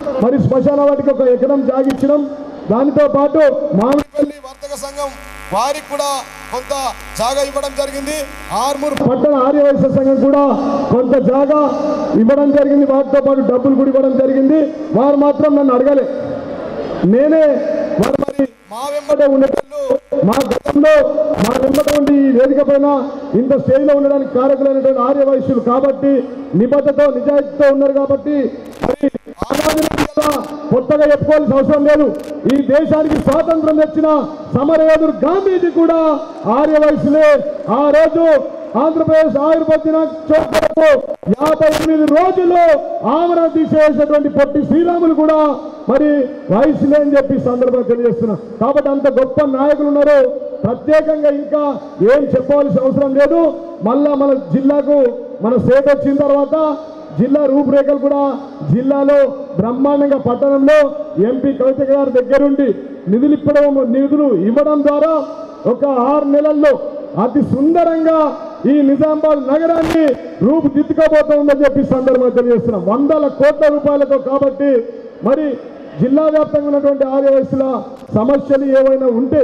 మరి శ్మశాన వాటికి ఒక ఎకరం జాగిచ్చడం దానితో పాటు మామిడి వర్తక సంఘం వారికి కూడా కొంత జాగా ఇవ్వడం జరిగింది ఆర్మూర్ పట్టణ ఆర్యవైశ్య సంఘం కూడా కొంత జాగా ఇవ్వడం జరిగింది వాటితో పాటు డబ్బులు కూడా ఇవ్వడం జరిగింది వారు మాత్రం నన్ను అడగలే నేనే వారు మరి మా వెంబడే ఉండేటట్లు మా గతంలో మా వెంబడ ఉండి ఈ వేదిక పైన ఇంత స్టేజ్లో ఉండడానికి కారకులైనటువంటి ఆర్యవైశ్యులు కాబట్టి నిబద్ధతో నిజాయితీతో ఉన్నారు కాబట్టి మరి ఆనాటి నుండి కదా కొత్తగా చెప్పుకోవాల్సిన అవసరం లేదు ఈ దేశానికి స్వాతంత్రం తెచ్చిన సమరయోధుడు గాంధీజీ కూడా ఆర్యవయసులే ఆ రోజు ఆంధ్రప్రదేశ్ ఆయుర్వేద చోట్లకు యాభై ఎనిమిది రోజులు ఆమరణ తీసేసినటువంటి పొట్టి శ్రీరాములు కూడా మరి వయసులే అని చెప్పి ఈ సందర్భంగా తెలియజేస్తున్నా కాబట్టి అంత గొప్ప నాయకులు ఉన్నారు ప్రత్యేకంగా ఇంకా ఏం చెప్పవలసిన అవసరం లేదు మళ్ళా మన జిల్లాకు మన స్టేట్ వచ్చిన తర్వాత జిల్లా రూపురేఖలు కూడా జిల్లాలో బ్రహ్మాండంగా పట్టణంలో ఎంపీ కవిత గారి దగ్గరుండి నిధులు ఇప్పడం నిధులు ఇవ్వడం ద్వారా ఒక ఆరు నెలల్లో అతి సుందరంగా ఈ నిజామాబాద్ నగరాన్ని రూపుదిద్దుకోబోతోందని చెప్పి ఈ సందర్భంగా తెలియజేస్తున్నాం వందల కోట్ల రూపాయలతో కాబట్టి మరి జిల్లా వ్యాప్తంగా ఉన్నటువంటి ఆర్యవయసుల సమస్యలు ఏవైనా ఉంటే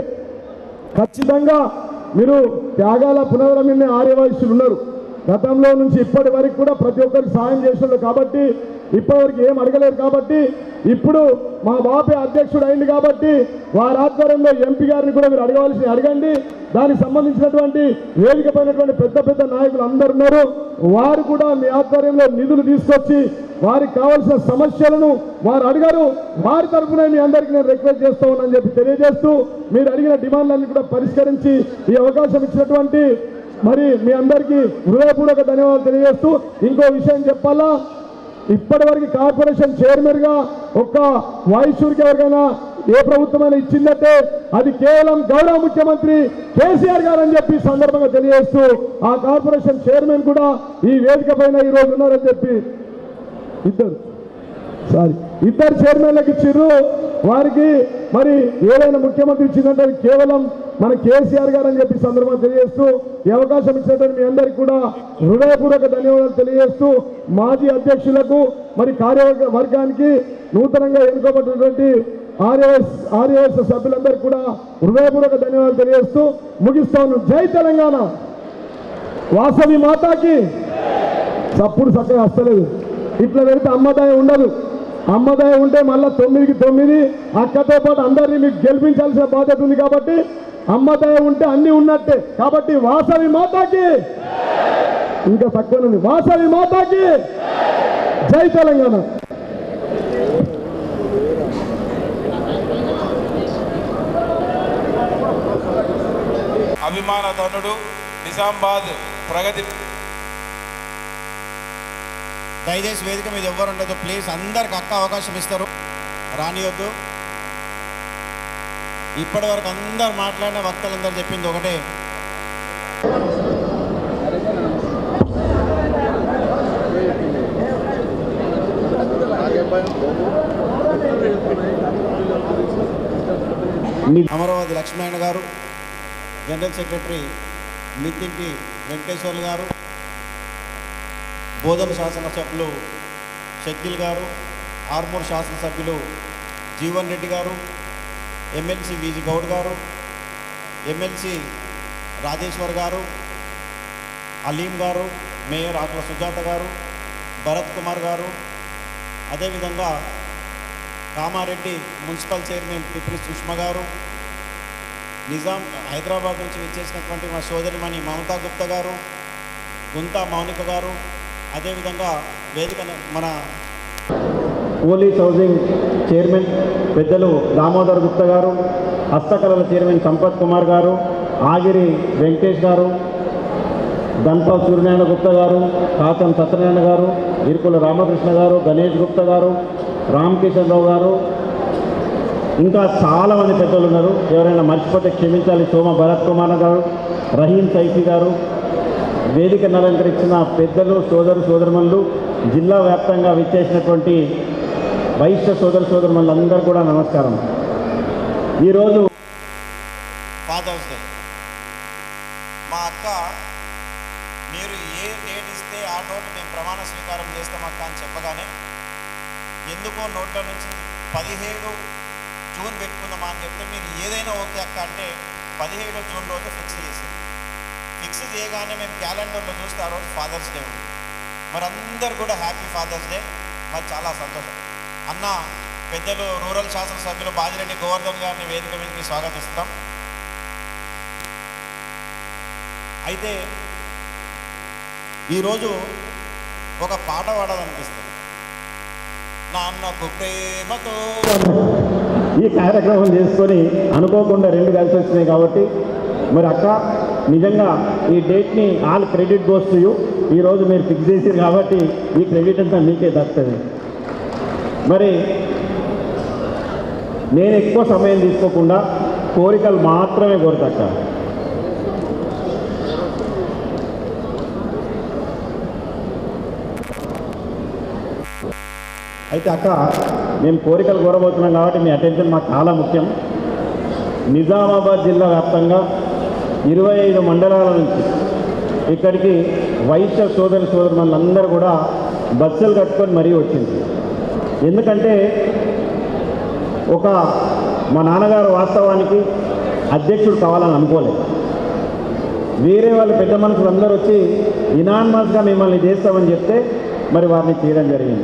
ఖచ్చితంగా మీరు త్యాగాల పునరమిన్నే ఆర్యవయస్సులు ఉన్నారు గతంలో నుంచి ఇప్పటి వరకు కూడా ప్రతి ఒక్కరికి సాయం చేసినారు కాబట్టి ఇప్పటివరకు ఏం అడగలేరు కాబట్టి ఇప్పుడు మా బాపే అధ్యక్షుడు అయింది కాబట్టి వారి ఆధ్వర్యంలో ఎంపీ గారిని కూడా మీరు అడగవలసి అడగండి దానికి సంబంధించినటువంటి వేదిక పైనటువంటి పెద్ద పెద్ద నాయకులు అందరు ఉన్నారు వారు కూడా మీ ఆధ్వర్యంలో నిధులు తీసుకొచ్చి వారికి కావాల్సిన సమస్యలను వారు అడిగారు వారి తరఫున మీ అందరికీ నేను రిక్వెస్ట్ చేస్తూ ఉన్నానని చెప్పి తెలియజేస్తూ మీరు అడిగిన డిమాండ్లన్నీ కూడా పరిష్కరించి ఈ అవకాశం ఇచ్చినటువంటి మరి మీ అందరికీ హృదయపూర్వక ధన్యవాదాలు తెలియజేస్తూ ఇంకో విషయం చెప్పాలా ఇప్పటివరకు కార్పొరేషన్ చైర్మన్ గా ఒక్క వాయుసూరికి ఎవరికైనా ఏ ప్రభుత్వమైనా ఇచ్చిందంటే అది కేవలం గౌరవ ముఖ్యమంత్రి కేసీఆర్ గారు అని చెప్పి ఈ సందర్భంగా తెలియజేస్తూ ఆ కార్పొరేషన్ చైర్మన్ కూడా ఈ వేదిక పైన ఈ రోజు ఉన్నారని చెప్పి ఇద్దరు సారీ ఇద్దరు చైర్మన్లకు ఇచ్చిర్రు వారికి మరి ఏదైనా ముఖ్యమంత్రి ఇచ్చిందంటే అది కేవలం మన కేసీఆర్ గారు అని చెప్పి ఈ సందర్భంగా తెలియజేస్తూ ఈ అవకాశం ఇచ్చినటువంటి మీ అందరికీ కూడా హృదయపూర్వక ధన్యవాదాలు తెలియజేస్తూ మాజీ అధ్యక్షులకు మరి కార్యవర్గ వర్గానికి నూతనంగా ఎన్నుకోబడినటువంటి ఆర్ఎస్ ఆర్ఎస్ సభ్యులందరికీ కూడా హృదయపూర్వక ధన్యవాదాలు తెలియజేస్తూ ముగిస్తాను జై తెలంగాణ వాసవి మాతాకి చప్పుడు చక్కగా వస్తలేదు ఇట్లా పెడితే అమ్మదాయం ఉండదు అమ్మదాయం ఉంటే మళ్ళీ తొమ్మిదికి తొమ్మిది అక్కతో పాటు అందరినీ మీకు గెలిపించాల్సిన బాధ్యత ఉంది కాబట్టి అమ్మదాయం ఉంటే అన్ని ఉన్నట్టే కాబట్టి వాసవి మాతాకి ఇంకా తక్కువ ఉంది వాసవి మాతాకి జై తెలంగాణ అభిమాన ధనుడు నిజామాబాద్ ప్రగతి దయచేసి వేదిక మీద ఎవ్వరు ఉండదు ప్లీజ్ అందరికి అక్క అవకాశం ఇస్తారు రానియొద్దు ఇప్పటి వరకు అందరు మాట్లాడిన వక్తలందరూ చెప్పింది ఒకటే అమరావతి లక్ష్మీనారాయణ గారు జనరల్ సెక్రటరీ మిత్తింటి వెంకటేశ్వర్లు గారు బోధన శాసనసభ్యులు షకీల్ గారు ఆర్మూర్ శాసనసభ్యులు జీవన్ రెడ్డి గారు ఎమ్మెల్సీ విజి గౌడ్ గారు ఎమ్మెల్సీ రాజేశ్వర్ గారు అలీం గారు మేయర్ ఆకుల సుజాత గారు భరత్ కుమార్ గారు అదేవిధంగా కామారెడ్డి మున్సిపల్ చైర్మన్ పిప్రి సుష్మ గారు నిజాం హైదరాబాద్ నుంచి విచ్చేసినటువంటి మా సోదరిమణి మమతా గుప్తా గారు గుంతా మౌనిక గారు అదేవిధంగా వేదిక మన పోలీస్ హౌసింగ్ చైర్మన్ పెద్దలు దామోదర్ గుప్తా గారు హస్తకళల చైర్మన్ సంపత్ కుమార్ గారు ఆగిరి వెంకటేష్ గారు దంప సూర్యనారాయణ గుప్తా గారు కాతం సత్యనారాయణ గారు ఇరుకుల రామకృష్ణ గారు గణేష్ గుప్తా గారు రామకిషన్ రావు గారు ఇంకా చాలామంది పెద్దలు ఉన్నారు ఎవరైనా మర్చిపోతే క్షమించాలి సోమ భరత్ కుమార్ గారు రహీం సైఫీ గారు వేదికను అలంకరించిన పెద్దలు సోదరు సోదరుమణులు జిల్లా వ్యాప్తంగా విచ్చేసినటువంటి వైశ్య సోదరు సోదరుమణులందరూ కూడా నమస్కారం ఈరోజు ఫాదర్స్ డే మా అక్క మీరు ఏ డేట్ ఇస్తే ఆ నోటు మేము ప్రమాణ స్వీకారం చేస్తాం అక్క అని చెప్పగానే ఎందుకో నోట్ల నుంచి పదిహేడు జూన్ పెట్టుకుందామా అని చెప్తే మీరు ఏదైనా ఓకే అక్క అంటే పదిహేడు జూన్ రోజు ఫిక్స్ చేసింది ఫిక్స్ చేయగానే మేము క్యాలెండర్లో చూస్తే ఆ రోజు ఫాదర్స్ డే ఉంది మరి అందరు కూడా హ్యాపీ ఫాదర్స్ డే మరి చాలా సంతోషం అన్న పెద్దలు రూరల్ శాసనసభ్యులు బాజిరెడ్డి గోవర్ధన్ గారిని వేదిక మీదకి స్వాగతిస్తాం అయితే ఈరోజు ఒక పాట పాడాలనిపిస్తుంది నాన్నకు ప్రేమతో ఈ కార్యక్రమం చేసుకొని అనుకోకుండా రెండు కలిసి వచ్చినాయి కాబట్టి మరి అక్క నిజంగా ఈ డేట్ని all credit goes to you ఈరోజు మీరు ఫిక్స్ చేసారు కాబట్టి ఈ క్రెడిట్ అంతా మీకే దక్కుతుంది మరి నేను ఎక్కువ సమయం తీసుకోకుండా కోరికలు మాత్రమే కోరుతాక అయితే అక్క మేము కోరికలు కోరబోతున్నాం కాబట్టి మీ అటెన్షన్ మాకు చాలా ముఖ్యం నిజామాబాద్ జిల్లా వ్యాప్తంగా ఇరవై ఐదు మండలాల నుంచి ఇక్కడికి వైశ్య సోదరి సోదరులందరూ కూడా బస్సులు కట్టుకొని మరీ వచ్చింది ఎందుకంటే ఒక మా నాన్నగారు వాస్తవానికి అధ్యక్షుడు కావాలని అనుకోలేదు వేరే వాళ్ళ పెద్ద మనుషులు అందరూ వచ్చి ఇనాన్మస్గా మిమ్మల్ని చేస్తామని చెప్తే మరి వారిని చేయడం జరిగింది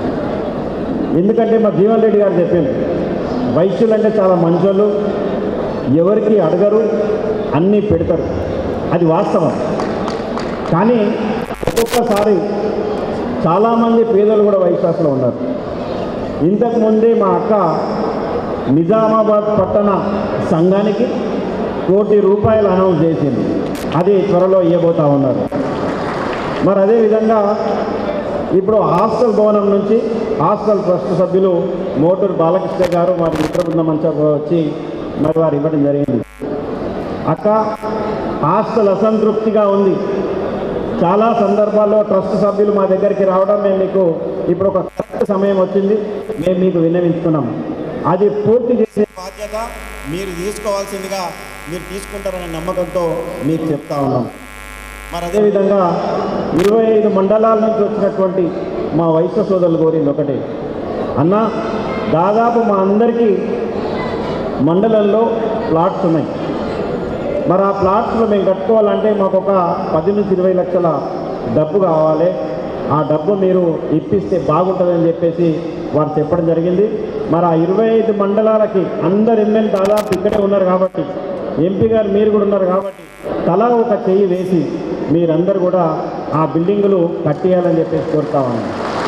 ఎందుకంటే మా జీవన్ రెడ్డి గారు చెప్పింది వైశ్యులు అంటే చాలా మంచోళ్ళు ఎవరికి అడగరు అన్నీ పెడతారు అది వాస్తవం కానీ ఒక్కొక్కసారి చాలామంది పేదలు కూడా వైశ్వాసులు ఉన్నారు ఇంతకుముందే మా అక్క నిజామాబాద్ పట్టణ సంఘానికి కోటి రూపాయలు అనౌన్స్ చేసింది అది త్వరలో ఇవ్వబోతా ఉన్నారు మరి అదేవిధంగా ఇప్పుడు హాస్టల్ భవనం నుంచి హాస్టల్ ట్రస్ట్ సభ్యులు మోటూరు బాలకృష్ణ గారు వారి మిత్ర బృందం అంతా వచ్చి మరి వారు ఇవ్వడం జరిగింది అక్క హాస్టల్ అసంతృప్తిగా ఉంది చాలా సందర్భాల్లో ట్రస్ట్ సభ్యులు మా దగ్గరికి రావడం మేము మీకు ఇప్పుడు ఒక కరెక్ట్ సమయం వచ్చింది మేము మీకు విన్నవించుకున్నాం అది పూర్తి చేసే బాధ్యత మీరు తీసుకోవాల్సిందిగా మీరు తీసుకుంటారనే నమ్మకంతో మీకు చెప్తా ఉన్నాం మరి అదేవిధంగా ఇరవై ఐదు మండలాల నుంచి వచ్చినటువంటి మా వైశ్య సోదరులు కోరింది ఒకటే అన్న దాదాపు మా అందరికీ మండలంలో ప్లాట్స్ ఉన్నాయి మరి ఆ ప్లాట్స్లో మేము కట్టుకోవాలంటే మాకు ఒక పది నుంచి ఇరవై లక్షల డబ్బు కావాలి ఆ డబ్బు మీరు ఇప్పిస్తే బాగుంటుందని చెప్పేసి వారు చెప్పడం జరిగింది మరి ఆ ఇరవై ఐదు మండలాలకి అందరు ఎమ్మెల్యే దాదాపు ఇక్కడే ఉన్నారు కాబట్టి ఎంపీ గారు మీరు కూడా ఉన్నారు కాబట్టి తలా ఒక చెయ్యి వేసి మీరందరూ కూడా ఆ బిల్డింగులు కట్టేయాలని చెప్పేసి కోరుతా ఉన్నాను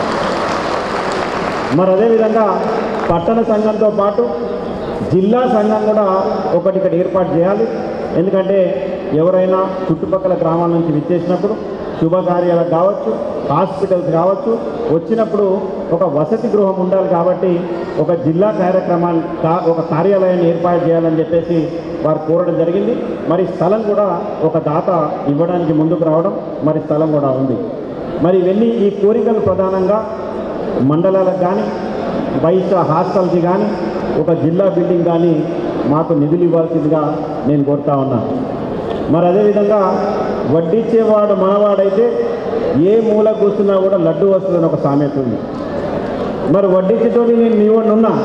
మరి అదేవిధంగా పట్టణ సంఘంతో పాటు జిల్లా సంఘం కూడా ఒకటి ఇక్కడ ఏర్పాటు చేయాలి ఎందుకంటే ఎవరైనా చుట్టుపక్కల గ్రామాల నుంచి విచ్చేసినప్పుడు శుభకార్యాలకు కావచ్చు హాస్పిటల్స్ కావచ్చు వచ్చినప్పుడు ఒక వసతి గృహం ఉండాలి కాబట్టి ఒక జిల్లా కార్యక్రమాన్ని కా- ఒక కార్యాలయాన్ని ఏర్పాటు చేయాలని చెప్పేసి వారు కోరడం జరిగింది మరి స్థలం కూడా ఒక దాత ఇవ్వడానికి ముందుకు రావడం మరి స్థలం కూడా ఉంది మరి ఇవన్నీ ఈ కోరికలు ప్రధానంగా మండలాలకు కానీ బయట హాస్టల్కి కానీ ఒక జిల్లా బిల్డింగ్ కానీ మాకు నిధులు ఇవ్వాల్సిందిగా నేను కోరుతా ఉన్నాను మరి అదేవిధంగా వడ్డిచ్చేవాడు మనవాడైతే ఏ మూల కూర్చున్నా కూడా లడ్డు వస్తుందని ఒక సామెత ఉంది మరి వడ్డించేతోటి నేను మీ వాడిని ఉన్నా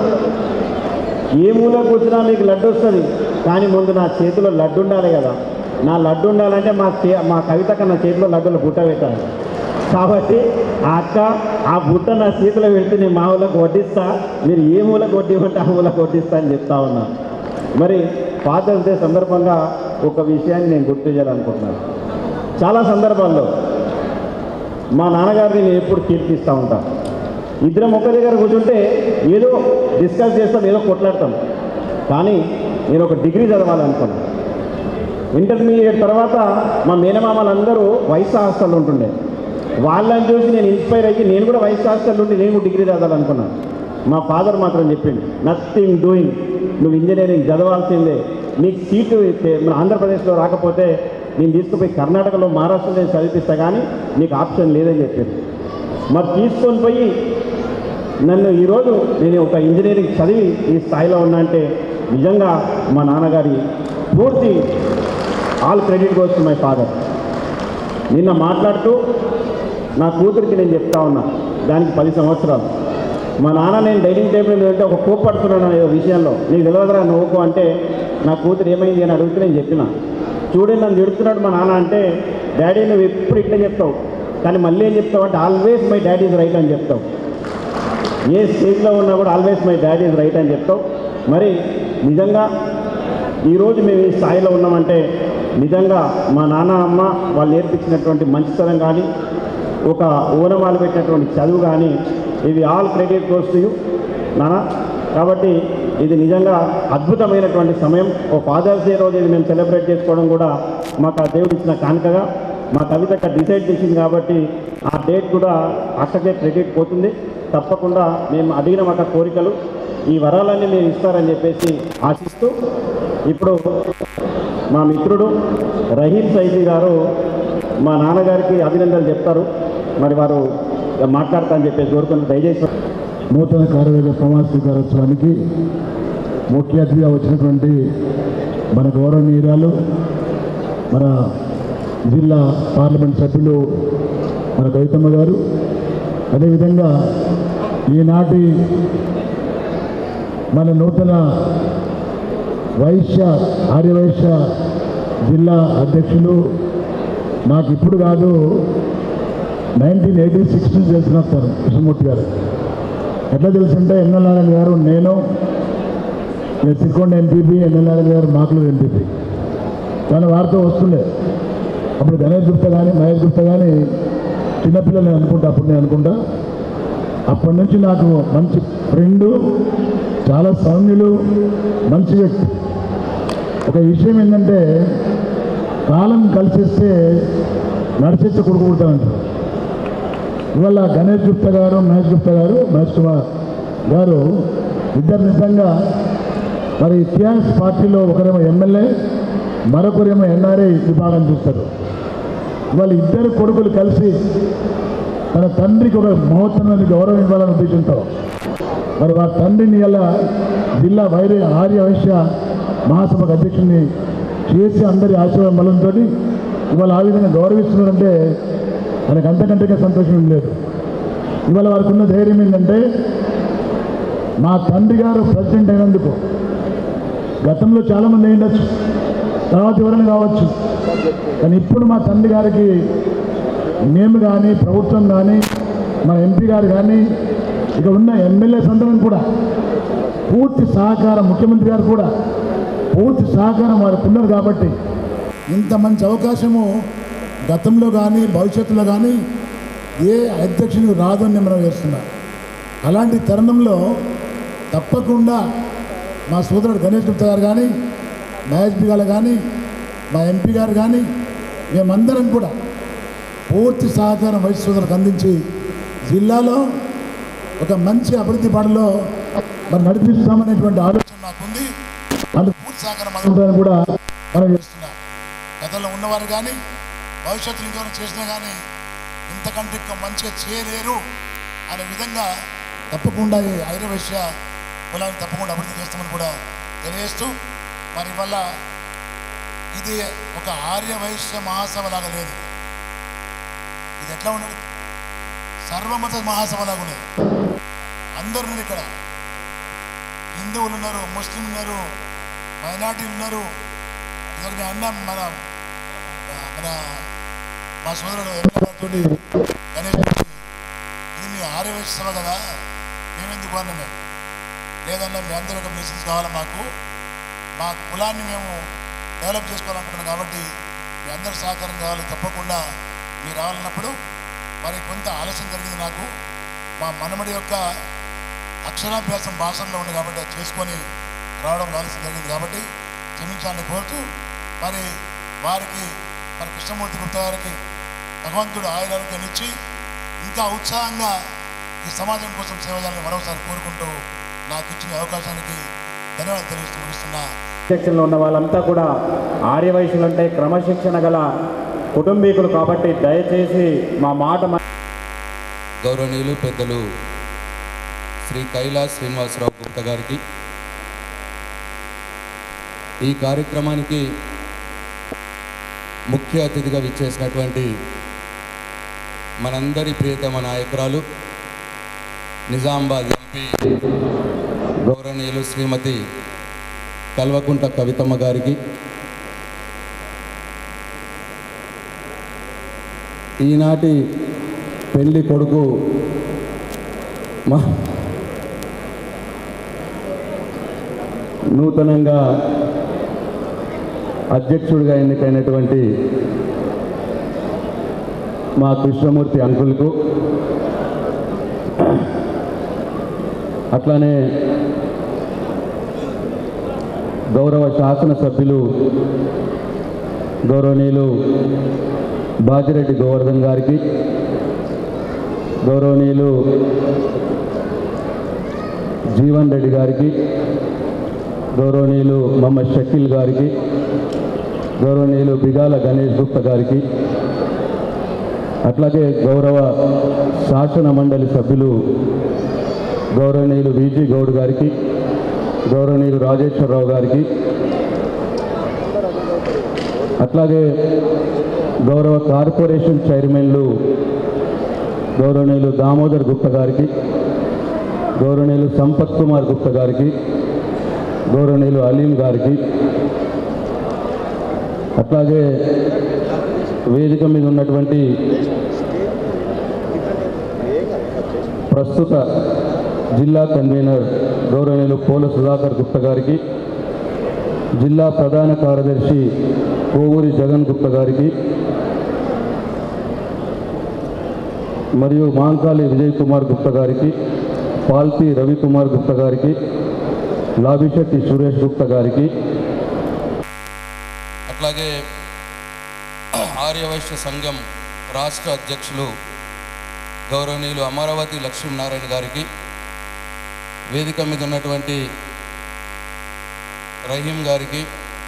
ఏ మూల కూర్చున్నా మీకు లడ్డు వస్తుంది కానీ ముందు నా చేతిలో లడ్డు ఉండాలి కదా నా లడ్డు ఉండాలంటే మా చే మా కవితక నా చేతిలో లడ్డులో బుట్ట పెట్టాలి కాబట్టి ఆ అక్క ఆ బుట్ట నా చేతిలో పెడితే నేను మా ఊళ్ళకి వడ్డిస్తా మీరు ఏ మూలకు వడ్డివ్వంటే ఆ మూలకు వడ్డిస్తా అని చెప్తా ఉన్నా మరి ఫాదర్స్ డే సందర్భంగా ఒక విషయాన్ని నేను గుర్తు చేయాలనుకుంటున్నాను చాలా సందర్భాల్లో మా నాన్నగారిని నేను ఎప్పుడు కీర్తిస్తూ ఉంటాను ఇద్దరం ఒక దగ్గర కూర్చుంటే ఏదో డిస్కస్ చేస్తాం ఏదో కొట్లాడతాం కానీ నేను ఒక డిగ్రీ చదవాలనుకున్నాను ఇంటర్మీడియట్ తర్వాత మా మేనమామలందరూ వైస్ హాస్టల్ ఉంటుండే వాళ్ళని చూసి నేను ఇన్స్పైర్ అయ్యి నేను కూడా వైస్ హాస్టల్ నుండి నేను కూడా డిగ్రీ చదవాలనుకున్నాను మా ఫాదర్ మాత్రం చెప్పింది నథింగ్ డూయింగ్ నువ్వు ఇంజనీరింగ్ చదవాల్సిందే నీకు సీటు ఇస్తే మన ఆంధ్రప్రదేశ్లో రాకపోతే నేను తీసుకుపోయి కర్ణాటకలో మహారాష్ట్రలో నేను చదివిస్తా కానీ నీకు ఆప్షన్ లేదని చెప్పింది మరి తీసుకొని పోయి నన్ను ఈరోజు నేను ఒక ఇంజనీరింగ్ చదివి ఈ స్థాయిలో ఉన్నా అంటే నిజంగా మా నాన్నగారి పూర్తి all credit goes to my father నిన్న మాట్లాడుతూ నా కూతురికి నేను చెప్తా ఉన్నా దానికి పది సంవత్సరాలు మా నాన్న నేను డైనింగ్ టేబుల్ మీద ఉంటే ఒక కోప్పడుతున్నాను అనే విషయంలో నీకు తెలియదురా నువ్వుకో అంటే నా కూతురు ఏమైంది అని అడిగితే నేను చెప్పిన చూడండి నన్ను తిడుతున్నాడు మా నాన్న అంటే డాడీ నువ్వు ఎప్పుడు ఇట్లా చెప్తావు కానీ మళ్ళీ ఏం చెప్తావు అంటే always my daddy is right అని చెప్తావు ఏ స్టేజ్లో ఉన్నా కూడా always my daddy is right అని చెప్తావు మరి నిజంగా ఈరోజు మేము ఈ స్థాయిలో ఉన్నామంటే నిజంగా మా నాన్న అమ్మ వాళ్ళు నేర్పించినటువంటి మంచితనం కానీ ఒక ఊనమాలు పెట్టినటువంటి చదువు కానీ ఇది all credit goes to you నాన్న కాబట్టి ఇది నిజంగా అద్భుతమైనటువంటి సమయం ఓ ఫాదర్స్ డే రోజు ఇది మేము సెలబ్రేట్ చేసుకోవడం కూడా మాకు ఆ దేవుడు ఇచ్చిన కానుకగా మా కవిత డిసైడ్ చేసింది కాబట్టి ఆ డేట్ కూడా అక్కడే క్రెడిట్ పోతుంది తప్పకుండా మేము అడిగిన ఒక కోరికలు ఈ వరాలన్నీ మీరు ఇస్తారని చెప్పేసి ఆశిస్తూ ఇప్పుడు మా మిత్రుడు రహీం సైదీ గారు మా నాన్నగారికి అభినందనలు చెప్తారు మరి వారు మాట్లాడతారని చెప్పేసి కోరుకుని దయచేసి నూతన కార్యవర్గ ప్రమాణ స్వీకారోత్సవానికి ముఖ్య అతిథిగా వచ్చినటువంటి మన గౌరవనీయురాలు మన జిల్లా పార్లమెంట్ సభ్యులు మన కవితమ్మ గారు అదేవిధంగా ఈనాటి మన నూతన వైశ్య ఆర్యవైశ్య జిల్లా అధ్యక్షులు నాకు ఇప్పుడు కాదు నైన్టీన్ ఎయిటీ సిక్స్ నుంచి తెలిసిన సార్ కృష్ణమూర్తి గారు ఎట్లా తెలుసుంటే ఎన్ఎల్ఆర్ఎన్ గారు నేను నేను సిక్కొండ ఎంపీపీ ఎన్ఎల్ఆర్ఎన్ గారు మాకులు ఎంపీపీ కానీ వారితో వస్తుండే అప్పుడు గణేష్ గుప్తా కానీ మహేష్ గుప్తా కానీ చిన్నపిల్లలు నేను అనుకుంటా అప్పుడు నేను అనుకుంటా అప్పటి నుంచి నాకు మంచి ఫ్రెండు చాలా సౌమ్యులు మంచి వ్యక్తి ఒక విషయం ఏంటంటే కాలం కలిసిస్తే నడిచేస్తే కొడుకు పుడతానంటారు ఇవాళ గణేష్ గుప్తా గారు మహేష్ గుప్తా గారు మహేష్ కుమార్ గారు ఇద్దరు నిజంగా మరి టీఆర్ఎస్ పార్టీలో ఒకరేమో ఎమ్మెల్యే మరొకరేమో ఎన్ఆర్ఐ విభాగం చూస్తారు వాళ్ళ ఇద్దరు కొడుకులు కలిసి తన తండ్రికి ఒక మహోత్తరమైన గౌరవం ఇవ్వాలని ఉద్దేశంతో మరి వారి తండ్రిని ఇలా జిల్లా వైద్య ఆర్య వైశ్య మహాసభకు అధ్యక్షుడిని చేసి అందరి ఆశీర్వాదం బలంతో ఇవాళ ఆ విధంగా గౌరవిస్తున్నారంటే మనకు అంతకంటే సంతోషం ఏం లేదు ఇవాళ వారికి ఉన్న ధైర్యం ఏంటంటే మా తండ్రి గారు ప్రెసిడెంట్ అయినందుకు గతంలో చాలామంది అయ్యుండొచ్చు తర్వాత ఎవరైనా కావచ్చు కానీ ఇప్పుడు మా తండ్రి గారికి మేము కానీ ప్రభుత్వం కానీ మా ఎంపీ గారు కానీ ఇక ఉన్న ఎమ్మెల్యే సంతకం కూడా పూర్తి సహకారం ముఖ్యమంత్రి గారు కూడా పూర్తి సహకారం వారికి ఉన్నారు కాబట్టి ఇంత మంచి అవకాశము గతంలో కానీ భవిష్యత్తులో కానీ ఏ అధ్యక్షునికి రాదని మనం చేస్తున్నా అలాంటి తరుణంలో తప్పకుండా మా సోదరుడు గణేష్ గుప్తా గారు కానీ మహేష్ బి గారు కానీ మా ఎంపీ గారు కానీ మేమందరం కూడా పూర్తి సహకారం వైస్ సోదరులకు అందించి జిల్లాలో ఒక మంచి అభివృద్ధి పాటలో మరి నడిపిస్తామనేటువంటి ఆలోచన నాకుంది అందుకు పూర్తి సహకారం అందుతుందని కూడా మనం చేస్తున్నాం గతంలో ఉన్నవారు కానీ భవిష్యత్తులో ఇంకెవరైనా చేసినా కానీ ఇంతకంటే ఎక్కువ మంచిగా చేయలేరు అనే విధంగా తప్పకుండా ఈ ఐరవైశ్య కులాన్ని తప్పకుండా అభివృద్ధి చేస్తామని కూడా తెలియజేస్తూ మరి వల్ల ఇది ఒక ఆర్య వైశ్య మహాసభ లాగా లేదు ఇది ఎట్లా ఉన్నది సర్వమత మహాసభ లాగా ఉన్నది అందరు ఉన్నారు ఇక్కడ హిందువులు ఉన్నారు ముస్లిం ఉన్నారు మైనార్టీలు ఉన్నారు ఇదొక నేను అన్న మన మన మా సోదరుడు ఎమ్మెల్యే గణేష్ గారికి, ఇది మీ ఆర్యవైశ్య సభ కదా మేమెందుకు అన్నా మేము లేదన్నా మీ అందరూ ఒక మెసేజ్ కావాలి మాకు మా కులాన్ని మేము డెవలప్ చేసుకోవాలనుకుంటున్నాం కాబట్టి మీ అందరి సహకారం కావాలి తప్పకుండా మీరు రావాలన్నప్పుడు మరి కొంత ఆలస్యం జరిగింది నాకు మా మనమడి యొక్క అక్షరాభ్యాసం భాషల్లో ఉంది కాబట్టి అది చేసుకొని రావడం ఆలస్యం జరిగింది కాబట్టి క్షమించాలని కోరుతూ మరి వారికి మరి కృష్ణమూర్తి గుప్తా గారికి భగవంతుడు ఆయురారోగ్యాన్ని ఇచ్చి ఇంకా ఉత్సాహంగా ఈ సమాజం కోసం సేవ చేయాలని మరోసారి కోరుకుంటూ నాకు ఇచ్చిన ఈ అవకాశానికి ధన్యవాదాలు తెలియజేస్తూ ముగిస్తున్నా సెక్షన్లో ఉన్న వాళ్ళంతా కూడా ఆర్యవైశ్యులు అంటే క్రమశిక్షణ గల కుటుంబీకులు కాబట్టి దయచేసి మా మాట మ- గౌరవనీయులు పెద్దలు శ్రీ కైలాస్ శ్రీనివాసరావు గుప్తా గారికి ఈ కార్యక్రమానికి ముఖ్య అతిథిగా విచ్చేసినటువంటి మనందరి ప్రియతమ నాయకురాలు నిజామాబాద్ ఎంపీ ఎంపీ గౌరవనీయులు శ్రీమతి కల్వకుంట కవితమ్మ గారికి ఈనాటి పెళ్లి కొడుకు మా నూతనంగా అధ్యక్షుడిగా ఎన్నికైనటువంటి మా కృష్ణమూర్తి అంకుల్కు అట్లానే గౌరవ శాసనసభ్యులు గౌరవనీయులు బాజిరెడ్డి గోవర్ధన్ గారికి గౌరవనీయులు జీవన్ రెడ్డి గారికి గౌరవనీయులు మహమ్మద్ షకీల్ గారికి గౌరవనీయులు బిగాల గణేష్ గుప్తా గారికి అట్లాగే గౌరవ శాసన మండలి సభ్యులు గౌరవనీయులు విజీ గౌడ్ గారికి గౌరవనీయులు రాజేశ్వరరావు గారికి అట్లాగే గౌరవ కార్పొరేషన్ చైర్మన్లు గౌరవనీయులు దామోదర్ గుప్తా గారికి గౌరవనీయులు సంపత్ కుమార్ గుప్తా గారికి గౌరవనీయులు అలీం గారికి అట్లాగే వేదిక మీద ఉన్నటువంటి ప్రస్తుత జిల్లా కన్వీనర్ గౌరవనీయులు పోల సుధాకర్ గుప్తా గారికి జిల్లా ప్రధాన కార్యదర్శి కోవూరి జగన్ గుప్తా గారికి మరియు మాంకాలి విజయ్ కుమార్ గుప్తా గారికి పాల్తి రవికుమార్ గుప్తా గారికి లాభిశెట్టి సురేష్ గుప్తా గారికి అట్లాగే ఆర్యవైశ్య సంఘం రాష్ట్ర అధ్యక్షులు గౌరవనీయులు అమరావతి లక్ష్మీనారాయణ గారికి వేదిక మీద ఉన్నటువంటి రహీం గారికి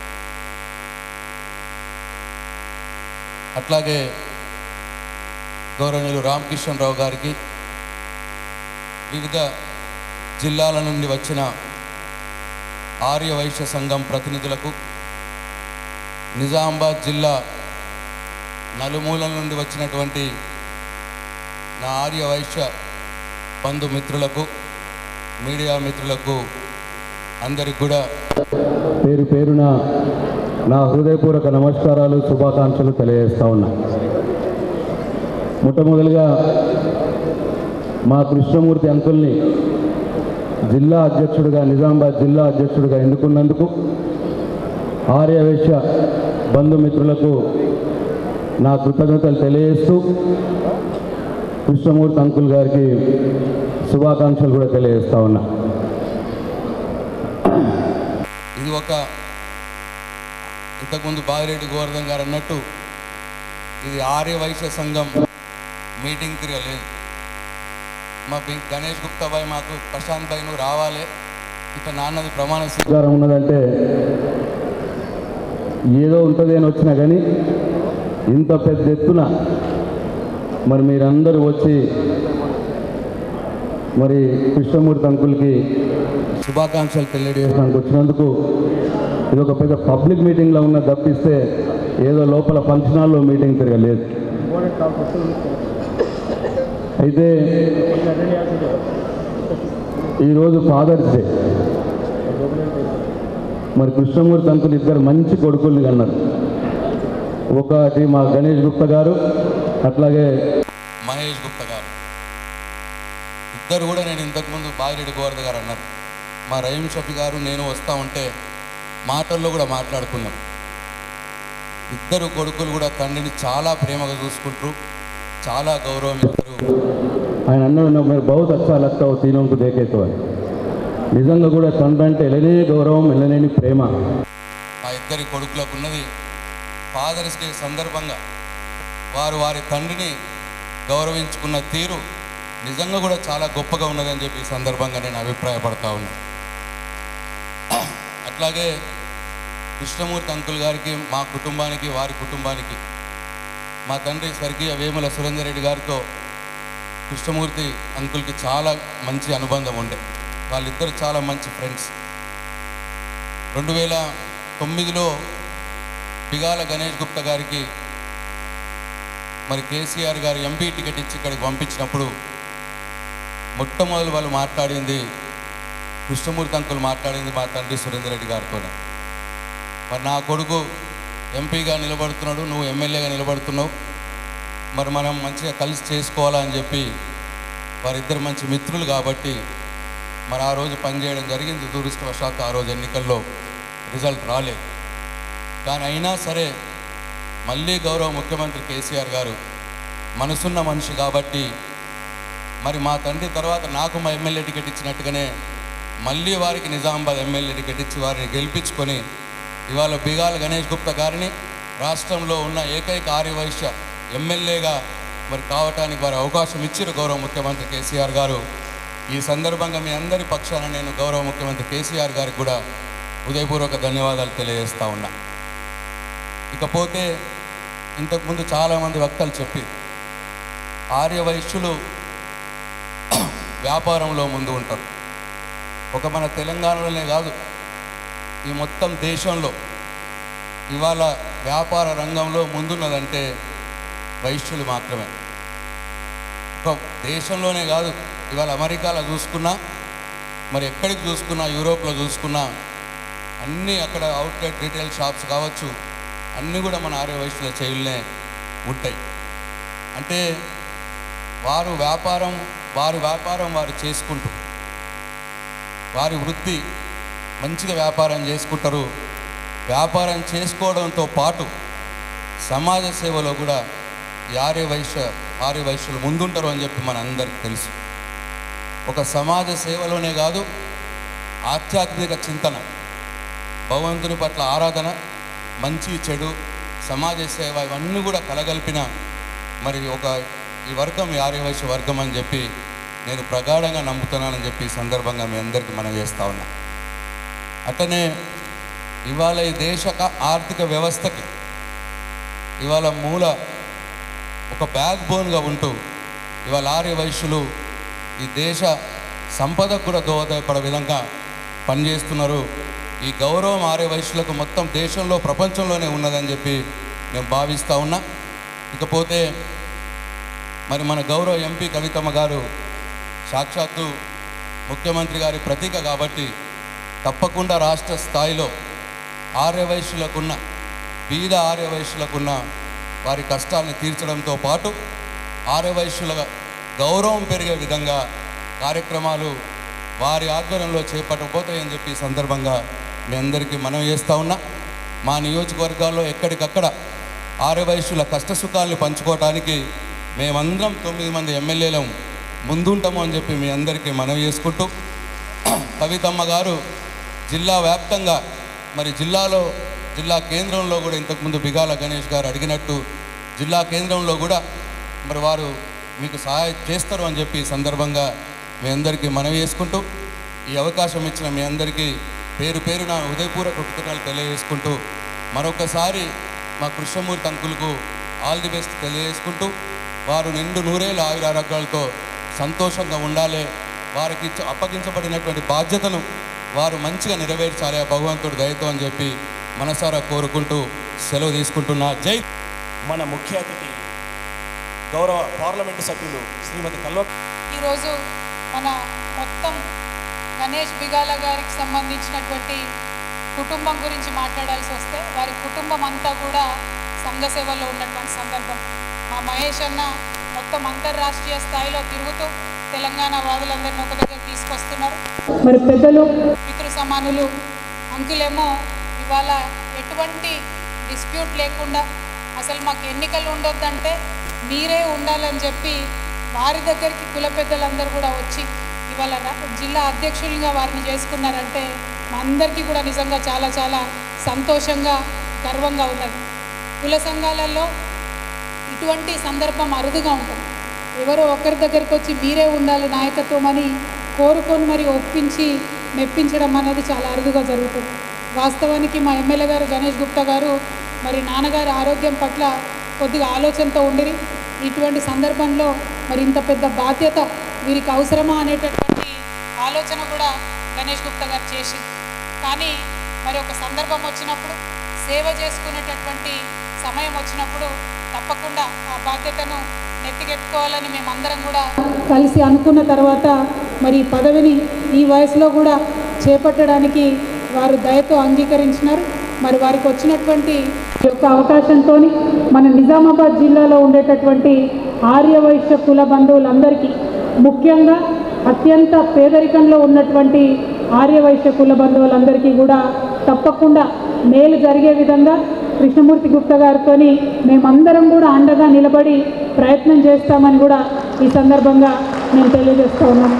అట్లాగే గౌరవనీయులు రామకిషన్ రావు గారికి వివిధ జిల్లాల నుండి వచ్చిన ఆర్య వైశ్య సంఘం ప్రతినిధులకు నిజామాబాద్ జిల్లా నలుమూలల నుండి వచ్చినటువంటి నా ఆర్య వైశ్య బంధుమిత్రులకు మీడియా మిత్రులకు అందరికి కూడా పేరు పేరున నా హృదయపూర్వక నమస్కారాలు శుభాకాంక్షలు తెలియజేస్తా ఉన్నా మొట్టమొదలుగా మా కృష్ణమూర్తి అంకుల్ని జిల్లా అధ్యక్షుడిగా నిజామాబాద్ జిల్లా అధ్యక్షుడిగా ఎన్నుకున్నందుకు ఆర్యవేశ్య బంధుమిత్రులకు నా కృతజ్ఞతలు తెలియజేస్తూ కృష్ణమూర్తి అంకుల్ గారికి శుభాకాంక్షలు కూడా తెలియజేస్తా ఉన్నా ఇది ఒక ఇంతకుముందు బాగిరెడ్డి గోవర్ధన్ గారు అన్నట్టు ఇది ఆర్య వైశ్య సంఘం మీటింగ్ తిరగలేదు మా బి- గణేష్ గుప్తా బాయ్ మాకు ప్రశాంత్ బాయ్ నువ్వు రావాలి ఇట్లా నాన్నది ప్రమాణ స్వీకారం ఉన్నదంటే ఏదో ఉంటుంది అని వచ్చినా కానీ ఇంత పెద్ద ఎత్తున మరి మీరందరూ వచ్చి మరి కృష్ణమూర్తి అంకుల్కి శుభాకాంక్షలు తెలియజేయడానికి వచ్చినందుకు ఇది ఒక పెద్ద పబ్లిక్ మీటింగ్లో ఉన్న తప్పిస్తే ఏదో లోపల ఫంక్షన్ హాల్లో మీటింగ్ తిరగలేదు అయితే ఈరోజు ఫాదర్స్ డే మరి కృష్ణమూర్తి అంకులు ఇద్దరు మంచి కొడుకుల్ని కన్నారు ఒకటి మా గణేష్ గుప్తా గారు అట్లాగే మహేష్ గుప్తా గారు ఇద్దరు కూడా నేను ఇంతకుముందు బాగిరెడ్డి గోవర్ధ గారు అన్నారు మా రహీం షఫీ గారు నేను వస్తూ ఉంటే మాటల్లో కూడా మాట్లాడుకున్నాం ఇద్దరు కొడుకులు కూడా తండ్రిని చాలా ప్రేమగా చూసుకుంటారు చాలా గౌరవం ఇస్తారు ఆయన అన్నాడు మీరు బహుత్ అచ్చా లగ్తావు తీనంకు దేకేతో అని నిజంగా కూడా తండ్రి అంటే ఎలనే గౌరవం ఎలనేని ప్రేమ ఆ ఇద్దరి కొడుకులకు ఉన్నది ఫాదర్స్ డే సందర్భంగా వారు వారి తండ్రిని గౌరవించుకున్న తీరు నిజంగా కూడా చాలా గొప్పగా ఉన్నదని చెప్పి ఈ సందర్భంగా నేను అభిప్రాయపడతా ఉన్నాను అట్లాగే కృష్ణమూర్తి అంకుల్ గారికి మా కుటుంబానికి వారి కుటుంబానికి మా తండ్రి స్వర్గీయ వేముల సురేందర్ రెడ్డి గారితో కృష్ణమూర్తి అంకుల్కి చాలా మంచి అనుబంధం ఉండే వాళ్ళిద్దరు చాలా మంచి ఫ్రెండ్స్ రెండు వేల తొమ్మిదిలో బిగాల గణేష్ గుప్తా గారికి మరి కేసీఆర్ గారు ఎంపీ టికెట్ ఇచ్చి ఇక్కడికి పంపించినప్పుడు మొట్టమొదలు వాళ్ళు మాట్లాడింది కృష్ణమూర్తి అంకులు మాట్లాడింది మా తండ్రి సురేందర్ రెడ్డి గారితోనే మరి నా కొడుకు ఎంపీగా నిలబడుతున్నాడు నువ్వు ఎమ్మెల్యేగా నిలబడుతున్నావు మరి మనం మంచిగా కలిసి చేసుకోవాలా అని చెప్పి వారిద్దరు మంచి మిత్రులు కాబట్టి మరి ఆ రోజు పనిచేయడం జరిగింది దురదృష్టవశాత్తు ఆ రోజు ఎన్నికల్లో రిజల్ట్ రాలేదు కానీ అయినా సరే మళ్ళీ గౌరవ ముఖ్యమంత్రి కేసీఆర్ గారు మనసున్న మనిషి కాబట్టి మరి మా తండ్రి తర్వాత నాకు మా ఎమ్మెల్యే టికెట్ ఇచ్చినట్టుగానే మళ్ళీ వారికి నిజామాబాద్ ఎమ్మెల్యే టికెట్ ఇచ్చి వారిని గెలిపించుకొని ఇవాళ బిగాల గణేష్ గుప్తా గారిని రాష్ట్రంలో ఉన్న ఏకైక ఆర్యవైశ్య ఎమ్మెల్యేగా మరి కావటానికి వారు అవకాశం ఇచ్చారు గౌరవ ముఖ్యమంత్రి కేసీఆర్ గారు ఈ సందర్భంగా మీ అందరి పక్షాన నేను గౌరవ ముఖ్యమంత్రి కేసీఆర్ గారికి కూడా హృదయపూర్వక ధన్యవాదాలు తెలియజేస్తా ఉన్నా ఇకపోతే ఇంతకుముందు చాలామంది వక్తలు చెప్పి ఆర్యవైశ్యులు వ్యాపారంలో ముందు ఉంటారు ఒక మన తెలంగాణలోనే కాదు ఈ మొత్తం దేశంలో ఇవాళ వ్యాపార రంగంలో ముందున్నదంటే వైశ్యులు మాత్రమే ఒక దేశంలోనే కాదు ఇవాళ అమెరికాలో చూసుకున్నా మరి ఎక్కడికి చూసుకున్నా యూరోప్లో చూసుకున్నా అన్నీ అక్కడ అవుట్లెట్ రీటైల్ షాప్స్ కావచ్చు అన్నీ కూడా మన ఆర్య వయసుల చేయులనే ఉంటాయి అంటే వారు వ్యాపారం వారి వ్యాపారం వారు చేసుకుంటూ వారి వృత్తి మంచిగా వ్యాపారం చేసుకుంటారు వ్యాపారం చేసుకోవడంతో పాటు సమాజ సేవలో కూడా ఈ ఆర్య వైశ్య ఆర్య వైశ్యులు ముందుంటారు అని చెప్పి మన అందరికీ తెలుసు ఒక సమాజ సేవలోనే కాదు ఆధ్యాత్మిక చింతన భగవంతుని పట్ల ఆరాధన మంచి చెడు సమాజ సేవ ఇవన్నీ కూడా కలగలిపిన మరి ఒక ఈ వర్గం ఈ ఆర్యవైశ్య వర్గం అని చెప్పి నేను ప్రగాఢంగా నమ్ముతున్నానని చెప్పి ఈ సందర్భంగా మీ అందరికీ మనం చేస్తా ఉన్నా అట్లనే ఇవాళ ఈ దేశ క- ఆర్థిక వ్యవస్థకి ఇవాళ మూల ఒక బ్యాక్ బోన్గా ఉంటూ ఇవాళ ఆర్య వైశ్యులు ఈ దేశ సంపదకు కూడా దోహదపడే విధంగా పనిచేస్తున్నారు ఈ గౌరవం ఆర్య వైశ్యులకు మొత్తం దేశంలో ప్రపంచంలోనే ఉన్నదని చెప్పి నేను భావిస్తూ ఉన్నా ఇకపోతే మరి మన గౌరవ ఎంపీ కవితమ్మ గారు సాక్షాత్తు ముఖ్యమంత్రి గారి ప్రతీక కాబట్టి తప్పకుండా రాష్ట్ర స్థాయిలో ఆర్యవైశ్యులకున్న బీద ఆర్యవైశ్యులకున్న వారి కష్టాన్ని తీర్చడంతో పాటు ఆర్యవైశ్యుల గౌరవం పెరిగే విధంగా కార్యక్రమాలు వారి ఆధ్వర్యంలో చేపట్టబోతాయని చెప్పి ఈ సందర్భంగా మీ అందరికీ మనం చేస్తూ ఉన్నా మా నియోజకవర్గాల్లో ఎక్కడికక్కడ ఆర్యవైశ్యుల కష్టసుఖాల్ని పంచుకోవటానికి మేమందరం తొమ్మిది మంది ఎమ్మెల్యేలం ముందుంటాము అని చెప్పి మీ అందరికీ మనవి చేసుకుంటూ కవితమ్మ గారు జిల్లా వ్యాప్తంగా మరి జిల్లాలో జిల్లా కేంద్రంలో కూడా ఇంతకుముందు బిగాల గణేష్ గారు అడిగినట్టు జిల్లా కేంద్రంలో కూడా మరి వారు మీకు సహాయం చేస్తారు అని చెప్పి ఈ సందర్భంగా మీ అందరికీ మనవి చేసుకుంటూ ఈ అవకాశం ఇచ్చిన మీ అందరికీ పేరు పేరు నా హృదయపూర్వక కృతజ్ఞతలు తెలియజేసుకుంటూ మరొకసారి మా కృష్ణమూర్తి అంకులకు ఆల్ ది బెస్ట్ తెలియజేసుకుంటూ వారు నిండు నూరేళ్ళ ఆయుర ఆరోగ్యాలతో సంతోషంగా ఉండాలి వారికి ఇచ్చ- అప్పగించబడినటువంటి బాధ్యతను వారు మంచిగా నెరవేర్చాలి ఆ భగవంతుడు దయతో అని చెప్పి మనసారా కోరుకుంటూ సెలవు తీసుకుంటున్నా జై మన ముఖ్య అతిథి గౌరవ పార్లమెంటు సభ్యులు శ్రీమతి కల్వ ఈరోజు మన మొత్తం గణేష్ బిగాల గారికి సంబంధించినటువంటి కుటుంబం గురించి మాట్లాడాల్సి వస్తే వారి కుటుంబం అంతా కూడా సంఘ సేవలో ఉన్నటువంటి సందర్భం మా మహేష్ అన్న మొత్తం అంతర్రాష్ట్రీయ స్థాయిలో తిరుగుతూ తెలంగాణ వాదులందరినీ ఒక దగ్గర తీసుకొస్తున్నారు మరి పెద్దలు పితృ సమానులు అంకులేమో ఇవాళ ఎటువంటి డిస్ప్యూట్ లేకుండా అసలు మాకు ఎన్నికలు ఉండొద్దంటే మీరే ఉండాలని చెప్పి వారి దగ్గరికి కుల పెద్దలందరూ కూడా వచ్చి ఇవాళ రా- జిల్లా అధ్యక్షులుగా వారిని చేసుకున్నారంటే మా అందరికీ కూడా నిజంగా చాలా చాలా సంతోషంగా గర్వంగా ఉన్నది కుల సంఘాలలో ఇటువంటి సందర్భం అరుదుగా ఉంటుంది ఎవరో ఒకరి దగ్గరికి వచ్చి మీరే ఉండాలి నాయకత్వం అని కోరుకొని మరి ఒప్పించి మెప్పించడం అనేది చాలా అరుదుగా జరుగుతుంది వాస్తవానికి మా ఎమ్మెల్యే గారు గణేష్ గుప్తా గారు మరి నాన్నగారి ఆరోగ్యం పట్ల కొద్దిగా ఆలోచనతో ఉండిరి ఇటువంటి సందర్భంలో మరి ఇంత పెద్ద బాధ్యత వీరికి అవసరమా అనేటటువంటి ఆలోచన కూడా గణేష్ గుప్తా గారు చేసింది కానీ మరి ఒక సందర్భం వచ్చినప్పుడు సేవ చేసుకునేటటువంటి సమయం వచ్చినప్పుడు తప్పకుండా ఆ బాధ్యతను నెత్తికెత్తుకోవాలని మేమందరం కూడా కలిసి అనుకున్న తర్వాత మరి ఈ పదవిని ఈ వయసులో కూడా చేపట్టడానికి వారు దయతో అంగీకరించినారు మరి వారికి వచ్చినటువంటి ఈ యొక్క అవకాశంతో మన నిజామాబాద్ జిల్లాలో ఉండేటటువంటి ఆర్యవైశ్య కుల బంధువులందరికీ ముఖ్యంగా అత్యంత పేదరికంలో ఉన్నటువంటి ఆర్యవైశ్య కుల బంధువులందరికీ కూడా తప్పకుండా మేలు జరిగే విధంగా కృష్ణమూర్తి గుప్తా గారితో మేమందరం కూడా అండగా నిలబడి ప్రయత్నం చేస్తామని కూడా ఈ సందర్భంగా నేను తెలియజేస్తా ఉన్నాను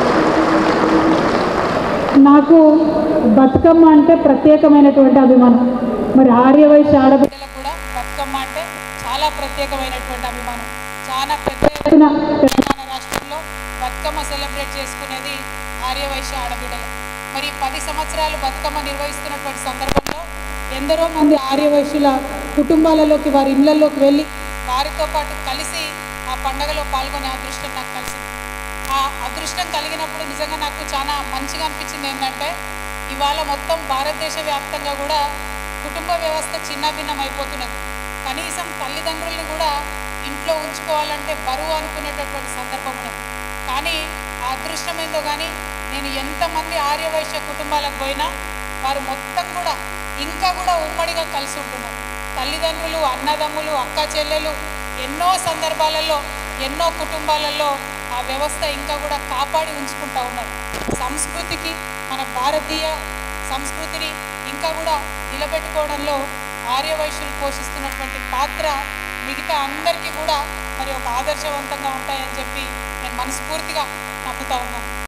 నాకు బతుకమ్మ అంటే ప్రత్యేకమైనటువంటి అభిమానం మరి ఆర్యవైశ్య ఆడబిడ్డ బతుకమ్మ అంటే చాలా ప్రత్యేకమైనటువంటి అభిమానం చాలా పెద్ద ఎత్తున తెలంగాణ రాష్ట్రంలో బతుకమ్మ సెలబ్రేట్ చేసుకునేది ఆర్యవైశ్య ఆడబిడ్డలు మరి పది సంవత్సరాలు బతుకమ్మ నిర్వహిస్తున్నటువంటి సందర్భంలో ఎందరో మంది ఆర్యవైశ్యుల కుటుంబాలలోకి వారి ఇళ్లలోకి వెళ్ళి వారితో పాటు కలిసి ఆ పండగలో పాల్గొనే అదృష్టం నాకు కలిసింది ఆ అదృష్టం కలిగినప్పుడు నిజంగా నాకు చాలా మంచిగా అనిపించింది ఏంటంటే ఇవాళ మొత్తం భారతదేశ వ్యాప్తంగా కూడా కుటుంబ వ్యవస్థ చిన్నాభిన్నం అయిపోతున్నది కనీసం తల్లిదండ్రుల్ని కూడా ఇంట్లో ఉంచుకోవాలంటే బరువు అనుకునేటటువంటి సందర్భం ఉన్నది కానీ ఆ అదృష్టం ఏందో కానీ నేను ఎంతమంది ఆర్యవైశ్య కుటుంబాలకు పోయినా వారు మొత్తం కూడా ఇంకా కూడా ఉమ్మడిగా కలిసి ఉంటున్నారు తల్లిదండ్రులు అన్నదమ్ములు అక్క చెల్లెలు ఎన్నో సందర్భాలలో ఎన్నో కుటుంబాలలో ఆ వ్యవస్థ ఇంకా కూడా కాపాడి ఉంచుకుంటా ఉన్నారు సంస్కృతికి మన భారతీయ సంస్కృతిని ఇంకా కూడా నిలబెట్టుకోవడంలో ఆర్యవైశ్యులు పోషిస్తున్నటువంటి పాత్ర మిగతా అందరికీ కూడా మరి ఒక ఆదర్శవంతంగా ఉంటాయని చెప్పి నేను మనస్ఫూర్తిగా నమ్ముతా ఉన్నాను